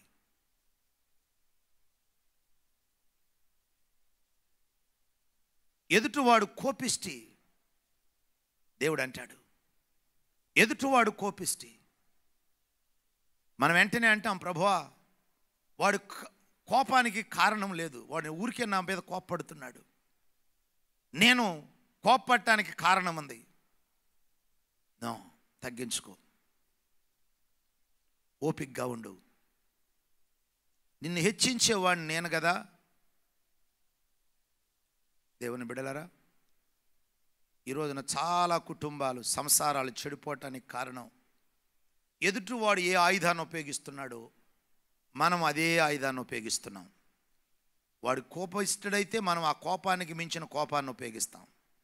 ఎదుటివాడు కోపిష్టి దేవుడు అంటాడు ఎదుటివాడు కోపిష్టి మనం వెంటనే అంటాం ప్రభువా వాడు క- కోపానికి కారణం లేదు వాడు ఊరికే నా మీద కోప్పడుతున్నాడు నేను కోప్పడటానికి కారణం ఉంది నో తగ్గించుకో ఓపిగ్గా ఉండు నిన్ను హెచ్చించేవాడిని నేను కదా దేవుని బిడలారా ఈ రోజున చాలా కుటుంబాలు సంసారాలు చెడిపోవటానికి కారణం ఎదుటివాడు ఏ ఆయుధాన్ని ఉపయోగిస్తున్నాడో మనం అదే ఆయుధాన్ని ఉపయోగిస్తున్నాం వాడు కోపిస్తుడైతే మనం ఆ కోపానికి మించిన కోపాన్ని ఉపయోగిస్తాం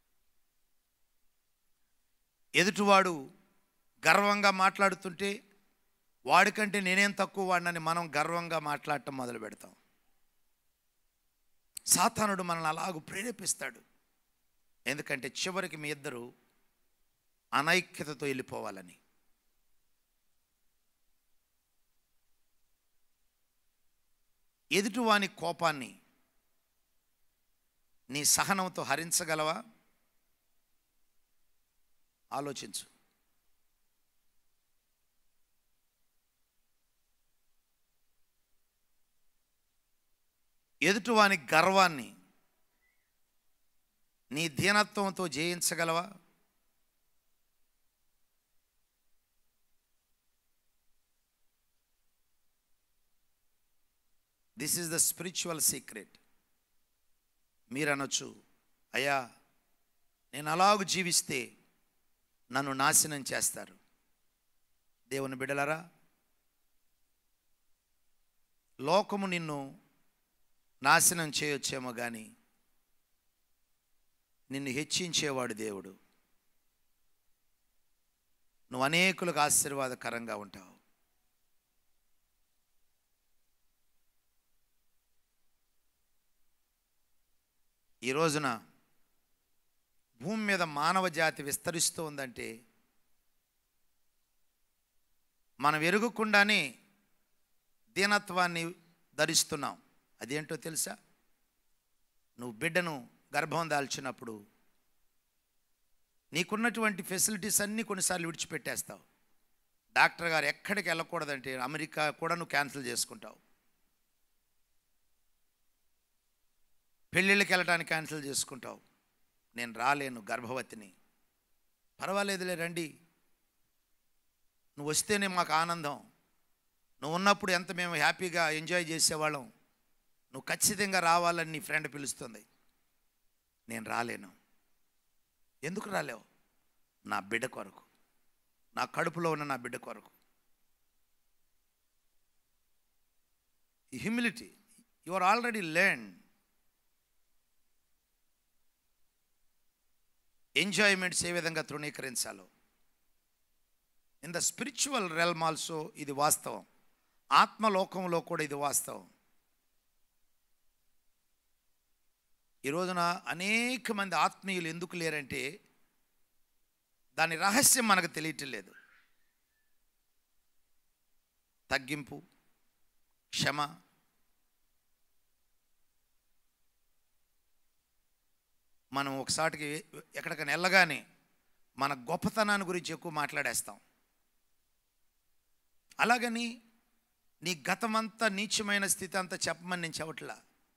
ఎదుటివాడు గర్వంగా మాట్లాడుతుంటే వాడికంటే నేనేం తక్కువ వాడినని మనం గర్వంగా మాట్లాడటం మొదలు పెడతాం సాతానుడు మనల్ని అలాగూ ప్రేరేపిస్తాడు ఎందుకంటే చివరికి మీ ఇద్దరు అనైక్యతతో వెళ్ళిపోవాలని ఎదుటివాని కోపాన్ని నీ సహనంతో హరించగలవా ఆలోచించు ఎదుటివాని గర్వాన్ని నీ దీనత్వంతో జయించగలవా this is the spiritual secret మీరు అనొచ్చు అయ్యా నేను అలాగూ జీవిస్తే నన్ను నాశనం చేస్తారు దేవుని బిడలరా లోకము నిన్ను నాశనం చేయొచ్చేమో కానీ నిన్ను హెచ్చించేవాడు దేవుడు నువ్వు అనేకులకు ఆశీర్వాదకరంగా ఉంటావు ఈ రోజున భూమి మీద మానవ జాతి విస్తరిస్తూ ఉందంటే మనం ఎరుగుకుండానే దీనత్వాన్ని ధరిస్తున్నాం అదేంటో తెలుసా నువ్వు బిడ్డను గర్భం దాల్చినప్పుడు నీకున్నటువంటి ఫెసిలిటీస్ అన్నీ కొన్నిసార్లు విడిచిపెట్టేస్తావు డాక్టర్ గారు ఎక్కడికి వెళ్ళకూడదంటే అమెరికా కూడా నువ్వు క్యాన్సిల్ చేసుకుంటావు పెళ్ళిళ్ళకి వెళ్ళడానికి క్యాన్సిల్ చేసుకుంటావు నేను రాలేను గర్భవతిని పర్వాలేదులే రండి నువ్వు వస్తేనే మాకు ఆనందం నువ్వు ఉన్నప్పుడు ఎంత మేము హ్యాపీగా ఎంజాయ్ చేసేవాళ్ళం నువ్వు ఖచ్చితంగా రావాలని నీ ఫ్రెండ్ పిలుస్తుంది నేను రాలేను ఎందుకు రాలేవు నా బిడ్డ కొరకు నా కడుపులో ఉన్న నా బిడ్డ కొరకు ఈ humility you are already learn enjoyments ఏ విధంగా తృణీకరించాలో in the spiritual realm also ఇది వాస్తవం ఆత్మలోకంలో కూడా ఇది వాస్తవం ఈ రోజున అనేక మంది ఆత్మీయులు ఎందుకు లేరంటే దాని రహస్యం మనకు తెలియటం లేదు తగ్గింపు క్షమ మనం ఒకసారికి ఎక్కడికైనా వెళ్ళగానే మన గొప్పతనాన్ని గురించి ఎక్కువ మాట్లాడేస్తాం అలాగని నీ గతమంతా నీచమైన స్థితి అంతా చెప్పమని నేను చెప్పట్లా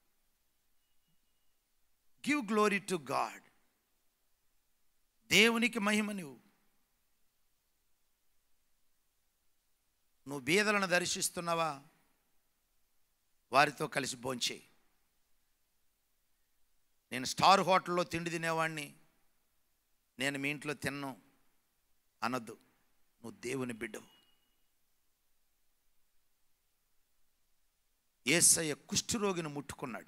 గివ్ గ్లోరీ టు గాడ్ దేవునికి మహిమ నువ్వు నువ్వు బీదలను దర్శిస్తున్నావా వారితో కలిసి భోంచేయి నేను స్టార్ హోటల్లో తిండి తినేవాడిని నేను మీ ఇంట్లో తిన్ను అనొద్దు నువ్వు దేవుని బిడ్డవు ఏసయ్య కుష్ఠరోగిని ముట్టుకున్నాడు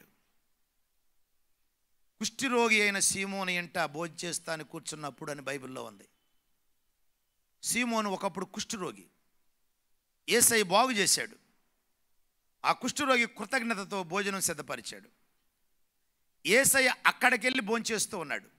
కుష్ఠిరోగి అయిన సీమోని ఇంట భోజనం అని కూర్చున్నప్పుడు అని బైబిల్లో ఉంది సీమోను ఒకప్పుడు కుష్ఠరోగి ఏసై బాగు చేశాడు ఆ కుష్ఠరోగి కృతజ్ఞతతో భోజనం సిద్ధపరిచాడు ఏసయ్య అక్కడికి వెళ్ళి భోంచేస్తూ ఉన్నాడు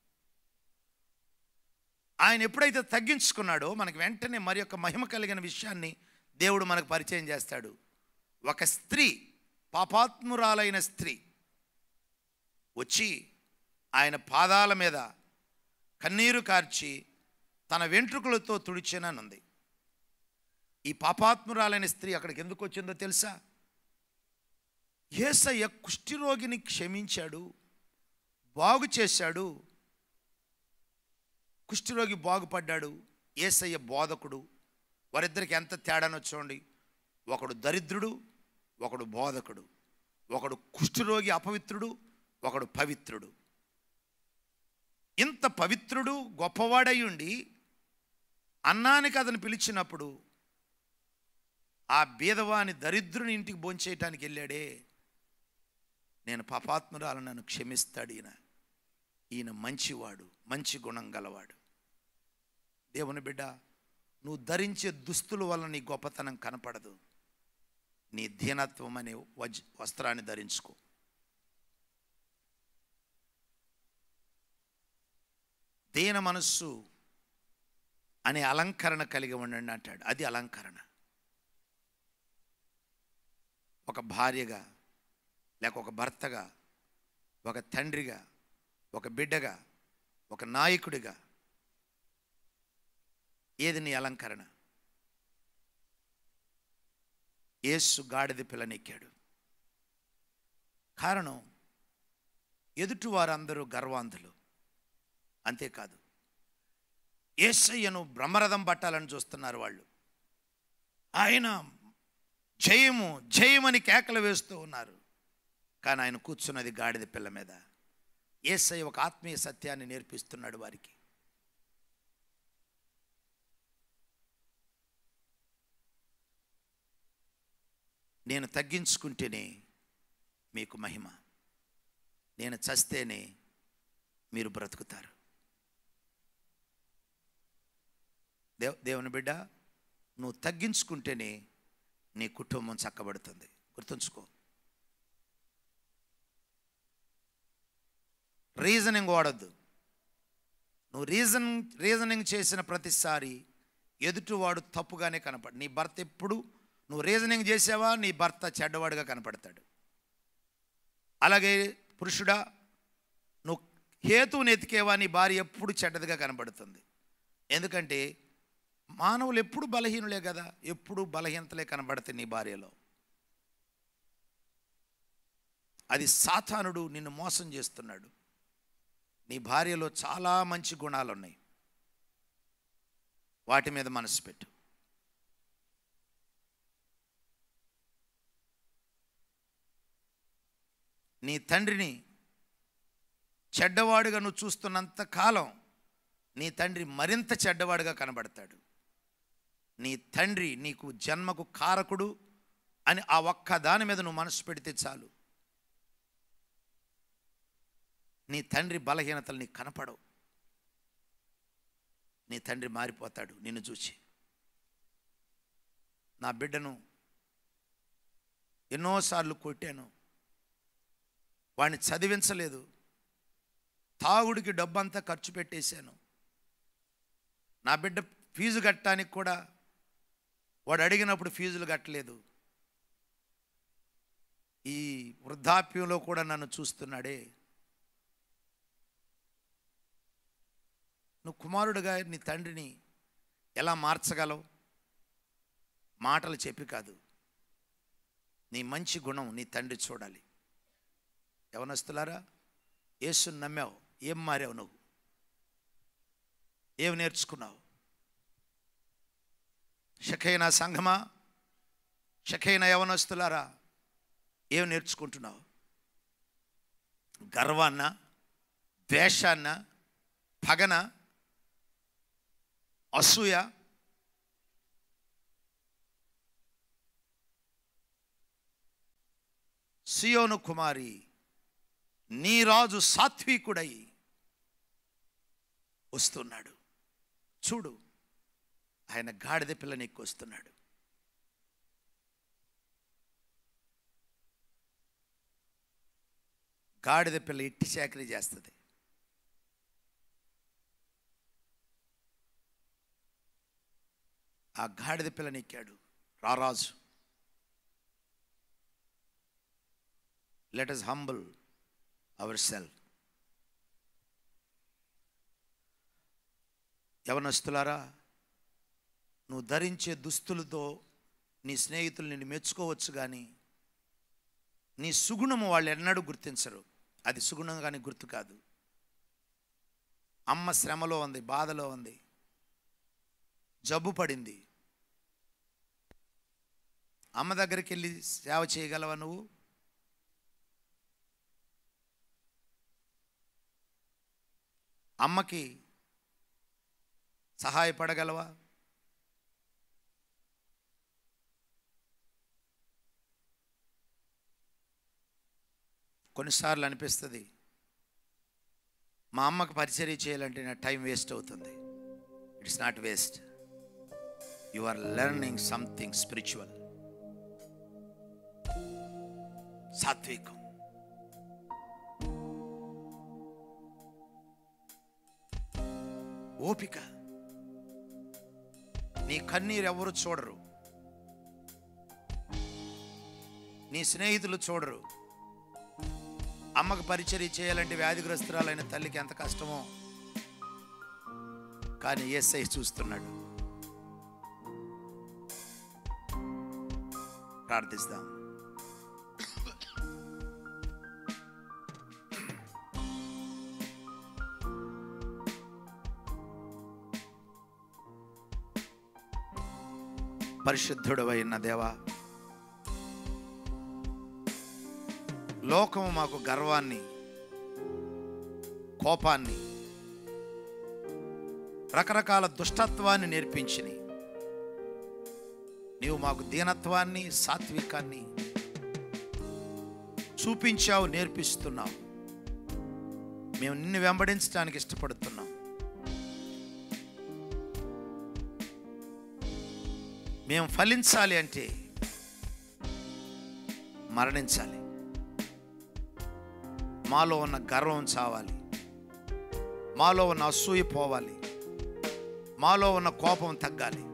ఆయన ఎప్పుడైతే తగ్గించుకున్నాడో మనకు వెంటనే మరి యొక్క మహిమ కలిగిన విషయాన్ని దేవుడు మనకు పరిచయం చేస్తాడు ఒక స్త్రీ పాపాత్మురాలైన స్త్రీ వచ్చి ఆయన పాదాల మీద కన్నీరు కార్చి తన వెంట్రుకలతో తుడిచాననుంది ఈ పాపాత్మురాలైన స్త్రీ అక్కడికి ఎందుకు వచ్చిందో తెలుసా ఏసయ్య కుష్ఠిరోగిని క్షమించాడు బాగు చేశాడు కుష్ఠిరోగి బాగుపడ్డాడు ఏసయ్య బోధకుడు వారిద్దరికి ఎంత తేడానో చూడండి ఒకడు దరిద్రుడు ఒకడు బోధకుడు ఒకడు కుష్ఠరోగి అపవిత్రుడు ఒకడు పవిత్రుడు ఇంత పవిత్రుడు గొప్పవాడై ఉండి అన్నానికి అతను పిలిచినప్పుడు ఆ బీదవాని దరిద్రుని ఇంటికి భోంచేయటానికి వెళ్ళాడే నేను పాపాత్మురాలు నన్ను క్షమిస్తాడు ఈయన ఈయన మంచివాడు మంచి గుణం గలవాడు దేవుని బిడ్డ నువ్వు ధరించే దుస్తుల వల్ల నీ గొప్పతనం కనపడదు నీ దీనత్వం అనే వజ్ వస్త్రాన్ని ధరించుకో దీన మనస్సు అనే అలంకరణ కలిగి ఉండండి అంటాడు అది అలంకరణ ఒక భార్యగా లేక ఒక భర్తగా ఒక తండ్రిగా ఒక బిడ్డగా ఒక నాయకుడిగా ఏది నీ అలంకరణ యేసు గాడిద పిల్లనెక్కాడు కారణం ఎదుటి వారందరూ గర్వాంధులు అంతేకాదు ఏసయ్యను బ్రహ్మరథం పట్టాలని చూస్తున్నారు వాళ్ళు ఆయన జయము జయమని కేకలు వేస్తూ ఉన్నారు కానీ ఆయన కూర్చున్నది గాడిద పిల్ల మీద ఏసయ్య ఒక ఆత్మీయ సత్యాన్ని నేర్పిస్తున్నాడు వారికి నేను తగ్గించుకుంటేనే మీకు మహిమ నేను చస్తేనే మీరు బ్రతుకుతారు దేవ్ దేవుని బిడ్డ నువ్వు తగ్గించుకుంటేనే నీ కుటుంబం చక్కబడుతుంది గుర్తుంచుకో రీజనింగ్ వాడద్దు నువ్వు రీజన్ రీజనింగ్ చేసిన ప్రతిసారి ఎదుటివాడు తప్పుగానే కనపడు నీ భర్త ఎప్పుడు నువ్వు రీజనింగ్ చేసావా నీ భర్త చెడ్డవాడుగా కనపడతాడు అలాగే పురుషుడా నువ్వు హేతువుని ఎతికేవా నీ భార్య ఎప్పుడు చెడ్డదిగా కనపడుతుంది ఎందుకంటే మానవులు ఎప్పుడు బలహీనులే కదా ఎప్పుడు బలహీనతలే కనబడతాయి నీ భార్యలో అది సాతానుడు నిన్ను మోసం చేస్తున్నాడు నీ భార్యలో చాలా మంచి గుణాలు ఉన్నాయి వాటి మీద మనసు పెట్టు నీ తండ్రిని చెడ్డవాడుగా నువ్వు చూస్తున్నంత కాలం నీ తండ్రి మరింత చెడ్డవాడుగా కనబడతాడు నీ తండ్రి నీకు జన్మకు కారకుడు అని ఆ ఒక్క దాని మీద నువ్వు మనసు పెడితే చాలు నీ తండ్రి బలహీనతలు నీకు కనపడవు నీ తండ్రి మారిపోతాడు నిన్ను చూసి నా బిడ్డను ఎన్నోసార్లు కొట్టాను వాడిని చదివించలేదు తాగుడికి డబ్బంతా ఖర్చు పెట్టేశాను నా బిడ్డ ఫీజు కట్టడానికి కూడా వాడు అడిగినప్పుడు ఫీజులు కట్టలేదు ఈ వృద్ధాప్యంలో కూడా నన్ను చూస్తున్నాడే నువ్వు కుమారుడుగా నీ తండ్రిని ఎలా మార్చగలవు మాటలు చెప్పి కాదు నీ మంచి గుణం నీ తండ్రి చూడాలి యవనస్తులారా యేసుని నమ్మావు ఏం మారావు నువ్వు ఏం నేర్చుకున్నావు షకైన సంఘమా షకైన యవనస్తులారా ఏం నేర్చుకుంటున్నావు గర్వాన్న ద్వేషాన్న పగన అసూయ సియోను కుమారి నీ రాజు సాత్వికుడై వస్తున్నాడు చూడు ఆయన గాడిద పిల్ల నీకు వస్తున్నాడు గాడిద పిల్ల ఇట్టి చాకరీ చేస్తుంది ఆ గాడిద పిల్లనెక్కాడు రారాజు let us humble our self యవనస్తులారా నువ్వు ధరించే దుస్తులతో నీ స్నేహితులు నిన్ను మెచ్చుకోవచ్చు కానీ నీ సుగుణము వాళ్ళు ఎన్నడూ గుర్తించరు అది సుగుణం కానీ గుర్తు కాదు అమ్మ శ్రమలో ఉంది బాధలో ఉంది జబ్బు పడింది అమ్మ దగ్గరికి వెళ్ళి సేవ చేయగలవా నువ్వు అమ్మకి సహాయపడగలవా కొన్నిసార్లు అనిపిస్తుంది మా అమ్మకు పరిచర్య చేయాలంటే నా టైం వేస్ట్ అవుతుంది it's not waste you are learning something spiritual సాత్వికం ఓపిక నీ కన్నీరు ఎవరు చూడరు నీ స్నేహితులు చూడరు అమ్మకు పరిచర్య చేయాలంటే వ్యాధిగ్రస్తురాలైన తల్లికి ఎంత కష్టమో కానీ ఎస్ఐ చూస్తున్నాడు ప్రార్థిస్తాం పరిశుద్ధుడవైన దేవా లోకము మాకు గర్వాన్ని కోపాన్ని రకరకాల దుష్టత్వాన్ని నేర్పించిని నీవు మాకు దీనత్వాన్ని సాత్వికాన్ని చూపించావు నేర్పిస్తున్నావు మేము నిన్ను వెంబడించడానికి ఇష్టపడుతున్నాం మేము ఫలించాలి అంటే మరణించాలి మాలో ఉన్న గర్వం చావాలి మాలో ఉన్న అసూయ పోవాలి మాలో ఉన్న కోపం తగ్గాలి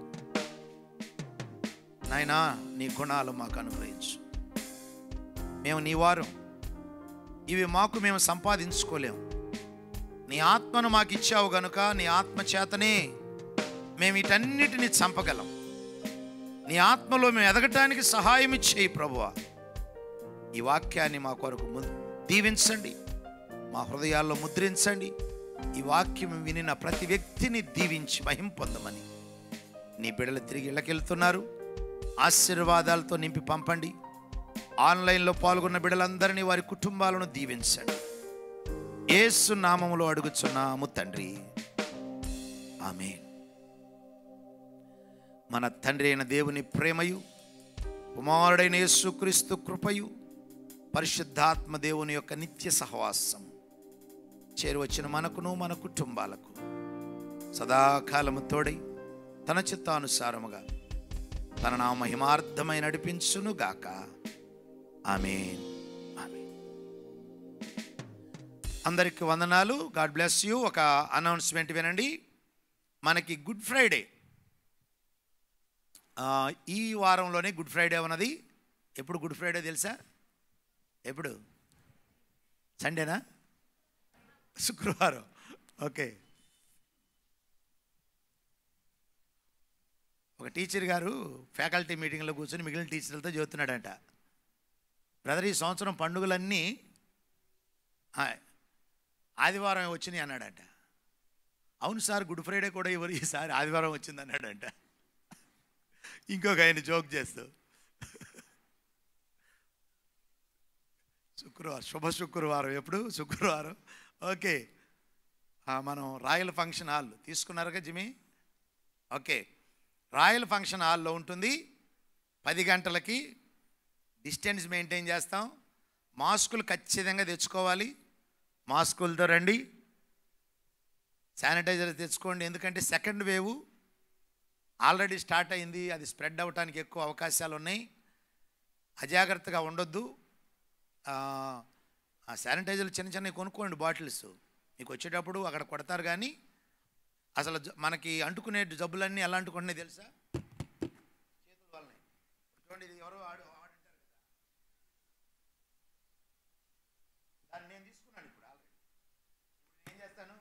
నాయనా నీ గుణాలు మాకు అనుగ్రహించు మేము నీ వారం ఇవి మాకు మేము సంపాదించుకోలేము నీ ఆత్మను మాకు ఇచ్చావు గనుక నీ ఆత్మ చేతనే మేము వీటన్నిటిని చంపగలం నీ ఆత్మలో మేము ఎదగటానికి సహాయం ఇచ్చేయి ప్రభువా ఈ వాక్యాన్ని మా కొరకు ము- దీవించండి మా హృదయాల్లో ముద్రించండి ఈ వాక్యం వినిన ప్రతి వ్యక్తిని దీవించి మహిం పొందమని నీ బిడ్డలు తిరిగి ఇళ్ళకెళ్తున్నారు ఆశీర్వాదాలతో నింపి పంపండి ఆన్లైన్లో పాల్గొన్న బిడ్డలందరినీ వారి కుటుంబాలను దీవించండి ఏసు నామములో అడుగుచున్నాము తండ్రి ఆమె మన తండ్రి అయిన దేవుని ప్రేమయు కుమారుడైన యేసుక్రీస్తు కృపయు పరిశుద్ధాత్మ దేవుని యొక్క నిత్య సహవాసం చేరువచ్చిన మనకును మన కుటుంబాలకు సదాకాలము తోడై తన చిత్తానుసారముగా తన నా మహిమార్థమై నడిపించును గాక ఆమెన్ ఆమెన్ అందరికి వందనాలు గాడ్ బ్లెస్ యూ ఒక అనౌన్స్మెంట్ వినండి మనకి గుడ్ ఫ్రైడే ఆ, ఈ వారంలోనే గుడ్ ఫ్రైడే ఉన్నది ఎప్పుడు గుడ్ ఫ్రైడే తెలుసా ఎప్పుడు సండేనా శుక్రవారం ఓకే ఒక టీచర్ గారు ఫ్యాకల్టీ మీటింగ్లో కూర్చొని మిగిలిన టీచర్లతో చెబుతున్నాడంట బ్రదర్ ఈ సంవత్సరం పండుగలన్నీ ఆ, ఆదివారం వచ్చినాయి అన్నాడంట అవును సార్ గుడ్ ఫ్రైడే కూడా ఎవరు ఈసారి ఆదివారం వచ్చింది అన్నాడంట ఇంకొక ఆయన జోక్ చేస్తూ శుక్రవారం శుభ శుక్రవారం ఎప్పుడు శుక్రవారం ఓకే ఆ, మనం రాయల్ ఫంక్షన్ హాల్ తీసుకున్నారుగా జిమి ఓకే రాయల్ ఫంక్షన్ హాల్లో ఉంటుంది పది గంటలకి డిస్టెన్స్ మెయింటైన్ చేస్తాం మాస్కులు ఖచ్చితంగా తెచ్చుకోవాలి మాస్కులతో రండి శానిటైజర్ తెచ్చుకోండి ఎందుకంటే సెకండ్ వేవ్ ఆల్రెడీ స్టార్ట్ అయింది అది స్ప్రెడ్ అవ్వడానికి ఎక్కువ అవకాశాలు ఉన్నాయి అజాగ్రత్తగా ఉండొద్దు ఆ, ఆ శానిటైజర్లు చిన్న చిన్నవి కొనుక్కోండి బాటిల్స్ మీకు వచ్చేటప్పుడు అక్కడ కొడతారు కానీ అసలు జ- మనకి అంటుకునే జబ్బులన్నీ ఎలా అంటుకుంటున్నాయి తెలుసా చేతుల వల్లనే చూడండి ఇది ఎవరో ఆడు ఆడుంటారు కదా దాన్ని నేను తీసుకున్నాను ఇప్పుడు ఆల్రెడీ ఇప్పుడు ఏం చేస్తాను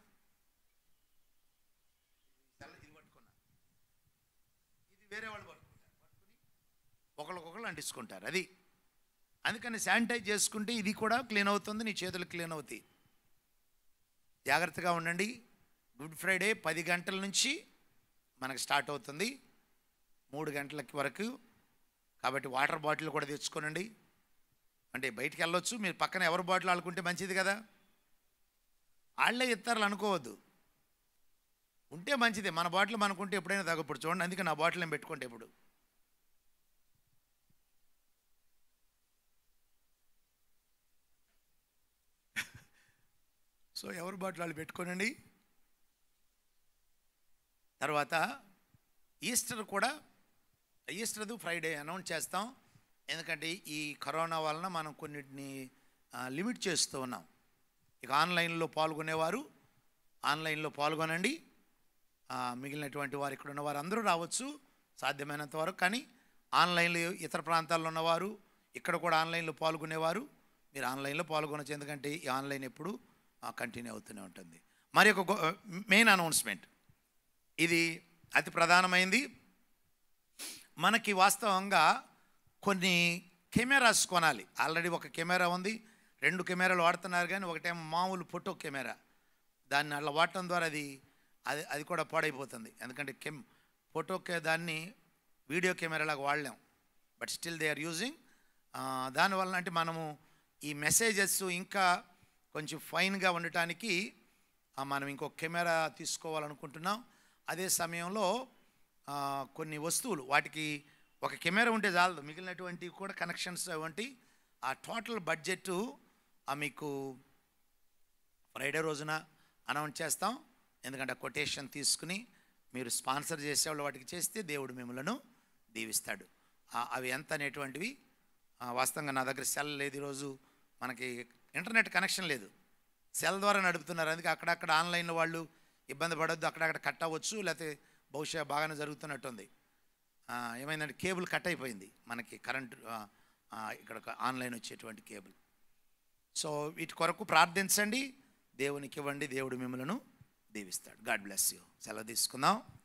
తెల్ల ఇది పట్టుకున్నా ఇది వేరే వాళ్ళు పట్టుకుంటారు పట్టుకుని ఒకరికొకరు అంటించుకుంటారు అది అందుకని శానిటైజ్ చేసుకుంటే ఇది కూడా క్లీన్ అవుతుంది నీ చేతులు క్లీన్ అవుతాయి జాగ్రత్తగా ఉండండి గుడ్ ఫ్రైడే పది గంటల నుంచి మనకు స్టార్ట్ అవుతుంది మూడు గంటలకి వరకు కాబట్టి వాటర్ బాటిల్ కూడా తెచ్చుకోనండి అంటే బయటికి వెళ్ళొచ్చు మీరు పక్కన ఎవరి బాటిల్ ఆడుకుంటే మంచిది కదా వాళ్ళే ఇస్తారని అనుకోవద్దు ఉంటే మంచిదే మన బాటిల్ మనకుంటే ఎప్పుడైనా తగ్గప్పుడు చూడండి అందుకే నా బాటిల్ నేను పెట్టుకుంటే ఇప్పుడు సో ఎవరి బాటిల్ వాళ్ళు పెట్టుకోనండి తర్వాత ఈస్టర్ కూడా ఈస్టర్దు ఫ్రైడే అనౌన్స్ చేస్తాం ఎందుకంటే ఈ కరోనా వలన మనం కొన్నిటిని ఆ, లిమిట్ చేస్తూ ఉన్నాం ఇక ఆన్లైన్లో పాల్గొనేవారు ఆన్లైన్లో పాల్గొనండి ఆ, మిగిలినటువంటి వారు ఇక్కడ ఉన్న వారు అందరూ రావచ్చు సాధ్యమైనంత వరకు కానీ ఆన్లైన్లో ఇతర ప్రాంతాల్లో ఉన్నవారు ఇక్కడ కూడా ఆన్లైన్లో పాల్గొనేవారు మీరు ఆన్లైన్లో పాల్గొనవచ్చు ఎందుకంటే ఈ ఆన్లైన్ ఎప్పుడు కంటిన్యూ అవుతూనే ఉంటుంది మరి ఒక మెయిన్ అనౌన్స్మెంట్ ఇది అతి ప్రధానమైంది మనకి వాస్తవంగా కొన్ని కెమెరాస్ కొనాలి ఆల్రెడీ ఒక కెమెరా ఉంది రెండు కెమెరాలు వాడుతున్నారు కానీ ఒకటేమో మామూలు ఫోటో కెమెరా దాన్ని అలా వాడటం ద్వారా అది అది అది కూడా పాడైపోతుంది ఎందుకంటే కెమ్ ఫోటో కె- దాన్ని వీడియో కెమెరాలాగా వాడలేం but still they are using దానివల్ల అంటే మనము ఈ మెసేజెస్ ఇంకా కొంచెం ఫైన్గా ఉండటానికి ఆ, మనం ఇంకో కెమెరా తీసుకోవాలనుకుంటున్నాం అదే సమయంలో ఆ, కొన్ని వస్తువులు వాటికి ఒక కెమెరా ఉంటే చాలదు మిగిలినటువంటి కూడా కనెక్షన్స్ వంటి ఆ టోటల్ బడ్జెట్ మీకు ఫ్రైడే రోజున అనౌన్స్ చేస్తాం ఎందుకంటే కొటేషన్ తీసుకుని మీరు స్పాన్సర్ చేసేవాళ్ళు వాటికి చేస్తే దేవుడు మిమ్మలను దీవిస్తాడు ఆ, అవి ఎంత అనేటువంటివి ఆ, వాస్తవంగా నా దగ్గర సెల్ లేదు ఈరోజు మనకి ఇంటర్నెట్ కనెక్షన్ లేదు సెల్ ద్వారా నడుపుతున్నారు అందుకే అక్కడక్కడ ఆన్లైన్లో వాళ్ళు ఇబ్బంది పడొద్దు అక్కడక్కడ కట్ అవ్వచ్చు లేకపోతే బహుశా బాగానే జరుగుతున్నట్టుంది ఆ, ఏమైందంటే కేబుల్ కట్ అయిపోయింది మనకి కరెంట్ ఇక్కడ ఒక ఆన్లైన్ వచ్చేటువంటి కేబుల్ సో వీటి కొరకు ప్రార్థించండి దేవునికి ఇవ్వండి దేవుడు మిమ్మలను దీవిస్తాడు గాడ్ బ్లెస్ యూ సెలవు తీసుకుందాం